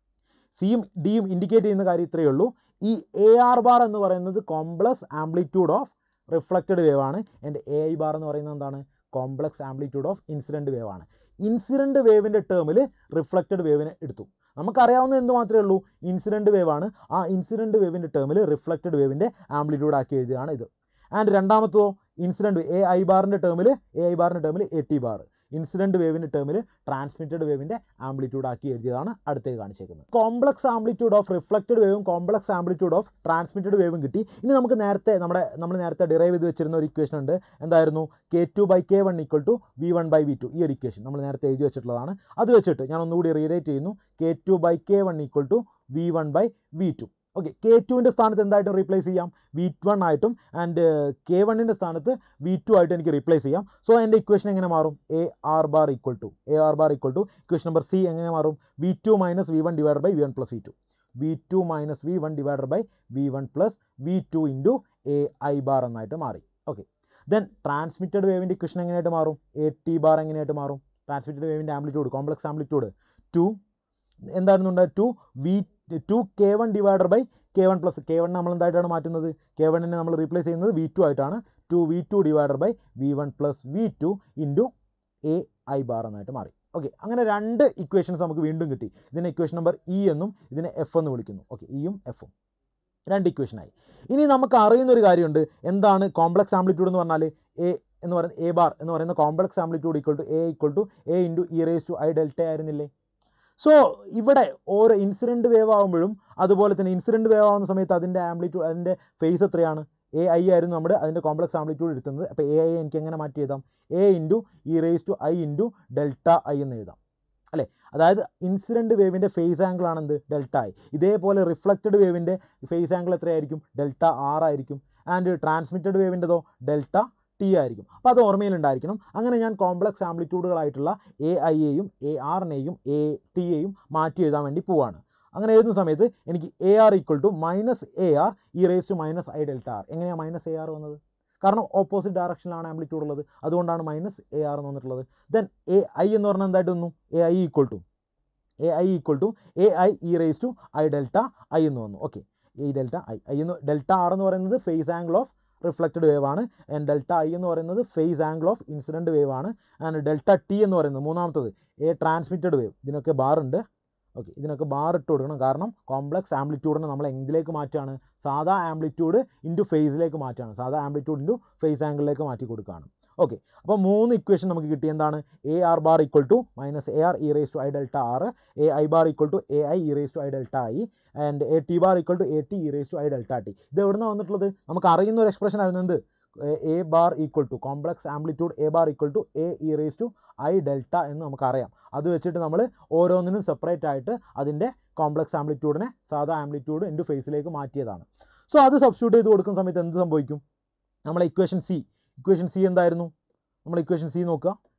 സിയും ഡിയും ഇൻഡിക്കേറ്റ് ചെയ്യുന്ന കാര്യം ഇത്രയേ ഉള്ളൂ ഈ എ ആർ ബാർ എന്ന് പറയുന്നത് complex amplitude of reflected wave ആണ് ആൻഡ് എ ഐ ബാർ എന്ന് പറയുന്നത് എന്താണ് complex amplitude of incident wave ആണ് ഇൻസിഡൻറ്റ് വേവിൻ്റെ ടേമിൽ റിഫ്ലക്റ്റഡ് വേവിനെ എടുത്തു നമുക്കറിയാവുന്ന എന്ത് മാത്രമേ ഉള്ളൂ ഇൻസിഡൻറ്റ് വേവ് ആണ് ആ ഇൻസിഡൻറ്റ് വേവിൻ്റെ ടേമിൽ റിഫ്ലക്റ്റഡ് വേവിൻ്റെ ആംപ്ലിറ്റ്യൂഡ് ആക്കി എഴുതിയതാണ് ഇത് ആൻഡ് രണ്ടാമത്തതോ ഇൻസിഡൻറ്റ് എ ഐ ബാറിൻ്റെ ടേമിൽ എ ഐ ബാറിൻ്റെ ടേമിൽ എ ടി ബാർ ഇൻസിഡൻറ്റ് വേവിൻ്റെ ടേമിൽ ട്രാൻസ്മിറ്റഡ് വേവിൻ്റെ ആംപ്ലിറ്റ്യൂഡ് ആക്കി എഴുതിയതാണ് അടുത്തേക്ക് കാണിച്ചേക്കുന്നത് കോംപ്ലക്സ് ആംപ്ലിറ്റ്യൂഡ് ഓഫ് റിഫ്ലക്റ്റഡ് വേവും കോംപ്ലക്സ് ആംപ്ലിറ്റ്യൂഡ് ഓഫ് ട്രാൻസ്മിറ്റഡ് വേവും കിട്ടി ഇനി നമുക്ക് നേരത്തെ നമ്മുടെ നമ്മൾ നേരത്തെ ഡിറൈവ് ചെയ്ത് വെച്ചിരുന്ന ഒരു ഇക്വേഷൻ ഉണ്ട് എന്തായിരുന്നു K two by K one equal to V one by V two ഈ ഒരു ഇക്വേഷൻ നമ്മൾ നേരത്തെ എഴുതി വെച്ചിട്ടുള്ളതാണ് അത് വെച്ചിട്ട് ഞാൻ ഒന്നുകൂടി റീറേറ്റ് ചെയ്യുന്നു K two by K one equal to V one by V two okay K ടുവിൻ്റെ സ്ഥാനത്ത് എന്തായിട്ടും റീപ്ലേസ് ചെയ്യാം വി വൺ ആയിട്ടും ആൻഡ് കെ വണ്ണിൻ്റെ സ്ഥാനത്ത് വി ടു ആയിട്ട് എനിക്ക് റീപ്ലേസ് ചെയ്യാം സോ എൻ്റെ ഇക്വേഷൻ എങ്ങനെ മാറും A R bar equal to A R bar equal to equation number C എങ്ങനെ മാറും V two minus V one divide by V one plus V two V two minus V one divide by V one plus V two into A I bar എന്നായിട്ട് മാറി okay then transmitted വേവിൻ്റെ equation എങ്ങനെയായിട്ട് മാറും A T bar എങ്ങനെയായിട്ട് മാറും transmitted വേവിൻ്റെ amplitude complex amplitude two എന്തായിരുന്നുണ്ട് two V to K one divider by K one plus K one നമ്മൾ എന്തായിട്ടാണ് മാറ്റുന്നത് കെ വണ്ണിനെ നമ്മൾ റീപ്ലേസ് ചെയ്യുന്നത് വി ടു ആയിട്ടാണ് two V two divider by V one plus V two into A I bar എന്നായിട്ട് മാറി ഓക്കെ അങ്ങനെ രണ്ട് ഇക്വേഷൻസ് നമുക്ക് വീണ്ടും കിട്ടി ഇതിനെ ഇക്വേഷൻ നമ്പർ ഇ എന്നും ഇതിനെ എഫ് എന്ന് വിളിക്കുന്നു ഓക്കെ ഇയും എഫും രണ്ട് ഇക്വേഷനായി ഇനി നമുക്ക് അറിയുന്ന ഒരു കാര്യമുണ്ട് എന്താണ് കോംപ്ലക്സ് ആംപ്ലിറ്റ്യൂഡ് എന്ന് പറഞ്ഞാൽ എ എന്ന് പറയുന്നത് എ ബാർ എന്ന് പറയുന്ന complex amplitude equal to A equal to A into E raise to I delta ആയിരുന്നില്ലേ സോ ഇവിടെ ഓരോ ഇൻസിഡൻറ്റ് വേവ് ആകുമ്പോഴും അതുപോലെ തന്നെ ഇൻസിഡൻറ്റ് വേവ് ആവുന്ന സമയത്ത് അതിൻ്റെ ആംപ്ലിറ്റ്യൂഡ് അതിൻ്റെ ഫേസ് എത്രയാണ് എ ഐ ആയിരുന്നു നമ്മുടെ അതിൻ്റെ കോംപ്ലക്സ് ആംപ്ലിറ്റ്യൂഡ് എടുക്കുന്നത് അപ്പോൾ എ ഐ എനിക്ക് എങ്ങനെ മാറ്റി എഴുതാം A into E raise to I into delta I എന്ന് എഴുതാം അല്ലേ അതായത് ഇൻസിഡൻറ്റ് വേവിൻ്റെ ഫേസ് ആംഗിൾ ആണെന്ത് ഡെൽറ്റ ഐ ഇതേപോലെ റിഫ്ലക്റ്റഡ് വേവിൻ്റെ ഫേസ് ആംഗിൾ എത്രയായിരിക്കും ഡെൽറ്റ ആർ ആയിരിക്കും ആൻഡ് ട്രാൻസ്മിറ്റഡ് വേവിൻ്റെതോ ഡെൽറ്റ ടി ആയിരിക്കും അപ്പോൾ അത് ഓർമ്മയിലുണ്ടായിരിക്കണം അങ്ങനെ ഞാൻ കോംപ്ലക്സ് ആംപ്ലിറ്റ്യൂഡുകളായിട്ടുള്ള എ ഐയെയും എ ആറിനെയും എ ടി എയും മാറ്റി എഴുതാൻ വേണ്ടി പോവാണ് അങ്ങനെ എഴുതുന്ന സമയത്ത് എനിക്ക് A R equal to minus A R E raise to minus I delta R എങ്ങനെയാണ് മൈനസ് എ ആർ വന്നത് കാരണം ഓപ്പോസിറ്റ് ഡയറക്ഷനിലാണ് ആംപ്ലിറ്റ്യൂഡ് ഉള്ളത് അതുകൊണ്ടാണ് മൈനസ് എ ആർ എന്ന് വന്നിട്ടുള്ളത് ദെൻ എ ഐ എന്ന് പറഞ്ഞാൽ എന്തായിട്ട് വന്നു A I equal to A I equal to A I E raise to I delta I എന്ന് വന്നു ഓക്കെ ഈ ഡെൽറ്റ ഐ ഐ എന്ന് ഡെൽറ്റ ആർ എന്ന് പറയുന്നത് phase angle of reflected wave ആണ് ആൻഡ് ഡെൽറ്റ ഐ എന്ന് പറയുന്നത് phase angle of incident wave ആണ് ആൻഡ് ഡെൽറ്റ ടി എന്ന് പറയുന്നത് മൂന്നാമത്തത് എ ട്രാൻസ്മിറ്റഡ് വേവ് ഇതിനൊക്കെ ബാർ ഉണ്ട് ഓക്കെ ഇതിനൊക്കെ ബാർ ഇട്ട് കൊടുക്കണം കാരണം കോംപ്ലക്സ് ആംപ്ലിറ്റ്യൂഡിനെ നമ്മൾ എന്തിലേക്ക് മാറ്റുകയാണ് സാധാ ആംപ്ലിറ്റ്യൂഡ് ഇൻറ്റു ഫേസിലേക്ക് മാറ്റുകയാണ് സാധാ ആംപ്ലിറ്റ്യൂഡ് ഇൻറ്റു ഫേസ് ആംഗിളിലേക്ക് മാറ്റി കൊടുക്കുകയാണ് ഓക്കെ അപ്പോൾ മൂന്ന് ഇക്വേഷൻ നമുക്ക് കിട്ടി എന്താണ് A R bar equal to minus A R E raise to I delta R A I bar equal to A I E raise to I delta I and A T bar equal to A T E raise to I delta T ഇത് എവിടുന്ന വന്നിട്ടുള്ളത് നമുക്ക് അറിയുന്ന ഒരു expression ആയിരുന്നു എന്ത് A bar equal to complex amplitude A bar equal to A E raise to I delta എന്ന് നമുക്കറിയാം അത് വെച്ചിട്ട് നമ്മൾ ഓരോന്നിനും സെപ്പറേറ്റ് ആയിട്ട് അതിൻ്റെ കോംപ്ലക്സ് ആംപ്ലിറ്റ്യൂഡിനെ സാധാ ആംപ്ലിറ്റ്യൂഡ് ഇൻറ്റു ഫേസിലേക്ക് മാറ്റിയതാണ് സോ അത് സബ്സ്റ്റിറ്റ്യൂട്ട് ചെയ്ത് കൊടുക്കുന്ന സമയത്ത് എന്ത് സംഭവിക്കും നമ്മളെ ഇക്വേഷൻ സി ഇക്വേഷൻ സി എന്തായിരുന്നു നമ്മൾ ഇക്വേഷൻ സി നോക്കുക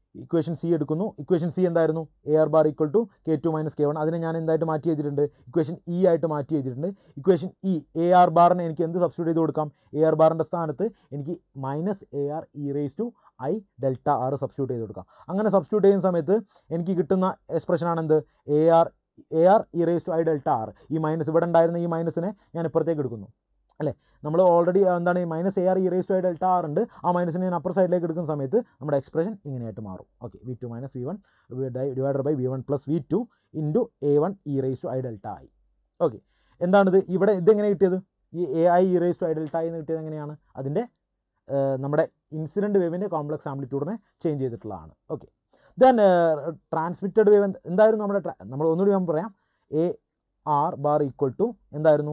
ഇക്വേഷൻ സി എടുക്കുന്നു ഇക്വേഷൻ സി എന്തായിരുന്നു A R bar equal to K two minus K one അതിനെ ഞാൻ എന്തായിട്ട് മാറ്റി ചെയ്തിട്ടുണ്ട് ഇക്വേഷൻ ഇ ആയിട്ട് മാറ്റി ചെയ്തിട്ടുണ്ട് ഇക്വേഷൻ ഇ എ ആർ ബാറിനെ എനിക്ക് എന്ത് സബ്സ്റ്റിറ്റ്യൂട്ട് ചെയ്ത് കൊടുക്കാം എ ആർ ബാറിൻ്റെ സ്ഥാനത്ത് എനിക്ക് minus A R E raise to I delta R substitute ചെയ്ത് കൊടുക്കാം അങ്ങനെ സബ്സ്റ്റിറ്റ്യൂട്ട് ചെയ്യുന്ന സമയത്ത് എനിക്ക് കിട്ടുന്ന എക്സ്പ്രഷനാണ് എന്ത് A R A R E raise to I delta R ഈ മൈനസ് ഇവിടെ ഉണ്ടായിരുന്ന ഈ മൈനസിനെ ഞാൻ ഇപ്പുറത്തേക്ക് എടുക്കുന്നു അല്ലേ നമ്മൾ ഓൾറെഡി എന്താണ് ഈ minus A R E raise to I delta R ഉണ്ട് ആ മൈനസിനെ ഞാൻ അപ്പർ സൈഡിലേക്ക് എടുക്കുന്ന സമയത്ത് നമ്മുടെ എക്സ്പ്രഷൻ ഇങ്ങനെയായിട്ട് മാറും okay V two minus V one divided by V one plus V two into A one E raise to I delta I okay എന്താണിത് ഇവിടെ ഇതെങ്ങനെ കിട്ടിയത് ഈ A I E raise to I delta I എന്ന് കിട്ടിയത് എങ്ങനെയാണ് അതിൻ്റെ നമ്മുടെ ഇൻസിഡൻറ്റ് വേവിൻ്റെ കോംപ്ലക്സ് ആംപ്ലിറ്റ്യൂഡിനെ ചേഞ്ച് ചെയ്തിട്ടുള്ളതാണ് ഓക്കെ ദെൻ ട്രാൻസ്മിറ്റഡ് വേവ് എന്തായിരുന്നു നമ്മുടെ നമ്മൾ ഒന്നുകൂടി ഞാൻ പറയാം A R bar equal to എന്തായിരുന്നു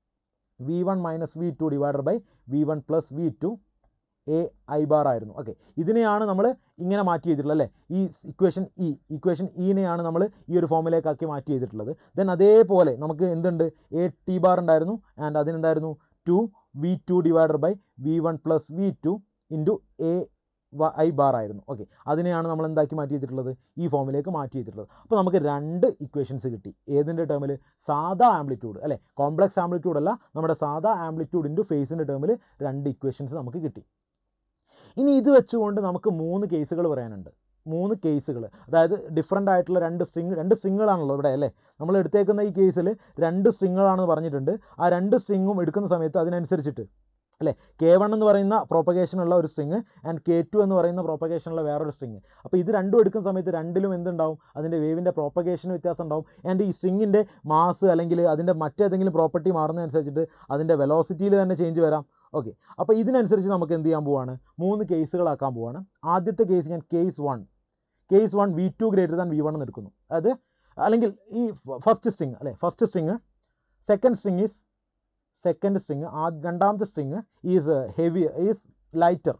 V one minus V two divided by V one plus V two A I bar ആയിരുന്നു ഓക്കെ ഇതിനെയാണ് നമ്മൾ ഇങ്ങനെ മാറ്റി ചെയ്തിട്ടുള്ളത് അല്ലേ ഈ ഇക്വേഷൻ ഇ ഇക്വേഷൻ ഇനെയാണ് നമ്മൾ ഈ ഒരു ഫോമിലേക്കാക്കി മാറ്റി ചെയ്തിട്ടുള്ളത് ദെൻ അതേപോലെ നമുക്ക് എന്തുണ്ട് എ ടി ബാർ ഉണ്ടായിരുന്നു ആൻഡ് അതിനെന്തായിരുന്നു two V two divided by V one plus V two into A I bar ആയിരുന്നു ഓക്കെ അതിനെയാണ് നമ്മൾ എന്താക്കി മാറ്റി ചെയ്തിട്ടുള്ളത് ഈ ഫോമിലേക്ക് മാറ്റി ചെയ്തിട്ടുള്ളത് അപ്പോൾ നമുക്ക് രണ്ട് ഇക്വേഷൻസ് കിട്ടി ഏതിൻ്റെ ടേമിൽ സാധാ ആംപ്ലിറ്റ്യൂഡ് അല്ലേ കോംപ്ലക്സ് ആംപ്ലിറ്റ്യൂഡ് അല്ല നമ്മുടെ സാധാ ആംപ്ലിറ്റ്യൂഡ് ഇൻറ്റു ഫേസിൻ്റെ ടേമിൽ രണ്ട് ഇക്വേഷൻസ് നമുക്ക് കിട്ടി ഇനി ഇത് വെച്ചുകൊണ്ട് നമുക്ക് മൂന്ന് കേസുകൾ പറയാനുണ്ട് മൂന്ന് കേസുകൾ അതായത് ഡിഫറൻ്റ് ആയിട്ടുള്ള രണ്ട് സ്ട്രിങ് രണ്ട് സ്ട്രിങ്ങുകളാണല്ലോ ഇവിടെ അല്ലേ നമ്മൾ എടുത്തേക്കുന്ന ഈ കേസിൽ രണ്ട് സ്ട്രിങ്ങുകളാണെന്ന് പറഞ്ഞിട്ടുണ്ട് ആ രണ്ട് സ്ട്രിങ്ങും എടുക്കുന്ന സമയത്ത് അതിനനുസരിച്ചിട്ട് അല്ലേ കെ വൺ എന്ന് പറയുന്ന പ്രോപ്പഗേഷനുള്ള ഒരു സ്ട്രിങ് ആൻഡ് കെ ടു എന്ന് പറയുന്ന പ്രോപ്പഗേഷനുള്ള വേറൊരു സ്ട്രിങ് അപ്പോൾ ഇത് രണ്ടും എടുക്കുന്ന സമയത്ത് രണ്ടിലും എന്തുണ്ടാവും അതിൻ്റെ വേവിൻ്റെ പ്രോപ്പഗേഷൻ വ്യത്യാസം ഉണ്ടാവും ആൻഡ് ഈ സ്ട്രിങ്ങിൻ്റെ മാസ് അല്ലെങ്കിൽ അതിൻ്റെ മറ്റേതെങ്കിലും പ്രോപ്പർട്ടി മാറുന്നതനുസരിച്ചിട്ട് അതിൻ്റെ വെലോസിറ്റിയിൽ തന്നെ ചേഞ്ച് വരാം ഓക്കെ അപ്പോൾ ഇതിനനുസരിച്ച് നമുക്ക് എന്ത് ചെയ്യാൻ പോവാണ് മൂന്ന് കേസുകളാക്കാൻ പോവാണ് ആദ്യത്തെ കേസ് ഞാൻ case one case one V two greater than V one എന്ന് എടുക്കുന്നു അതായത് അല്ലെങ്കിൽ ഈ ഫസ്റ്റ് സ്ട്രിങ് അല്ലേ first string second string is second string ആ രണ്ടാമത്തെ string is heavy is lighter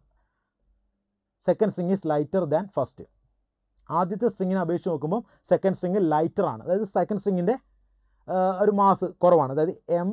second string is lighter than first ആദ്യത്തെ സ്ട്രിങ്ങിനെ അപേക്ഷിച്ച് നോക്കുമ്പോൾ സെക്കൻഡ് സ്ട്രിങ് ലൈറ്റർ ആണ് അതായത് സെക്കൻഡ് സ്ട്രിങ്ങിൻ്റെ ഒരു മാസ് കുറവാണ് അതായത് M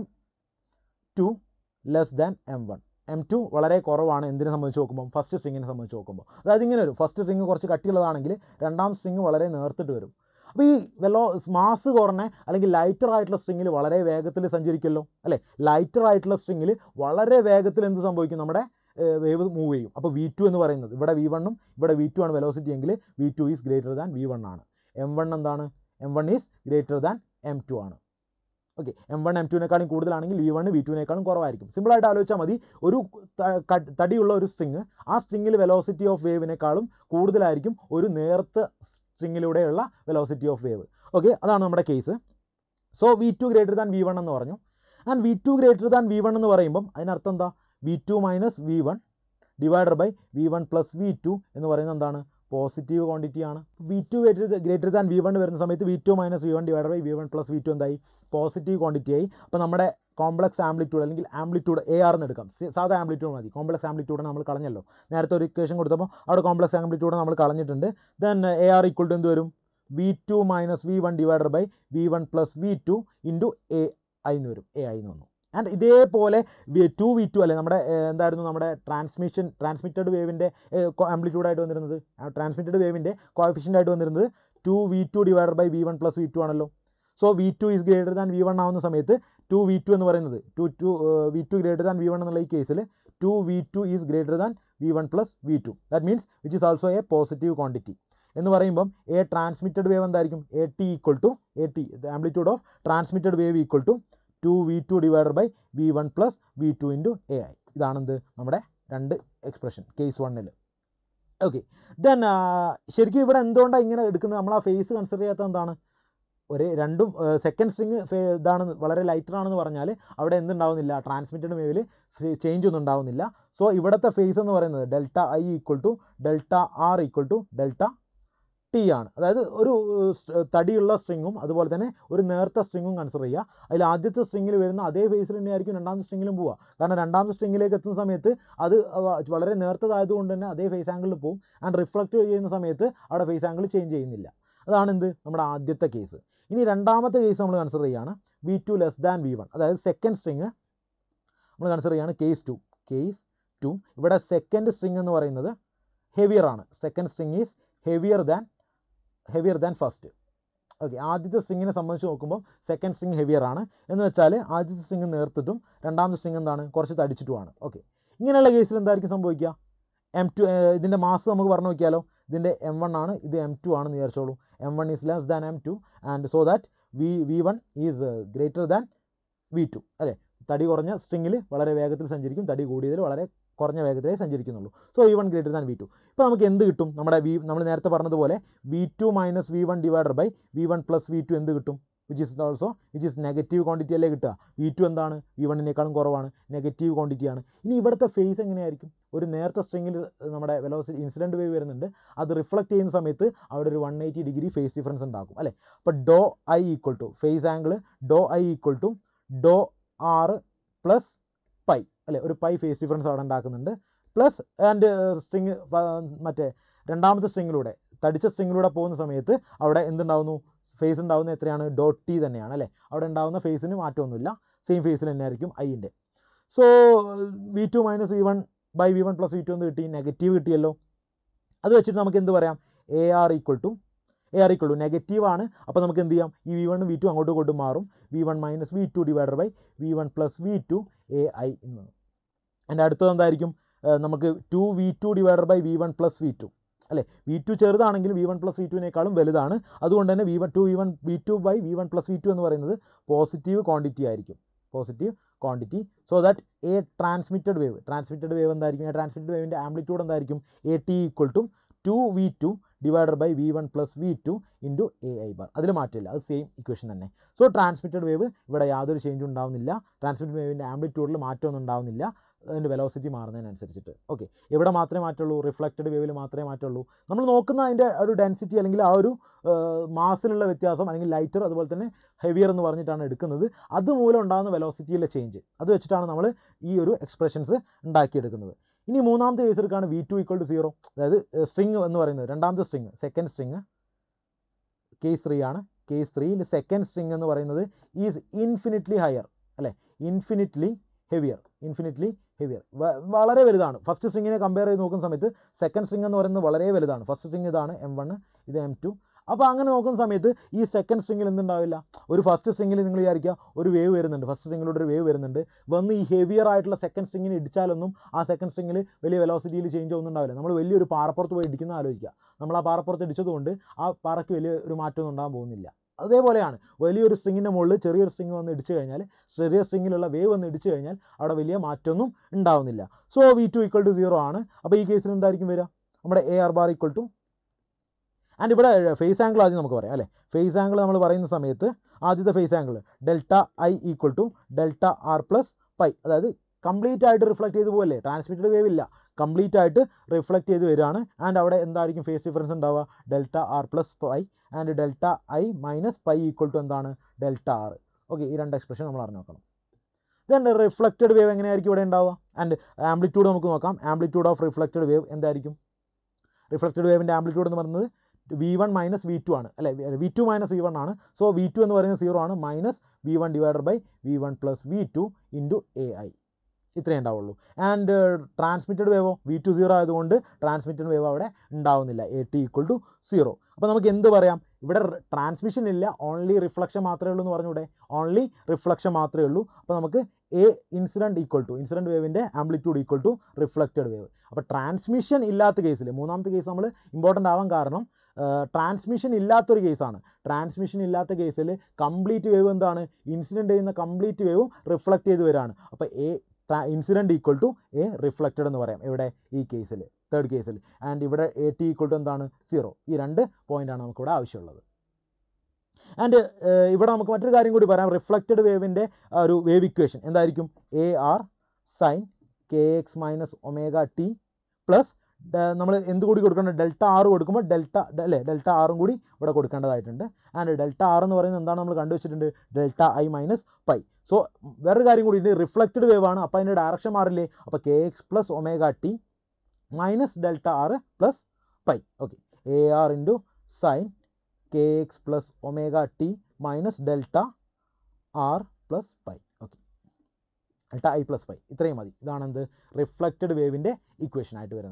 two less than M one M two വളരെ കുറവാണ് എന്തിനെ സംബന്ധിച്ച് നോക്കുമ്പോൾ ഫസ്റ്റ് സ്ട്രിങ്ങിനെ സംബന്ധിച്ച് നോക്കുമ്പോൾ അതായത് ഇങ്ങനെ വരും ഫസ്റ്റ് സ്ട്രിങ് കുറച്ച് കട്ടിയുള്ളതാണെങ്കിൽ രണ്ടാം സ്ട്രിങ് വളരെ നേർത്തിട്ട് വരും അപ്പോൾ ഈ വെല്ലോ മാസ് കുറഞ്ഞ അല്ലെങ്കിൽ ലൈറ്റർ ആയിട്ടുള്ള സ്ട്രിങ്ങിൽ വളരെ വേഗത്തിൽ സഞ്ചരിക്കുമല്ലോ അല്ലേ ലൈറ്റർ ആയിട്ടുള്ള സ്ട്രിങ്ങിൽ വളരെ വേഗത്തിൽ എന്ത് സംഭവിക്കും നമ്മുടെ വേവ് മൂവ് ചെയ്യും അപ്പോൾ വി ടു എന്ന് പറയുന്നത് ഇവിടെ വി വണ്ണും ഇവിടെ വി ടു ആണ് വെലോസിറ്റി എങ്കിൽ V two is greater than V one ആണ് എം വൺ എന്താണ് M one is greater than M two ആണ് ഓക്കെ എം വൺ എം ടുവിനേക്കാളും കൂടുതലാണെങ്കിൽ വി വൺ വി ടുവിനേക്കാളും കുറവായിരിക്കും സിമ്പിളായിട്ട് ആലോചിച്ചാൽ മതി ഒരു തടിയുള്ള ഒരു സ്ട്രിങ് ആ സ്ട്രിങ്ങിൽ വെലോസിറ്റി ഓഫ് വേവിനേക്കാളും കൂടുതലായിരിക്കും ഒരു നേർത്ത സ്ട്രിങ്ങിലൂടെയുള്ള വെലോസിറ്റി ഓഫ് വേവ് ഓക്കെ അതാണ് നമ്മുടെ case so V two greater than V one എന്ന് പറഞ്ഞു and V two greater than V one എന്ന് പറയുമ്പം അതിനർത്ഥം എന്താ V two minus V one divider by V one plus V two എന്ന് പറയുന്നത് എന്താണ് പോസിറ്റീവ് ക്വാണ്ടിറ്റി ആണ് V two greater than V one വരുന്ന സമയത്ത് V two minus V one divider by V one plus V to എന്തായി positive quantity ആയി അപ്പോൾ നമ്മുടെ കോംപ്ലക്സ് ആംപ്ലിറ്റ്യൂഡ് അല്ലെങ്കിൽ ആംപ്ലിറ്റ്യൂഡ് എ ആർ എന്ന് എടുക്കാം സാധാ ആംപ്ലിറ്റ്യൂഡ് മതി കോംപ്ലക്സ് ആംപ്ലിറ്റ്യൂഡ് നമ്മൾ കളഞ്ഞല്ലോ നേരത്തെ ഒരു ഇക്വേഷൻ കൊടുത്തപ്പോൾ അവിടെ കോംപ്ലക്സ് ആംപ്ലിറ്റ്യൂഡ് നമ്മൾ കളഞ്ഞിട്ടുണ്ട് then A R equal to എന്ത് വരും V two minus V one divider by V one plus V two into A I എന്ന് വരും എ ഐ എന്ന് വന്നു ആൻഡ് ഇതേപോലെ വി ടു വി ടു അല്ലെ നമ്മുടെ എന്തായിരുന്നു നമ്മുടെ ട്രാൻസ്മിഷൻ ട്രാൻസ്മിറ്റഡ് വേവിൻ്റെ ആംപ്ലിറ്റ്യൂഡായിട്ട് വന്നിരുന്നത് ട്രാൻസ്മിറ്റഡ് വേവിൻ്റെ കോഫിഷ്യൻ്റ് ആയിട്ട് വന്നിരുന്നത് two V two divider by V one plus V two ആണല്ലോ so V two is greater than V one ആവുന്ന സമയത്ത് ടു വി ടു എന്ന് പറയുന്നത് two two V two greater than V one എന്നുള്ള ഈ കേസിൽ two V two is greater than V one plus V two that means which is also a positive quantity എന്ന് പറയുമ്പം A transmitted wave എന്തായിരിക്കും A T equal to A T amplitude of transmitted wave equal to two V two divider by V one plus V two into A I ഇതാണെന്ത് നമ്മുടെ രണ്ട് expression case വണ്ണിൽ okay then ശരിക്കും ഇവിടെ എന്തുകൊണ്ടാണ് ഇങ്ങനെ എടുക്കുന്നത് നമ്മൾ ആ ഫേസ് കൺസിഡർ ചെയ്യാത്തത് എന്താണ് ഒരു രണ്ടും സെക്കൻഡ് സ്ട്രിങ് ഇതാണ് വളരെ ലൈറ്റർ ആണെന്ന് പറഞ്ഞാൽ അവിടെ എന്തുണ്ടാവുന്നില്ല ട്രാൻസ്മിറ്റഡ് വേവിൽ ചേഞ്ച് ഒന്നും ഉണ്ടാവുന്നില്ല സോ ഇവിടുത്തെ ഫേസ് എന്ന് പറയുന്നത് delta I equal to delta R equal to delta T ആണ് അതായത് ഒരു തടിയുള്ള സ്ട്രിങ്ങും അതുപോലെ തന്നെ ഒരു നേർത്ത സ്ട്രിങ്ങും കൺസിഡർ ചെയ്യുക അതിൽ ആദ്യത്തെ സ്ട്രിങ്ങിൽ വരുന്ന അതേ ഫേസിൽ തന്നെയായിരിക്കും രണ്ടാമത്തെ സ്ട്രിങ്ങിലും പോവുക കാരണം രണ്ടാമത്തെ സ്ട്രിങ്ങിലേക്ക് എത്തുന്ന സമയത്ത് അത് വളരെ നേർത്തതായതുകൊണ്ട് തന്നെ അതേ ഫേസ് ആംഗിളിൽ പോകും ആൻഡ് റിഫ്ലക്റ്റ് ചെയ്യുന്ന സമയത്ത് അവിടെ ഫേസ് ആംഗിൾ ചേഞ്ച് ചെയ്യുന്നില്ല അതാണ് എന്ത് നമ്മുടെ ആദ്യത്തെ കേസ് ഇനി രണ്ടാമത്തെ കേസ് നമ്മൾ കൺസിഡർ ചെയ്യുകയാണ് V two less than V one അതായത് സെക്കൻഡ് സ്ട്രിങ് നമ്മൾ കൺസിഡർ ചെയ്യുകയാണ് കേസ് ടു കേസ് ടു ഇവിടെ സെക്കൻഡ് സ്ട്രിങ് എന്ന് പറയുന്നത് ഹെവിയർ ആണ് second string is heavier than heavier than first okay ആദ്യത്തെ സ്ട്രിങ്ങിനെ സംബന്ധിച്ച് നോക്കുമ്പോൾ സെക്കൻഡ് സ്ട്രിങ് ഹെവിയർ ആണ് എന്ന് വെച്ചാൽ ആദ്യത്തെ സ്ട്രിങ് നേർത്തിട്ടും രണ്ടാമത്തെ സ്ട്രിങ് എന്താണ് കുറച്ച് തടിച്ചിട്ടുമാണ് ഓക്കെ ഇങ്ങനെയുള്ള കേസിൽ എന്തായിരിക്കും സംഭവിക്കുക എം ടു ഇതിൻ്റെ മാസ് നമുക്ക് പറഞ്ഞു നോക്കിയാലോ ഇതിൻ്റെ എം വൺ ആണ് ഇത് എം ടു ആണെന്ന് വിചാരിച്ചോളൂ M one is less than M two and so that V V one is greater than V two അല്ലേ തടി കുറഞ്ഞ സ്ട്രിങ്ങിൽ വളരെ വേഗത്തിൽ സഞ്ചരിക്കും തടി കൂടിയതിൽ വളരെ കുറഞ്ഞ വേഗത്തിലേ സഞ്ചരിക്കുന്നുള്ളൂ so V one greater than V two ഇപ്പോൾ നമുക്ക് എന്ത് കിട്ടും നമ്മുടെ വി നമ്മൾ നേരത്തെ പറഞ്ഞതുപോലെ V two minus V one divider by V one plus V two എന്ത് കിട്ടും which is also which is negative quantity അല്ലേ കിട്ടുക വി ടു എന്താണ് വി വണ്ണിനേക്കാളും കുറവാണ് നെഗറ്റീവ് ക്വാണ്ടിറ്റിയാണ് ഇനി ഇവിടുത്തെ ഫേസ് എങ്ങനെയായിരിക്കും ഒരു നേരത്തെ സ്ട്രിങ്ങിൽ നമ്മുടെ വെലോസിറ്റി ഇൻസിഡൻറ്റ് വേവ് വരുന്നുണ്ട് അത് റിഫ്ലക്റ്റ് ചെയ്യുന്ന സമയത്ത് അവിടെ ഒരു one eighty degree phase difference ഉണ്ടാക്കും അല്ലേ അപ്പോൾ do I equal to phase angle do I equal to do R plus pi അല്ലേ ഒരു പൈ ഫേസ് ഡിഫറൻസ് അവിടെ ഉണ്ടാക്കുന്നുണ്ട് പ്ലസ് ആൻഡ് സ്ട്രിങ് മറ്റേ രണ്ടാമത്തെ സ്ട്രിങ്ങിലൂടെ തടിച്ച സ്ട്രിങ്ങിലൂടെ പോകുന്ന സമയത്ത് അവിടെ എന്തുണ്ടാവുന്നു ഫേസ് ഉണ്ടാവുന്ന എത്രയാണ് ഡോട്ട് ടി തന്നെയാണ് അല്ലേ അവിടെ ഉണ്ടാവുന്ന ഫേസിന് മാറ്റമൊന്നുമില്ല സെയിം ഫേസിൽ തന്നെ ആയിരിക്കും ഐൻ്റെ so V two minus V one by V one plus V two എന്ന് കിട്ടി നെഗറ്റീവ് കിട്ടിയല്ലോ അത് വെച്ചിട്ട് നമുക്ക് എന്ത് പറയാം A R equal to A R equal to negative ആണ് അപ്പോൾ നമുക്ക് എന്ത് ചെയ്യാം ഈ വി വണ്ണും വി ടു അങ്ങോട്ടും ഇങ്ങോട്ടും മാറും V one minus V two divider by V one plus V two A I എന്ന് വന്നു എൻ്റെ അടുത്തത് എന്തായിരിക്കും നമുക്ക് two V two divider by V one plus V two അല്ലേ വി ടു ചെറുതാണെങ്കിൽ വി വൺ പ്ലസ് വി ടുവിനേക്കാളും വലുതാണ് അതുകൊണ്ട് തന്നെ V one two V one V two by V one plus V two എന്ന് പറയുന്നത് പോസിറ്റീവ് ക്വാണ്ടിറ്റി ആയിരിക്കും positive quantity so that A transmitted wave transmitted wave എന്തായിരിക്കും എ ട്രാൻസ്മിറ്റഡ് വേവിൻ്റെ ആംപ്ലിറ്റ്യൂഡ് എന്തായിരിക്കും A T equal to two V two divided by V one plus V two into A I bar അതിൽ മാറ്റമില്ല അത് same equation തന്നെ so transmitted wave ഇവിടെ യാതൊരു ചേഞ്ചും ഉണ്ടാവുന്നില്ല ട്രാൻസ്മിറ്റഡ് വേവിൻ്റെ ആംപ്ലിറ്റ്യൂഡിൽ മാറ്റമൊന്നും ഉണ്ടാവുന്നില്ല അതിൻ്റെ വെലോസിറ്റി മാറുന്നതിനനുസരിച്ചിട്ട് ഓക്കെ എവിടെ മാത്രമേ മാറ്റുള്ളൂ റിഫ്ലക്റ്റഡ് വേവിൽ മാത്രമേ മാറ്റുള്ളൂ നമ്മൾ നോക്കുന്ന അതിൻ്റെ ഒരു ഡെൻസിറ്റി അല്ലെങ്കിൽ ആ ഒരു മാസിലുള്ള വ്യത്യാസം അല്ലെങ്കിൽ ലൈറ്റർ അതുപോലെ തന്നെ ഹെവിയർ എന്ന് പറഞ്ഞിട്ടാണ് എടുക്കുന്നത് അതുമൂലം ഉണ്ടാകുന്ന വെലോസിറ്റിയിലെ ചേഞ്ച് അത് വെച്ചിട്ടാണ് നമ്മൾ ഈ ഒരു എക്സ്പ്രഷൻസ് ഉണ്ടാക്കിയെടുക്കുന്നത് ഇനി മൂന്നാമത്തെ കേസ് എടുക്കുകയാണ് V two equal to zero അതായത് സ്ട്രിങ് എന്ന് പറയുന്നത് രണ്ടാമത്തെ string second string case three ആണ് കേസ് ത്രീയിൽ സെക്കൻഡ് സ്ട്രിങ് എന്ന് പറയുന്നത് ഈസ് ഇൻഫിനിറ്റ്ലി ഹയർ അല്ലേ ഇൻഫിനിറ്റ്ലി ഹെവിയർ ഇൻഫിനിറ്റ്ലി ഹെവിയർ വളരെ വലുതാണ് ഫസ്റ്റ് സ്ട്രിങ്ങിനെ കമ്പയർ ചെയ്ത് നോക്കുന്ന സമയത്ത് സെക്കൻഡ് സ്ട്രിങ് എന്ന് പറയുന്നത് വളരെ വലുതാണ് ഫസ്റ്റ് സ്ട്രിങ് ഇതാണ് എം വൺ ഇത് എം ടു അപ്പോൾ അങ്ങനെ നോക്കുന്ന സമയത്ത് ഈ സെക്കൻഡ് സ്ട്രിങ്ങിൽ എന്തുണ്ടാവില്ല ഒരു ഫസ്റ്റ് സ്ട്രിങ്ങിൽ നിങ്ങൾ വിചാരിക്കുക ഒരു വേവ് വരുന്നുണ്ട് ഫസ്റ്റ് സ്ട്രിങ്ങിലൂടെ ഒരു വേവ് വരുന്നുണ്ട് വന്ന് ഈ ഹെവിയർ ആയിട്ടുള്ള സെക്കൻഡ് സ്ട്രിങ്ങിന് ഇടിച്ചാലൊന്നും ആ സെക്കൻഡ് സ്ട്രിങ്ങിൽ വലിയ വെലോസിറ്റിയിൽ ചേഞ്ച് ഒന്നും ഉണ്ടാവില്ല നമ്മൾ വലിയൊരു പാറപ്പുറത്ത് പോയി ഇടിക്കുന്ന ആലോചിക്കുക നമ്മൾ ആ പാറപ്പുറത്ത് ഇടിച്ചതുകൊണ്ട് ആ പാറയ്ക്ക് വലിയ ഒരു മാറ്റമൊന്നും ഉണ്ടാകാൻ പോകുന്നില്ല അതേപോലെയാണ് വലിയൊരു സ്ട്രിങ്ങിൻ്റെ മുകളിൽ ചെറിയൊരു സ്ട്രിങ് വന്ന് ഇടിച്ചു കഴിഞ്ഞാൽ ചെറിയ സ്ട്രിങ്ങിലുള്ള വേവ് വന്ന് ഇടിച്ചു കഴിഞ്ഞാൽ അവിടെ വലിയ മാറ്റമൊന്നും ഉണ്ടാവുന്നില്ല so V two equal to zero ആണ് അപ്പോൾ ഈ കേസിൽ എന്തായിരിക്കും വരിക നമ്മുടെ A R bar equal to and ഇവിടെ ഫേസ് ആംഗിൾ ആദ്യം നമുക്ക് പറയാം അല്ലേ ഫേസ് ആംഗിൾ നമ്മൾ പറയുന്ന സമയത്ത് ആദ്യത്തെ phase angle delta I equal to delta R plus pi അതായത് കംപ്ലീറ്റ് ആയിട്ട് റിഫ്ലക്ട് ചെയ്ത് പോകല്ലേ ട്രാൻസ്മിറ്റഡ് വേവ് ഇല്ല കംപ്ലീറ്റ് ആയിട്ട് റിഫ്ലക്ട് ചെയ്ത് വരികയാണ് ആൻഡ് അവിടെ എന്തായിരിക്കും ഫേസ് ഡിഫറൻസ് ഉണ്ടാവുക delta R plus pi and delta I minus pi equal to എന്താണ് ഡെൽറ്റ ആർ ഓക്കെ ഈ രണ്ട് എക്സ്പ്രഷൻ നമ്മൾ അറിഞ്ഞു നോക്കണം ദെൻ റിഫ്ലക്റ്റഡ് വേവ് എങ്ങനെയായിരിക്കും ഇവിടെ ഉണ്ടാവുക ആൻഡ് ആംപ്ലിറ്റ്യൂഡ് നമുക്ക് നോക്കാം ആംപ്ലിറ്റ്യൂഡ് ഓഫ് റിഫ്ലക്റ്റഡ് വേവ് എന്തായിരിക്കും റിഫ്ലക്റ്റഡ് വേവിൻ്റെ ആംപ്ലിറ്റ്യൂഡ് എന്ന് പറയുന്നത് V one minus V two ആണ് അല്ലേ V two minus V one ആണ് സോ വി ടു എന്ന് പറയുന്നത് സീറോ ആണ് minus V one divided by V one plus V two into A I ഇത്രയേ ഉണ്ടാവുള്ളൂ ആൻഡ് ട്രാൻസ്മിറ്റഡ് വേവോ വി ടു സീറോ ആയതുകൊണ്ട് ട്രാൻസ്മിറ്റഡ് വേവ് അവിടെ ഉണ്ടാവുന്നില്ല A T equal to zero അപ്പോൾ നമുക്ക് എന്ത് പറയാം ഇവിടെ ട്രാൻസ്മിഷൻ ഇല്ല ഓൺലി റിഫ്ലക്ഷൻ മാത്രമേ ഉള്ളൂ എന്ന് പറഞ്ഞൂടെ ഓൺലി റിഫ്ലക്ഷൻ മാത്രമേ ഉള്ളൂ അപ്പോൾ നമുക്ക് A incident equal to incident വേവിൻ്റെ amplitude equal to reflected wave അപ്പോൾ ട്രാൻസ്മിഷൻ ഇല്ലാത്ത കേസിൽ മൂന്നാമത്തെ കേസ് നമ്മൾ ഇമ്പോർട്ടൻ്റ് ആവാൻ കാരണം ട്രാൻസ്മിഷൻ ഇല്ലാത്തൊരു കേസാണ് ട്രാൻസ്മിഷൻ ഇല്ലാത്ത കേസിൽ കംപ്ലീറ്റ് വേവ് എന്താണ് ഇൻസിഡൻറ്റ് ചെയ്യുന്ന കംപ്ലീറ്റ് വേവും റിഫ്ലക്റ്റ് ചെയ്ത് വരികയാണ് അപ്പോൾ A incident equal to A reflected എന്ന് പറയാം ഇവിടെ ഈ കേസിൽ തേർഡ് കേസിൽ ആൻഡ് ഇവിടെ എ ടി ഈക്വൽ ടു എന്താണ് സീറോ ഈ രണ്ട് പോയിൻ്റാണ് നമുക്കിവിടെ ആവശ്യമുള്ളത് ആൻഡ് ഇവിടെ നമുക്ക് മറ്റൊരു കാര്യം കൂടി പറയാം റിഫ്ലക്റ്റഡ് വേവിൻ്റെ ഒരു വേവ് ഇക്വേഷൻ എന്തായിരിക്കും A R sine K X minus omega T plus നമ്മൾ എന്ത് കൂടി കൊടുക്കണം ഡെൽറ്റ ആറ് കൊടുക്കുമ്പോൾ ഡെൽറ്റ അല്ലേ ഡെൽറ്റ ആറും കൂടി ഇവിടെ കൊടുക്കേണ്ടതായിട്ടുണ്ട് ആൻഡ് ഡെൽറ്റ ആറ് എന്ന് പറയുന്നത് എന്താണ് നമ്മൾ കണ്ടുവച്ചിട്ടുണ്ട് delta I minus pi so വേറൊരു കാര്യം കൂടി ഉണ്ട് റിഫ്ലക്റ്റഡ് വേവ് ആണ് അപ്പോൾ അതിൻ്റെ ഡയറക്ഷൻ മാറില്ലേ അപ്പോൾ K X plus omega T minus delta R plus pi okay A R into sine K X plus omega T minus delta R plus pi okay delta I plus pi ഇത്രയും മതി ഇതാണ് എന്ത് reflected വേവിൻ്റെ equation ആയിട്ട് വരുന്നത്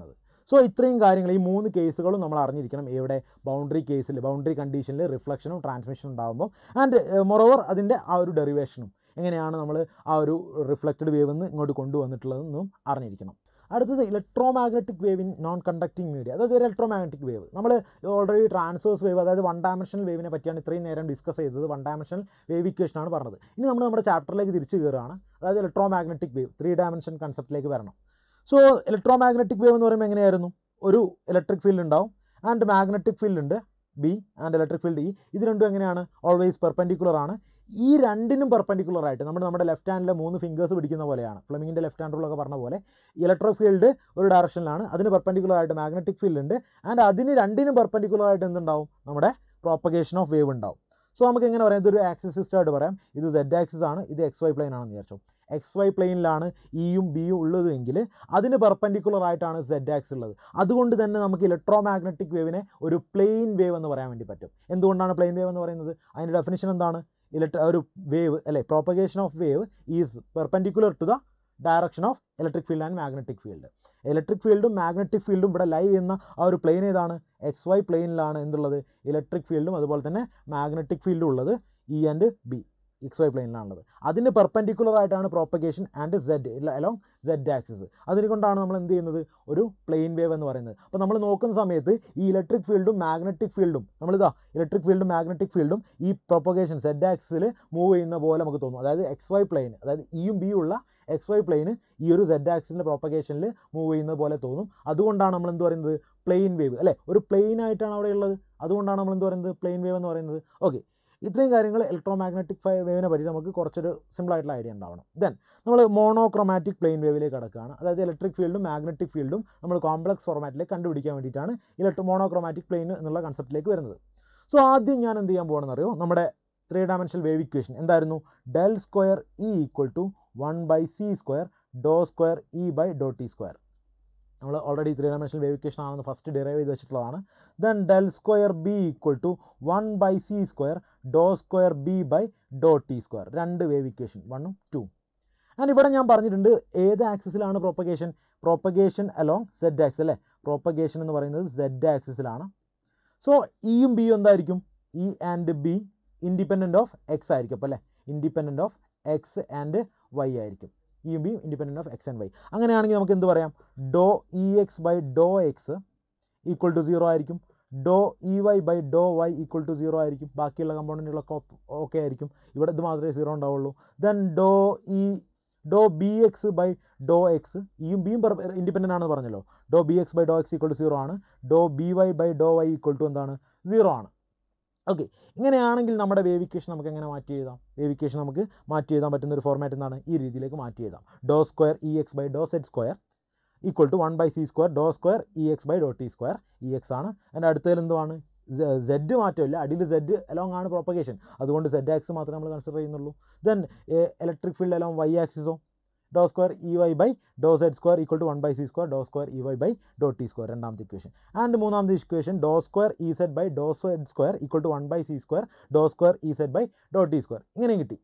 so ഇത്രയും കാര്യങ്ങൾ ഈ മൂന്ന് കേസുകളും നമ്മൾ അറിഞ്ഞിരിക്കണം എവിടെ ബൗണ്ടറി കേസിൽ ബൗണ്ടറി കണ്ടീഷനിൽ റിഫ്ലക്ഷനും ട്രാൻസ്മിഷനും ഉണ്ടാകുമ്പോൾ ആൻഡ് മൊറോവർ അതിൻ്റെ ആ ഒരു ഡെറിവേഷനും എങ്ങനെയാണ് നമ്മൾ ആ ഒരു റിഫ്ലക്റ്റഡ് വേവ് നിന്ന് ഇങ്ങോട്ട് കൊണ്ടുവന്നിട്ടുള്ളതെന്നും അറിഞ്ഞിരിക്കണം അടുത്തത് electro magnetic wave in non conducting media അതായത് ഒരു ഇലക്ട്രോ മാഗ്നറ്റിക് വേവ് നമ്മൾ ഓൾറെഡി ട്രാൻസ്വേഴ്സ് വേവ് അതായത് വൺ ഡയമെൻഷണൽ വേവിനെ പറ്റിയാണ് ഇത്രയും നേരം ഡിസ്കസ് ചെയ്തത് വൺ ഡയമെൻഷണൽ വേവ് ഇക്വേഷൻ ആണ് പറഞ്ഞത് ഇനി നമ്മൾ നമ്മുടെ ചാപ്റ്ററിലേക്ക് തിരിച്ച് കയറുകയാണ് അതായത് electro magnetic wave three dimension കൺസെപ്റ്റിലേക്ക് വരണം സോ ഇലക്ട്രോ മാഗ്നറ്റിക് വേവ് എന്ന് പറയുമ്പോൾ എങ്ങനെയായിരുന്നു ഒരു ഇലക്ട്രിക് ഫീൽഡ് ഉണ്ടാവും ആൻഡ് മാഗ്നറ്റിക് ഫീൽഡ് ഉണ്ട് B and electric field E ഇത് രണ്ടും എങ്ങനെയാണ് ഓൾവേസ് പെർപെൻഡിക്കുലർ ആണ് ഈ രണ്ടിനും പെർപെൻഡിക്കുലർ ആയിട്ട് നമ്മൾ നമ്മുടെ ലെഫ്റ്റ് ഹാൻഡിലെ മൂന്ന് ഫിംഗേഴ്സ് പിടിക്കുന്ന പോലെയാണ് ഫ്ലമിങ്ങിൻ്റെ ലെഫ്റ്റ് ഹാൻഡ് റൂളൊക്കെ പറഞ്ഞ പോലെ ഇലക്ട്രിക് ഫീൽഡ് ഒരു ഡയറക്ഷനിലാണ് അതിന് പെർപെൻഡിക്കുലർ ആയിട്ട് മാഗ്നറ്റിക് ഫീൽഡ് ഉണ്ട് ആൻഡ് അതിന് രണ്ടിനും പെർപെൻഡിക്കുലർ ആയിട്ട് എന്തുണ്ടാവും നമ്മുടെ പ്രോപ്പഗേഷൻ ഓഫ് വേവ് ഉണ്ടാവും സോ നമുക്ക് എങ്ങനെ പറയാം ഇതൊരു ആക്സിസ് സിസ്റ്റം ആയിട്ട് പറയാം ഇത് സെഡ് ആക്സിസ് ആണ് ഇത് എക്സ് വൈ പ്ലെയിൻ ആണെന്ന് വിചാരിച്ചു എക്സ് വൈ പ്ലെയിനിലാണ് ഇയും ബിയും ഉള്ളതെങ്കിൽ അതിന് പെർപെൻഡിക്കുലർ ആയിട്ടാണ് സെഡ് ആക്സ് ഉള്ളത് അതുകൊണ്ട് തന്നെ നമുക്ക് ഇലക്ട്രോ മാഗ്നറ്റിക് വേവിനെ ഒരു പ്ലെയിൻ വേവ് എന്ന് പറയാൻ വേണ്ടി പറ്റും എന്തുകൊണ്ടാണ് പ്ലെയിൻ വേവ് എന്ന് പറയുന്നത് അതിൻ്റെ ഡെഫിനിഷൻ എന്താണ് ഇലക്ട്ര ഒരു വേവ് അല്ലെ propagation of wave is perpendicular to the direction of electric field and magnetic field electric ഫീൽഡും മാഗ്നറ്റിക് ഫീൽഡും ഇവിടെ ലൈ ചെയ്യുന്ന ആ ഒരു പ്ലെയിൻ ഏതാണ് എക്സ് വൈ പ്ലെയിനിലാണ് എന്തുള്ളത് ഇലക്ട്രിക് ഫീൽഡും അതുപോലെ തന്നെ മാഗ്നറ്റിക് ഫീൽഡും ഉള്ളത് E and B X Y പ്ലെയിനിലാണുള്ളത് അതിന് പെർപെൻഡിക്കുലർ ആയിട്ടാണ് propagation and Z along Z axis അതിനുകൊണ്ടാണ് നമ്മൾ എന്ത് ചെയ്യുന്നത് ഒരു പ്ലെയിൻ വേവ് എന്ന് പറയുന്നത് അപ്പോൾ നമ്മൾ നോക്കുന്ന സമയത്ത് ഈ ഇലക്ട്രിക് ഫീൽഡും മാഗ്നറ്റിക് ഫീൽഡും നമ്മളിതാ ഇലക്ട്രിക് ഫീൽഡും മാഗ്നറ്റിക് ഫീൽഡും ഈ പ്രൊപ്പഗേഷൻ സെഡ് ആക്സിൽ മൂവ് ചെയ്യുന്ന പോലെ നമുക്ക് തോന്നും അതായത് എക്സ് വൈ പ്ലെയിൻ അതായത് ഇയും ബിയും ഉള്ള എക്സ് വൈ പ്ലെയിന് ഈ ഒരു സെഡ് ആക്സിൻ്റെ പ്രൊപ്പഗേഷനിൽ മൂവ് ചെയ്യുന്ന പോലെ തോന്നും അതുകൊണ്ടാണ് നമ്മൾ എന്ത് പറയുന്നത് പ്ലെയിൻ വേവ് അല്ലേ ഒരു പ്ലെയിൻ ആയിട്ടാണ് അവിടെ ഉള്ളത് അതുകൊണ്ടാണ് നമ്മൾ എന്ത് പറയുന്നത് പ്ലെയിൻ വേവ് എന്ന് പറയുന്നത് ഓക്കെ ഇത്രയും കാര്യങ്ങൾ ഇലക്ട്രോ മാഗ്നറ്റിക് വേവിനെ പറ്റി നമുക്ക് കുറച്ചൊരു സിമ്പിൾ ആയിട്ടുള്ള ഐഡിയ ഉണ്ടാവണം ദെൻ നമ്മൾ മോണോക്രോമാറ്റിക് പ്ലെയിൻ വേവിലേക്ക് കടക്കുകയാണ് അതായത് ഇലക്ട്രിക് ഫീൽഡും മാഗ്നറ്റിക് ഫീൽഡും നമ്മൾ കോംപ്ലക്സ് ഫോർമാറ്റിലേക്ക് കണ്ടുപിടിക്കാൻ വേണ്ടിയിട്ടാണ് ഇലക്ട്രോ മോണോക്രോമാറ്റിക് പ്ലെയിൻ എന്നുള്ള കൺസെപ്റ്റിലേക്ക് വരുന്നത് സോ ആദ്യം ഞാൻ എന്ത് ചെയ്യാൻ പോകണമെന്ന് അറിയോ നമ്മുടെ ത്രീ ഡയമെൻഷണൽ വേവ് ഇക്വേഷൻ എന്തായിരുന്നു del square E equal to one by C square Dr square E by Dr T square നമ്മൾ already three dimensional wave equation ആണെന്ന് ഫസ്റ്റ് ഡിറൈവ് ചെയ്ത് വെച്ചിട്ടുള്ളതാണ് then del square B equal to one by C square Dr square B by Dr T square രണ്ട് wave equation വണ്ണും two and ഇവിടെ ഞാൻ പറഞ്ഞിട്ടുണ്ട് ഏത് ആക്സിസിലാണ് propagation propagation along Z axis അല്ലേ പ്രൊപ്പഗേഷൻ എന്ന് പറയുന്നത് സെഡ് ആക്സിസിലാണ് സോ ഇയും ബിയും എന്തായിരിക്കും E and B independent of X ആയിരിക്കും അപ്പോൾ അല്ലേ independent of X and Y ആയിരിക്കും ഇയും ബിയും independent of X and Y അങ്ങനെയാണെങ്കിൽ നമുക്ക് എന്ത് പറയാം ഡോ E X by Dr X equal to zero ആയിരിക്കും do E Y by Dr Y equal to zero ആയിരിക്കും ബാക്കിയുള്ള കമ്പോണൻറ്റുകളൊക്കെ ഓക്കെ ആയിരിക്കും ഇവിടെ ഇത് മാത്രമേ സീറോ ഉണ്ടാവുള്ളൂ then do E do B X by Dr X ഇയും ബിയും ഇൻഡിപെൻഡൻ്റ് ആണെന്ന് പറഞ്ഞല്ലോ do B X by Dr X equal to zero ആണ് do B Y by Dr Y equal to എന്താണ് സീറോ ആണ് ഓക്കെ ഇങ്ങനെയാണെങ്കിൽ നമ്മുടെ വേവിക്കേഷൻ നമുക്ക് എങ്ങനെ മാറ്റി എഴുതാം വേവിക്കേഷൻ നമുക്ക് മാറ്റി എഴുതാൻ പറ്റുന്ന ഒരു ഫോർമാറ്റ് എന്താണ് ഈ രീതിയിലേക്ക് മാറ്റി എഴുതാം ഡോ square E X by Dr Z square equal to one by C square Dr square E X by Dr T square E X ആണ് അതിൻ്റെ അടുത്തതിൽ എന്തുവാണ് സെഡ് മാറ്റമില്ല അടിയിൽ സെഡ് അലോങ് ആണ് പ്രൊപ്പഗേഷൻ അതുകൊണ്ട് സെഡ് ആക്സ് മാത്രമേ നമ്മൾ കൺസിഡർ ചെയ്യുന്നുള്ളൂ then electric field along Y ആക്സിസോ do square E Y by Dr Z square equal to one by C square Dr square E Y by Dr T square രണ്ടാമത്തെ equation and മൂന്നാമത്തെ equation do square E Z by Dr Z square equal to one by C square Dr square E Z by Dr T square ഇങ്ങനെയും കിട്ടി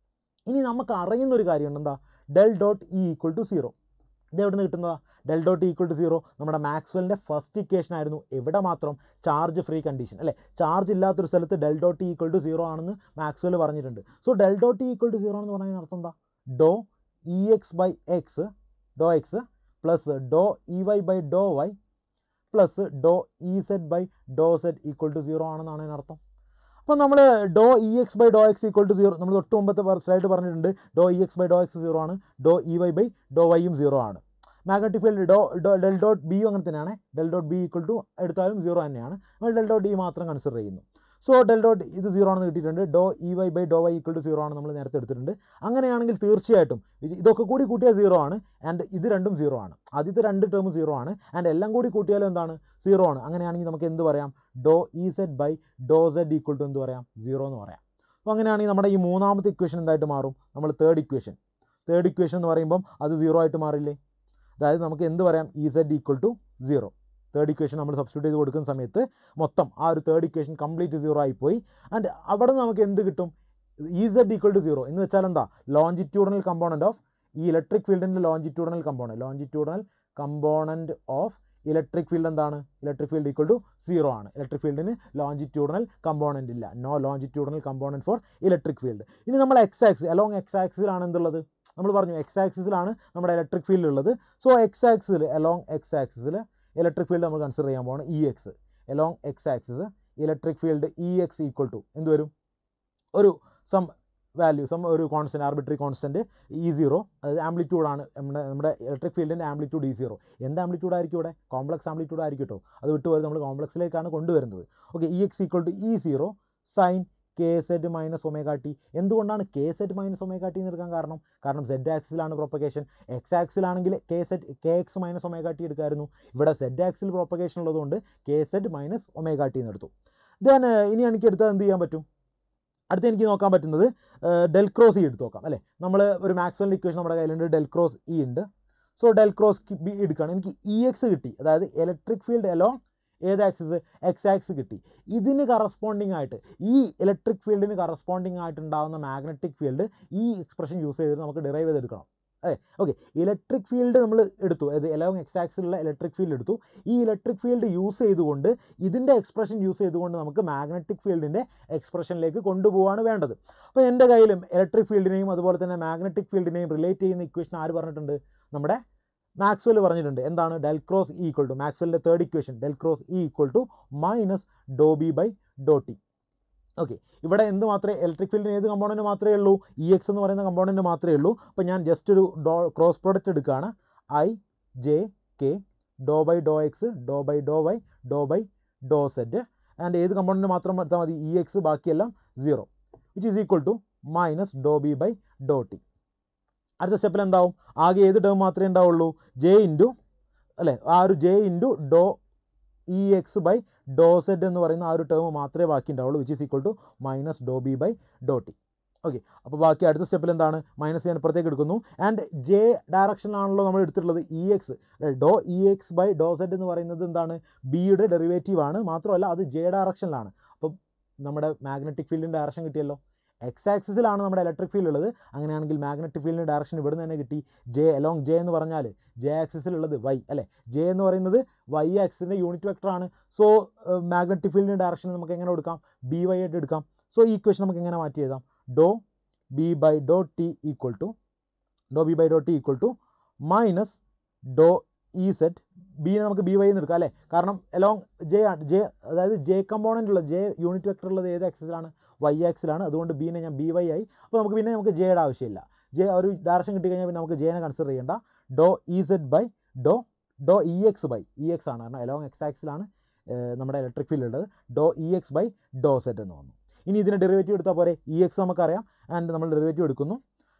ഇനി നമുക്ക് അറിയുന്ന ഒരു കാര്യമുണ്ട് എന്താ del dot E equal to zero ഇത് എവിടെ നിന്ന് കിട്ടുന്നതാ del dot equal to zero നമ്മുടെ മാക്സ്വലിൻ്റെ ഫസ്റ്റ് ഇക്വേഷൻ ആയിരുന്നു എവിടെ മാത്രം ചാർജ് ഫ്രീ കണ്ടീഷൻ അല്ലേ ചാർജ് ഇല്ലാത്തൊരു സ്ഥലത്ത് del dot equal to zero ആണെന്ന് മാക്സ്വൽ പറഞ്ഞിട്ടുണ്ട് so del dot equal to zero എന്ന് പറഞ്ഞാൽ അർത്ഥം എന്താ do E X by X do X plus do E Y by Dr Y plus do E Z by Dr Z equal to zero ആണെന്നാണ് അതിനർത്ഥം അപ്പോൾ നമ്മൾ do E X by Dr X equal to zero നമ്മൾ തൊട്ട് മുമ്പത്തെ slide പറഞ്ഞിട്ടുണ്ട് do E X by Dr X zero ആണ് do E Y by ഡോ വൈയും സീറോ ആണ് magnetic field doh doh del dot ബിയും അങ്ങനെ തന്നെയാണ് del dot B equal to എടുത്താലും സീറോ തന്നെയാണ് നമ്മൾ ഡെൽ ഡോട്ട് ഇ മാത്രം കൺസിഡർ ചെയ്യുന്നു സോ ഡെൽ ഡോട്ട് ഇത് സീറോ ആണെന്ന് കിട്ടിയിട്ടുണ്ട് doh E Y by Dr Y equal to zero ആണ് നമ്മൾ നേരത്തെ എടുത്തിട്ടുണ്ട് അങ്ങനെയാണെങ്കിൽ തീർച്ചയായിട്ടും ഇതൊക്കെ കൂടി കൂട്ടിയാൽ സീറോ ആണ് ആൻഡ് ഇത് രണ്ടും സീറോ ആണ് ആദ്യത്തെ രണ്ട് ടേം സീറോ ആണ് ആൻഡ് എല്ലാം കൂടി കൂട്ടിയാലും എന്താണ് സീറോ ആണ് അങ്ങനെയാണെങ്കിൽ നമുക്ക് എന്ത് പറയാം ഡോ E Z by Dr Z equal to എന്ത് പറയാം സീറോ എന്ന് പറയാം അപ്പോൾ അങ്ങനെയാണെങ്കിൽ നമ്മുടെ ഈ മൂന്നാമത്തെ ഇക്വേഷൻ എന്തായിട്ട് മാറും നമ്മൾ തേർഡ് ഇക്വേഷൻ തേർഡ് ഇക്വേഷൻ എന്ന് പറയുമ്പം അത് സീറോ ആയിട്ട് മാറില്ലേ അതായത് നമുക്ക് എന്ത് പറയാം E zed equal to zero third equation നമ്മൾ സബ്സ്റ്റിറ്റ്യൂട്ട് ചെയ്ത് കൊടുക്കുന്ന സമയത്ത് മൊത്തം ആ ഒരു തേർഡ് ഇക്വേഷൻ കംപ്ലീറ്റ് സീറോ ആയിപ്പോയി ആൻഡ് അവിടെ നിന്ന് നമുക്ക് എന്ത് കിട്ടും E zed equal to zero എന്ന് വെച്ചാൽ എന്താ ലോഞ്ചിറ്റ്യൂഡണൽ കമ്പോണൻറ്റ് ഓഫ് ഈ ഇലക്ട്രിക് ഫീൽഡിൻ്റെ longitudinal component longitudinal component of electric field എന്താണ് electric field equal to zero ആണ് ഇലക്ട്രിക് ഫീൽഡിന് ലോഞ്ചിറ്റ്യൂഡണൽ കമ്പോണൻ്റ് ഇല്ല no longitudinal component for electric field ഇനി നമ്മൾ എക്സ് ആക്സിസ് അലോങ് എക്സ് ആക്സിസിലാണ് എന്തുള്ളത് നമ്മൾ പറഞ്ഞു എക്സ് ആക്സിസിലാണ് നമ്മുടെ ഇലക്ട്രിക് ഫീൽഡ് ഉള്ളത് സോ എക്സ് ആക്സിസിൽ അലോങ് എക്സ് ആക്സിസിൽ ഇലക്ട്രിക് ഫീൽഡ് നമ്മൾ കൺസിഡർ ചെയ്യാൻ പോകണം E X along X axis electric field E X equal to എന്ത് വരും ഒരു സം വാല്യൂ സം ഒരു constant arbitrary constant E zero അതായത് ആംപ്ലിറ്റ്യൂഡാണ് നമ്മുടെ നമ്മുടെ ഇലക്ട്രിക് ഫീൽഡിൻ്റെ ആംപ്ലിറ്റ്യൂഡ് ഇ സീറോ എന്ത് ആംപ്ലിറ്റ്യൂഡ് ആയിരിക്കും ഇവിടെ കോംപ്ലക്സ് ആംപ്ലിറ്റ്യൂഡ് ആയിരിക്കും കേട്ടോ അത് വിട്ട് വരും നമ്മൾ കോംപ്ലക്സിലേക്കാണ് കൊണ്ടുവരുന്നത് okay E X equal to E zero sine K zed minus omega T എന്തുകൊണ്ടാണ് K zed minus omega T എന്ന് എടുക്കാൻ കാരണം കാരണം സെഡ് ആക്സിലാണ് പ്രൊപ്പഗേഷൻ എക്സ് ആക്സിലാണെങ്കിൽ K zed K X minus omega T എടുക്കായിരുന്നു ഇവിടെ സെഡ് ആക്സിൽ പ്രൊപ്പഗേഷൻ ഉള്ളതുകൊണ്ട് K zed minus omega T എന്ന് എടുത്തു ദെൻ ഇനി എനിക്ക് എടുത്താൽ എന്ത് ചെയ്യാൻ പറ്റും അടുത്ത് എനിക്ക് നോക്കാൻ പറ്റുന്നത് ഡെൽ ക്രോസ് ഇ എടുത്ത് നോക്കാം അല്ലേ നമ്മൾ ഒരു മാക്സ്വൽ ഇക്വേഷൻ നമ്മുടെ കയ്യിലുണ്ട് ഡെൽ ക്രോസ് ഇ ഉണ്ട് സോ ഡെൽ ക്രോസ് ബി എടുക്കുകയാണ് എനിക്ക് ഇ എക്സ് കിട്ടി അതായത് ഇലക്ട്രിക് ഫീൽഡ് അലോങ് ഏത് ആക്സിസ് എക്സ് ആക്സ് കിട്ടി ഇതിന് കറസ്പോണ്ടിങ് ആയിട്ട് ഈ ഇലക്ട്രിക് ഫീൽഡിന് കറസ്പോണ്ടിങ് ആയിട്ട് ഉണ്ടാകുന്ന മാഗ്നറ്റിക് ഫീൽഡ് ഈ എക്സ്പ്രഷൻ യൂസ് ചെയ്തിട്ട് നമുക്ക് ഡിറൈവ് ചെയ്തെടുക്കണം അതെ ഓക്കെ ഇലക്ട്രിക് ഫീൽഡ് നമ്മൾ എടുത്തു അതായത് എലോങ് എക്സ് ആക്സിലുള്ള ഇലക്ട്രിക് ഫീൽഡ് എടുത്തു ഈ ഇലക്ട്രിക് ഫീൽഡ് യൂസ് ചെയ്തുകൊണ്ട് ഇതിൻ്റെ എക്സ്പ്രഷൻ യൂസ് ചെയ്തുകൊണ്ട് നമുക്ക് മാഗ്നറ്റിക് ഫീൽഡിൻ്റെ എക്സ്പ്രഷനിലേക്ക് കൊണ്ടുപോകാണ് വേണ്ടത് അപ്പോൾ എൻ്റെ കയ്യിലും ഇലക്ട്രിക് ഫീൽഡിനെയും അതുപോലെ തന്നെ മാഗ്നറ്റിക് ഫീൽഡിനെയും റിലേറ്റ് ചെയ്യുന്ന ഇക്വേഷൻ ആര് പറഞ്ഞിട്ടുണ്ട് നമ്മുടെ മാക്സ്വെൽ പറഞ്ഞിട്ടുണ്ട് എന്താണ് del cross E equal to മാക്സ്വെല്ലിൻ്റെ third equation del cross E equal to minus Dr B by Dr T okay ഇവിടെ എന്ത് മാത്രമേ ഇലക്ട്രിക് ഫീൽഡിന് ഏത് കമ്പോണൻറ്റ് മാത്രമേ ഉള്ളൂ ഇ എക്സ് എന്ന് പറയുന്ന കമ്പോണൻറ്റ് മാത്രമേ ഉള്ളൂ അപ്പോൾ ഞാൻ ജസ്റ്റ് ഒരു ഡോ ക്രോസ് പ്രോഡക്റ്റ് എടുക്കുകയാണ് I J K doh by Dr X doh by Dr Y doh by doh zed and ഏത് കമ്പോണൻറ്റ് മാത്രം എടുത്താൽ മതി ഇ എക്സ് ബാക്കിയെല്ലാം zero which is equal to minus Dr B by Dr T അടുത്ത സ്റ്റെപ്പിൽ എന്താവും ആകെ ഏത് ടേം മാത്രമേ ഉണ്ടാവുള്ളൂ ജെ ഇൻറ്റു അല്ലേ ആ ഒരു J into doh E X by Dr Z എന്ന് പറയുന്ന ആ ഒരു ടേം മാത്രമേ ബാക്കി ഉണ്ടാവുള്ളൂ which is equal to minus Dr B by Dr T okay അപ്പോൾ ബാക്കി അടുത്ത സ്റ്റെപ്പിൽ എന്താണ് മൈനസ് ഞാൻ ഇപ്പുറത്തേക്ക് എടുക്കുന്നു ആൻഡ് ജെ ഡയറക്ഷനിലാണല്ലോ നമ്മൾ എടുത്തിട്ടുള്ളത് E X doh E X by Dr Z എന്ന് പറയുന്നത് എന്താണ് ബിയുടെ ഡെറിവേറ്റീവ് ആണ് മാത്രമല്ല അത് ജെ ഡയറക്ഷനിലാണ് അപ്പം നമ്മുടെ മാഗ്നറ്റിക് ഫീൽഡിൻ്റെ ഡയറക്ഷൻ കിട്ടിയല്ലോ എക്സ് ആക്സിസിലാണ് നമ്മുടെ ഇലക്ട്രിക് ഫീൽഡ് ഉള്ളത് അങ്ങനെയാണെങ്കിൽ മാഗ്നറ്റിക് ഫീൽഡിൻ്റെ ഡയറക്ഷൻ ഇവിടുന്ന് തന്നെ കിട്ടി ജെ അലോങ് ജെ എന്ന് പറഞ്ഞാൽ ജെ ആക്സിസിലുള്ളത് വൈ അല്ലേ ജെ എന്ന് പറയുന്നത് വൈ ആക്സിസിൻ്റെ യൂണിറ്റ് വെക്ടർ ആണ് സോ മാഗ്നറ്റിക് ഫീൽഡിൻ്റെ ഡയറക്ഷൻ നമുക്ക് എങ്ങനെ എടുക്കാം ബി വൈ ആയിട്ട് എടുക്കാം സോ ഈ ഇക്വേഷൻ നമുക്ക് എങ്ങനെ മാറ്റി എഴുതാം doh B by Dr T equal to doh B by Dr T equal to minus doh E zed ബിനെ നമുക്ക് ബി വൈ എന്ന് എടുക്കാം അല്ലേ കാരണം അലോങ് ജെ ജെ അതായത് ജെ കമ്പോണൻ്റ് ഉള്ളത് ജെ യൂണിറ്റ് വെക്ടർ ഉള്ളത് ഏത് ആക്സിസിലാണ് വൈ ആക്സിലാണ് അതുകൊണ്ട് ബീനെ ഞാൻ ബി വൈ ആയി അപ്പോൾ നമുക്ക് പിന്നെ നമുക്ക് ജെയുടെ ആവശ്യമില്ല ജെ ഒരു ഡയറക്ഷൻ കിട്ടിക്കഴിഞ്ഞാൽ പിന്നെ നമുക്ക് ജെനെ കൺസിഡർ ചെയ്യേണ്ട doh E Z by doh doh E X by E X ആണ് കാരണം അലോങ് എക്സ് ആക്സിലാണ് നമ്മുടെ ഇലക്ട്രിക് ഫീൽഡ് ഉള്ളത് doh E X by doh zed എന്ന് വന്നു ഇനി ഇതിന് ഡെറിവേറ്റീവ് എടുത്താൽ പോരെ ഇ എക്സ് നമുക്കറിയാം ആൻഡ് നമ്മൾ ഡെറിവേറ്റീവ് എടുക്കുന്നു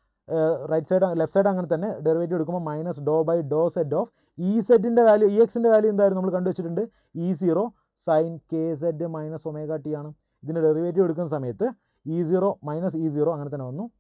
റൈറ്റ് സൈഡ് ലെഫ്റ്റ് സൈഡ് അങ്ങനെ തന്നെ ഡെറിവേറ്റീവ് എടുക്കുമ്പോൾ minus Dr by doh zed of E സെറ്റിൻ്റെ വാല്യൂ ഇ എക്സിൻ്റെ വാല്യൂ എന്തായിരുന്നു നമ്മൾ കണ്ടുവച്ചിട്ടുണ്ട് E zero sine K zed minus omega T ആണ് ഇതിൻ്റെ ഡെറിവേറ്റീവ് എടുക്കുന്ന സമയത്ത് E zero minus E zero അങ്ങനെ തന്നെ വന്നു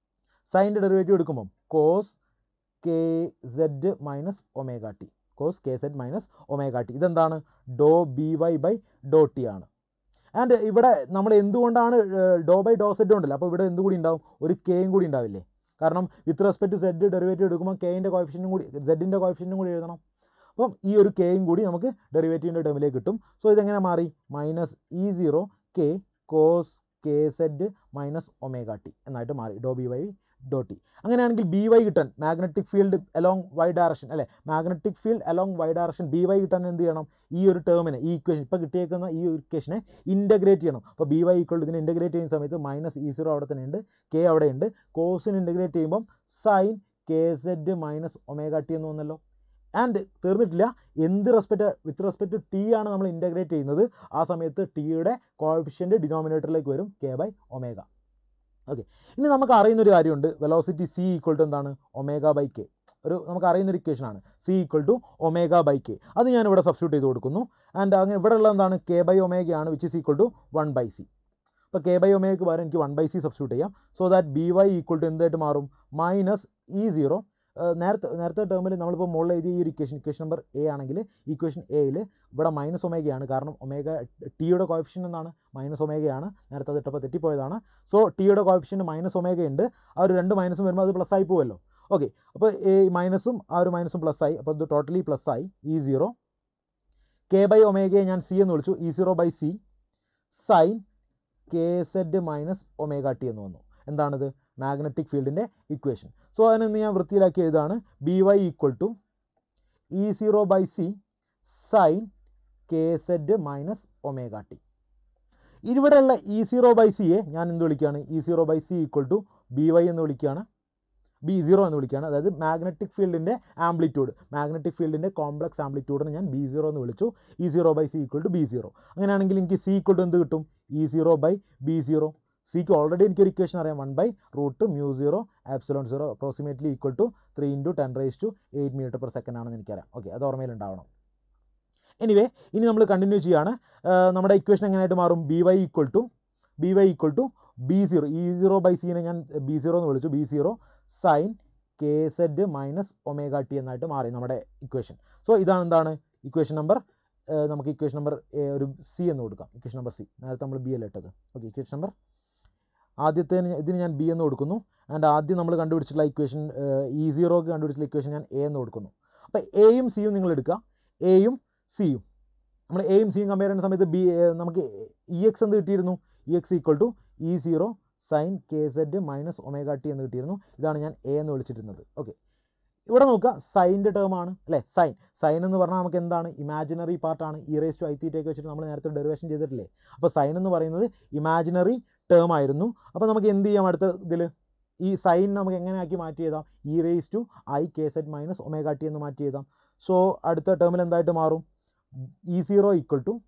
സൈൻ്റെ ഡെറിവേറ്റീവ് എടുക്കുമ്പം cos K zed minus omega T cos K zed minus omega T ഇതെന്താണ് doh B Y by Dr T ആണ് ആൻഡ് ഇവിടെ നമ്മൾ എന്തുകൊണ്ടാണ് ഡോ ബൈ ഡോ സെഡ് ഉണ്ടല്ലോ അപ്പോൾ ഇവിടെ എന്തുകൂടി ഉണ്ടാവും ഒരു കെയും കൂടി ഉണ്ടാവില്ലേ കാരണം with respect to zed derivative എടുക്കുമ്പോൾ കെയിൻ്റെ കോഫിഷ്യനും കൂടി സെഡിൻ്റെ കോഫിഷ്യനും കൂടി എഴുതണം അപ്പം ഈ ഒരു കെയും കൂടി നമുക്ക് ഡെറിവേറ്റീവിൻ്റെ ടേമിലേക്ക് കിട്ടും സോ ഇതെങ്ങനെ മാറി minus E zero K cos K zed minus omega T എന്നായിട്ട് മാറി doh B Y doh T അങ്ങനെയാണെങ്കിൽ ബി വൈ കിട്ടാൻ magnetic field along Y direction അല്ലേ magnetic field along Y direction B Y കിട്ടാൻ എന്ത് ചെയ്യണം ഈ ഒരു ടേമിനെ ഈ ഇക്വേഷൻ ഇപ്പോൾ കിട്ടിയേക്കുന്ന ഈ ഒരു ഇക്വേഷനെ ഇൻറ്റഗ്രേറ്റ് ചെയ്യണം അപ്പോൾ ബി വൈ ഈക്വൾ ഇതിനെ ഇൻറ്റഗ്രേറ്റ് ചെയ്യുന്ന സമയത്ത് മൈനസ് ഇ സീറോ അവിടെ തന്നെ ഉണ്ട് കെ അവിടെ ഉണ്ട് കോസിന് ഇൻറ്റഗ്രേറ്റ് ചെയ്യുമ്പം sine K zed minus omega T എന്ന് വന്നല്ലോ ആൻഡ് തീർന്നിട്ടില്ല എന്ത് respect with respect to T ആണ് നമ്മൾ ഇൻറ്റഗ്രേറ്റ് ചെയ്യുന്നത് ആ സമയത്ത് ടിയുടെ കോഫിഷ്യൻ്റ് ഡിനോമിനേറ്ററിലേക്ക് വരും കെ ബൈ ഒമേഗ ഓക്കെ ഇനി നമുക്ക് അറിയുന്ന ഒരു കാര്യമുണ്ട് വെലോസിറ്റി സി ഈക്വൾ ടു എന്താണ് ഒമേഗ ബൈ കെ ഒരു നമുക്ക് അറിയുന്ന ഒരു ഇക്വേഷനാണ് C equal to omega by K അത് ഞാൻ ഇവിടെ സബ്സ്റ്റിറ്റ്യൂട്ട് ചെയ്ത് കൊടുക്കുന്നു ആൻഡ് അങ്ങനെ ഇവിടെ ഉള്ള എന്താണ് കെ ബൈ ഒമേഗയാണ് which is equal to one by C അപ്പോൾ കെ ബൈ ഒമേഗക്ക് പകരം എനിക്ക് വൺ ബൈ സി സബ്സ്റ്റിറ്റ്യൂട്ട് ചെയ്യാം so that B Y equal to എന്തായിട്ട് മാറും മൈനസ് ഇ സീറോ നേരത്തെ നേരത്തെ ടേമിൽ നമ്മളിപ്പോൾ മുകളിൽ എഴുതിയ ഈ ഒരു ഇക്വേഷൻ ഇക്വേഷൻ നമ്പർ എ ആണെങ്കിൽ ഇക്വേഷൻ എയിൽ ഇവിടെ മൈനസ് ഒമേഗയാണ് കാരണം ഒമേഗ ടിയുടെ കോഫിഷ്യൻ എന്നാണ് മൈനസ് ഒമേഗയാണ് നേരത്തെ അത് ഇട്ടപ്പോൾ തെറ്റിപ്പോയതാണ് സോ ടിയുടെ കോഫിഷ്യൻ മൈനസ് ഒമേഗ ഉണ്ട് ആ ഒരു രണ്ട് മൈനസും വരുമ്പോൾ അത് പ്ലസ് ആയി പോകുമല്ലോ ഓക്കെ അപ്പോൾ ഈ മൈനസും ആ ഒരു മൈനസും പ്ലസ് ആയി അപ്പോൾ ഇത് ടോട്ടലി പ്ലസ് ആയി ഇ സീറോ കെ ബൈ ഒമേഗയെ ഞാൻ സി എന്ന് വിളിച്ചു E zero by C sine K zed minus omega T എന്ന് വന്നു എന്താണിത് മാഗ്നറ്റിക് ഫീൽഡിൻ്റെ ഇക്വേഷൻ സോ അതിനൊന്ന് ഞാൻ വൃത്തിയിലാക്കി എഴുതാണ് B Y equal to E zero by C sine K zed minus omega T ഇവിടെയുള്ള ഇ സീറോ ബൈ സിയെ ഞാൻ എന്ത് വിളിക്കുകയാണ് E zero by C equal to B Y എന്ന് വിളിക്കുകയാണ് ബി സീറോ എന്ന് വിളിക്കുകയാണ് അതായത് മാഗ്നറ്റിക് ഫീൽഡിൻ്റെ ആംപ്ലിറ്റ്യൂഡ് മാഗ്നറ്റിക് ഫീൽഡിൻ്റെ കോംപ്ലക്സ് ആംപ്ലിറ്റ്യൂഡിനെ ഞാൻ ബി സീറോ എന്ന് വിളിച്ചു E zero by C equal to B zero അങ്ങനെയാണെങ്കിൽ എനിക്ക് സി ഈക്വൽ ടു എന്ത് കിട്ടും E zero by B zero സിക്ക് ഓൾറെഡി എനിക്കൊരു ഇക്വേഷൻ അറിയാം one by root mu zero epsilon zero approximately equal to three into ten raise to eight metre per second ആണെന്ന് എനിക്കറിയാം okay അത് ഓർമ്മയിലുണ്ടാവണം എനിവേ ഇനി നമ്മൾ കണ്ടിന്യൂ ചെയ്യാണ് നമ്മുടെ ഇക്വേഷൻ എങ്ങനെയായിട്ട് മാറും B Y equal to B Y equal to B zero E zero by സിനെ ഞാൻ ബി സീറോ എന്ന് വിളിച്ചു B zero sine K zed minus omega T എന്നായിട്ട് മാറി നമ്മുടെ ഇക്വേഷൻ സോ ഇതാണ് എന്താണ് ഇക്വേഷൻ നമ്പർ നമുക്ക് ഇക്വേഷൻ നമ്പർ ഒരു സി എന്ന് കൊടുക്കാം ഇക്വേഷൻ നമ്പർ സി നേരത്തെ നമ്മൾ ബി അല്ല ഇട്ടത് ഓക്കെ ഇക്വേഷൻ നമ്പർ ആദ്യത്തെ ഇതിന് ഞാൻ ബി എന്ന് കൊടുക്കുന്നു ആൻഡ് ആദ്യം നമ്മൾ കണ്ടുപിടിച്ചിട്ടുള്ള ഇക്വേഷൻ ഇ സീറോക്ക് കണ്ടുപിടിച്ചിട്ടുള്ള ഇക്വേഷൻ ഞാൻ എ എന്ന് കൊടുക്കുന്നു അപ്പോൾ എയും സിയും നിങ്ങൾ എടുക്കുക എയും സിയും നമ്മൾ എയും സിയും കമ്പയർ ചെയ്യുന്ന സമയത്ത് ബി നമുക്ക് ഇ എക്സ് എന്ത് കിട്ടിയിരുന്നു E X equal to E zero sine K zed minus omega T എന്ന് കിട്ടിയിരുന്നു ഇതാണ് ഞാൻ എ എന്ന് വിളിച്ചിരുന്നത് ഓക്കെ ഇവിടെ നോക്കുക സൈൻ്റെ ടേം ആണ് അല്ലേ സൈൻ സൈൻ എന്ന് പറഞ്ഞാൽ നമുക്ക് എന്താണ് ഇമാജിനറി പാർട്ടാണ് ഇ റേസ് ടു ഐ തീറ്റയൊക്കെ വെച്ചിട്ട് നമ്മൾ നേരത്തെ ഡെറിവേഷൻ ചെയ്തിട്ടില്ലേ അപ്പോൾ സൈൻ എന്ന് പറയുന്നത് ഇമാജിനറി ടേം ആയിരുന്നു അപ്പോൾ നമുക്ക് എന്ത് ചെയ്യാം അടുത്ത ഇതിൽ ഈ സൈൻ നമുക്ക് എങ്ങനെ ആക്കി മാറ്റി എഴുതാം E raise to I K zed minus omega T എന്ന് മാറ്റി എഴുതാം സോ അടുത്ത ടേമിൽ എന്തായിട്ട് മാറും E zero equal to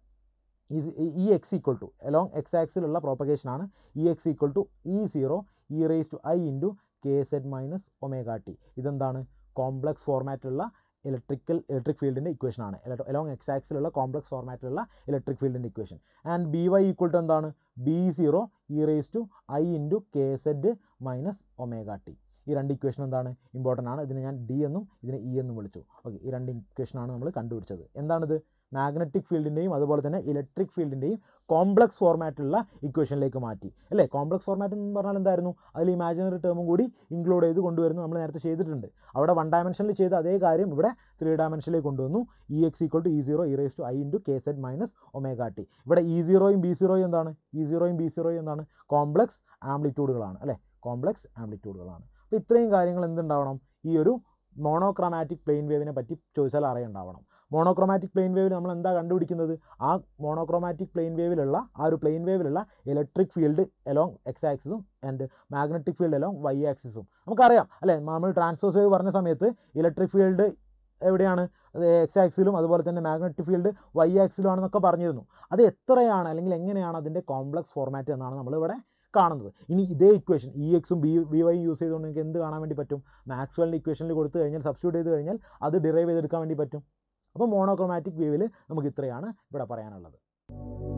E X equal to along X ആക്സിലുള്ള പ്രോപ്പഗേഷനാണ് E X equal to E zero E raise to I into K zed minus omega T ഇതെന്താണ് കോംപ്ലക്സ് ഫോർമാറ്റിലുള്ള ഇലക്ട്രിക്കൽ ഇലക്ട്രിക് ഫീൽഡിൻ്റെ ഇക്വേഷൻ ആണ് അലോങ് എക്സ് ആക്സിലുള്ള complex ഫോർമാറ്റിലുള്ള electric ഫീൽഡിൻ്റെ equation and B Y equal to എന്താണ് B zero E raise to I into K zed minus omega T ഈ രണ്ട് ഇക്വേഷൻ എന്താണ് ഇമ്പോർട്ടൻ്റ് ആണ് ഇതിനെ ഞാൻ ഡി എന്നും ഇതിനെ ഇ എന്നും വിളിച്ചു ഓക്കെ ഈ രണ്ട് ഇക്വേഷനാണ് നമ്മൾ കണ്ടുപിടിച്ചത് എന്താണിത് മാഗ്നറ്റിക് ഫീൽഡിൻ്റെയും അതുപോലെ തന്നെ ഇലക്ട്രിക് ഫീൽഡിൻ്റെയും കോംപ്ലക്സ് ഫോർമാറ്റിലുള്ള ഇക്വേഷനിലേക്ക് മാറ്റി അല്ലേ കോംപ്ലക്സ് ഫോർമാറ്റ് എന്ന് പറഞ്ഞാൽ എന്തായിരുന്നു അതിൽ ഇമാജിനറി ടേമും കൂടി ഇൻക്ലൂഡ് ചെയ്ത് കൊണ്ടുവരുന്നു നമ്മൾ നേരത്തെ ചെയ്തിട്ടുണ്ട് അവിടെ വൺ ഡയമെൻഷനിൽ ചെയ്ത അതേ കാര്യം ഇവിടെ ത്രീ ഡയമെൻഷനിലേക്ക് കൊണ്ടുവന്നു E X equal to E zero E raise to I into K zed minus omega T ഇവിടെ ഇ സീറോയും ബി സീറോയും എന്താണ് ഇ സീറോയും ബി സീറോയും എന്താണ് കോംപ്ലക്സ് ആംപ്ലിറ്റ്യൂഡുകളാണ് അല്ലേ കോംപ്ലക്സ് ആംപ്ലിറ്റ്യൂഡുകളാണ് അപ്പോൾ ഇത്രയും കാര്യങ്ങൾ എന്തുണ്ടാവണം ഈ ഒരു മോണോക്രോമാറ്റിക് പ്ലെയിൻ വേവിനെ പറ്റി ചോദിച്ചാൽ അറിയുണ്ടാവണം മോണോക്രോമാറ്റിക് പ്ലെയിൻ വേവിൽ നമ്മൾ എന്താ കണ്ടുപിടിക്കുന്നത് ആ മോണോക്രോമാറ്റിക് പ്ലെയിൻ വേവിലുള്ള ആ ഒരു പ്ലെയിൻ വേവിലുള്ള ഇലക്ട്രിക് ഫീൽഡ് എലോങ് എക്സ് ആക്സിസും and magnetic field along Y ആക്സിസും നമുക്കറിയാം അല്ലേ നമ്മൾ ട്രാൻസ്ഫേഴ്സ് വേവ് പറഞ്ഞ സമയത്ത് ഇലക്ട്രിക് ഫീൽഡ് എവിടെയാണ് എക്സ് ആക്സിലും അതുപോലെ തന്നെ മാഗ്നറ്റിക് ഫീൽഡ് വൈ ആക്സിലും ആണെന്നൊക്കെ പറഞ്ഞിരുന്നു അത് എത്രയാണ് അല്ലെങ്കിൽ എങ്ങനെയാണ് അതിൻ്റെ കോംപ്ലക്സ് ഫോർമാറ്റ് എന്നാണ് നമ്മളിവിടെ കാണുന്നത് ഇനി ഇതേ ഇക്വേഷൻ ഇ എക്സും ബി ബി വൈ യൂസ് ചെയ്തുകൊണ്ട് നിങ്ങൾക്ക് എന്ത് കാണാൻ വേണ്ടി പറ്റും മാക്സ്വെലിൻ്റെ ഇക്വേഷനിൽ കൊടുത്തു കഴിഞ്ഞാൽ സബ്സ്റ്റിറ്റ്യൂട്ട് ചെയ്ത് കഴിഞ്ഞാൽ അത് ഡിറൈവ് ചെയ്തെടുക്കാൻ വേണ്ടി പറ്റും അപ്പോൾ മോണോക്രോമാറ്റിക് വേവിൽ നമുക്ക് ഇത്രയാണ് ഇവിടെ പറയാനുള്ളത്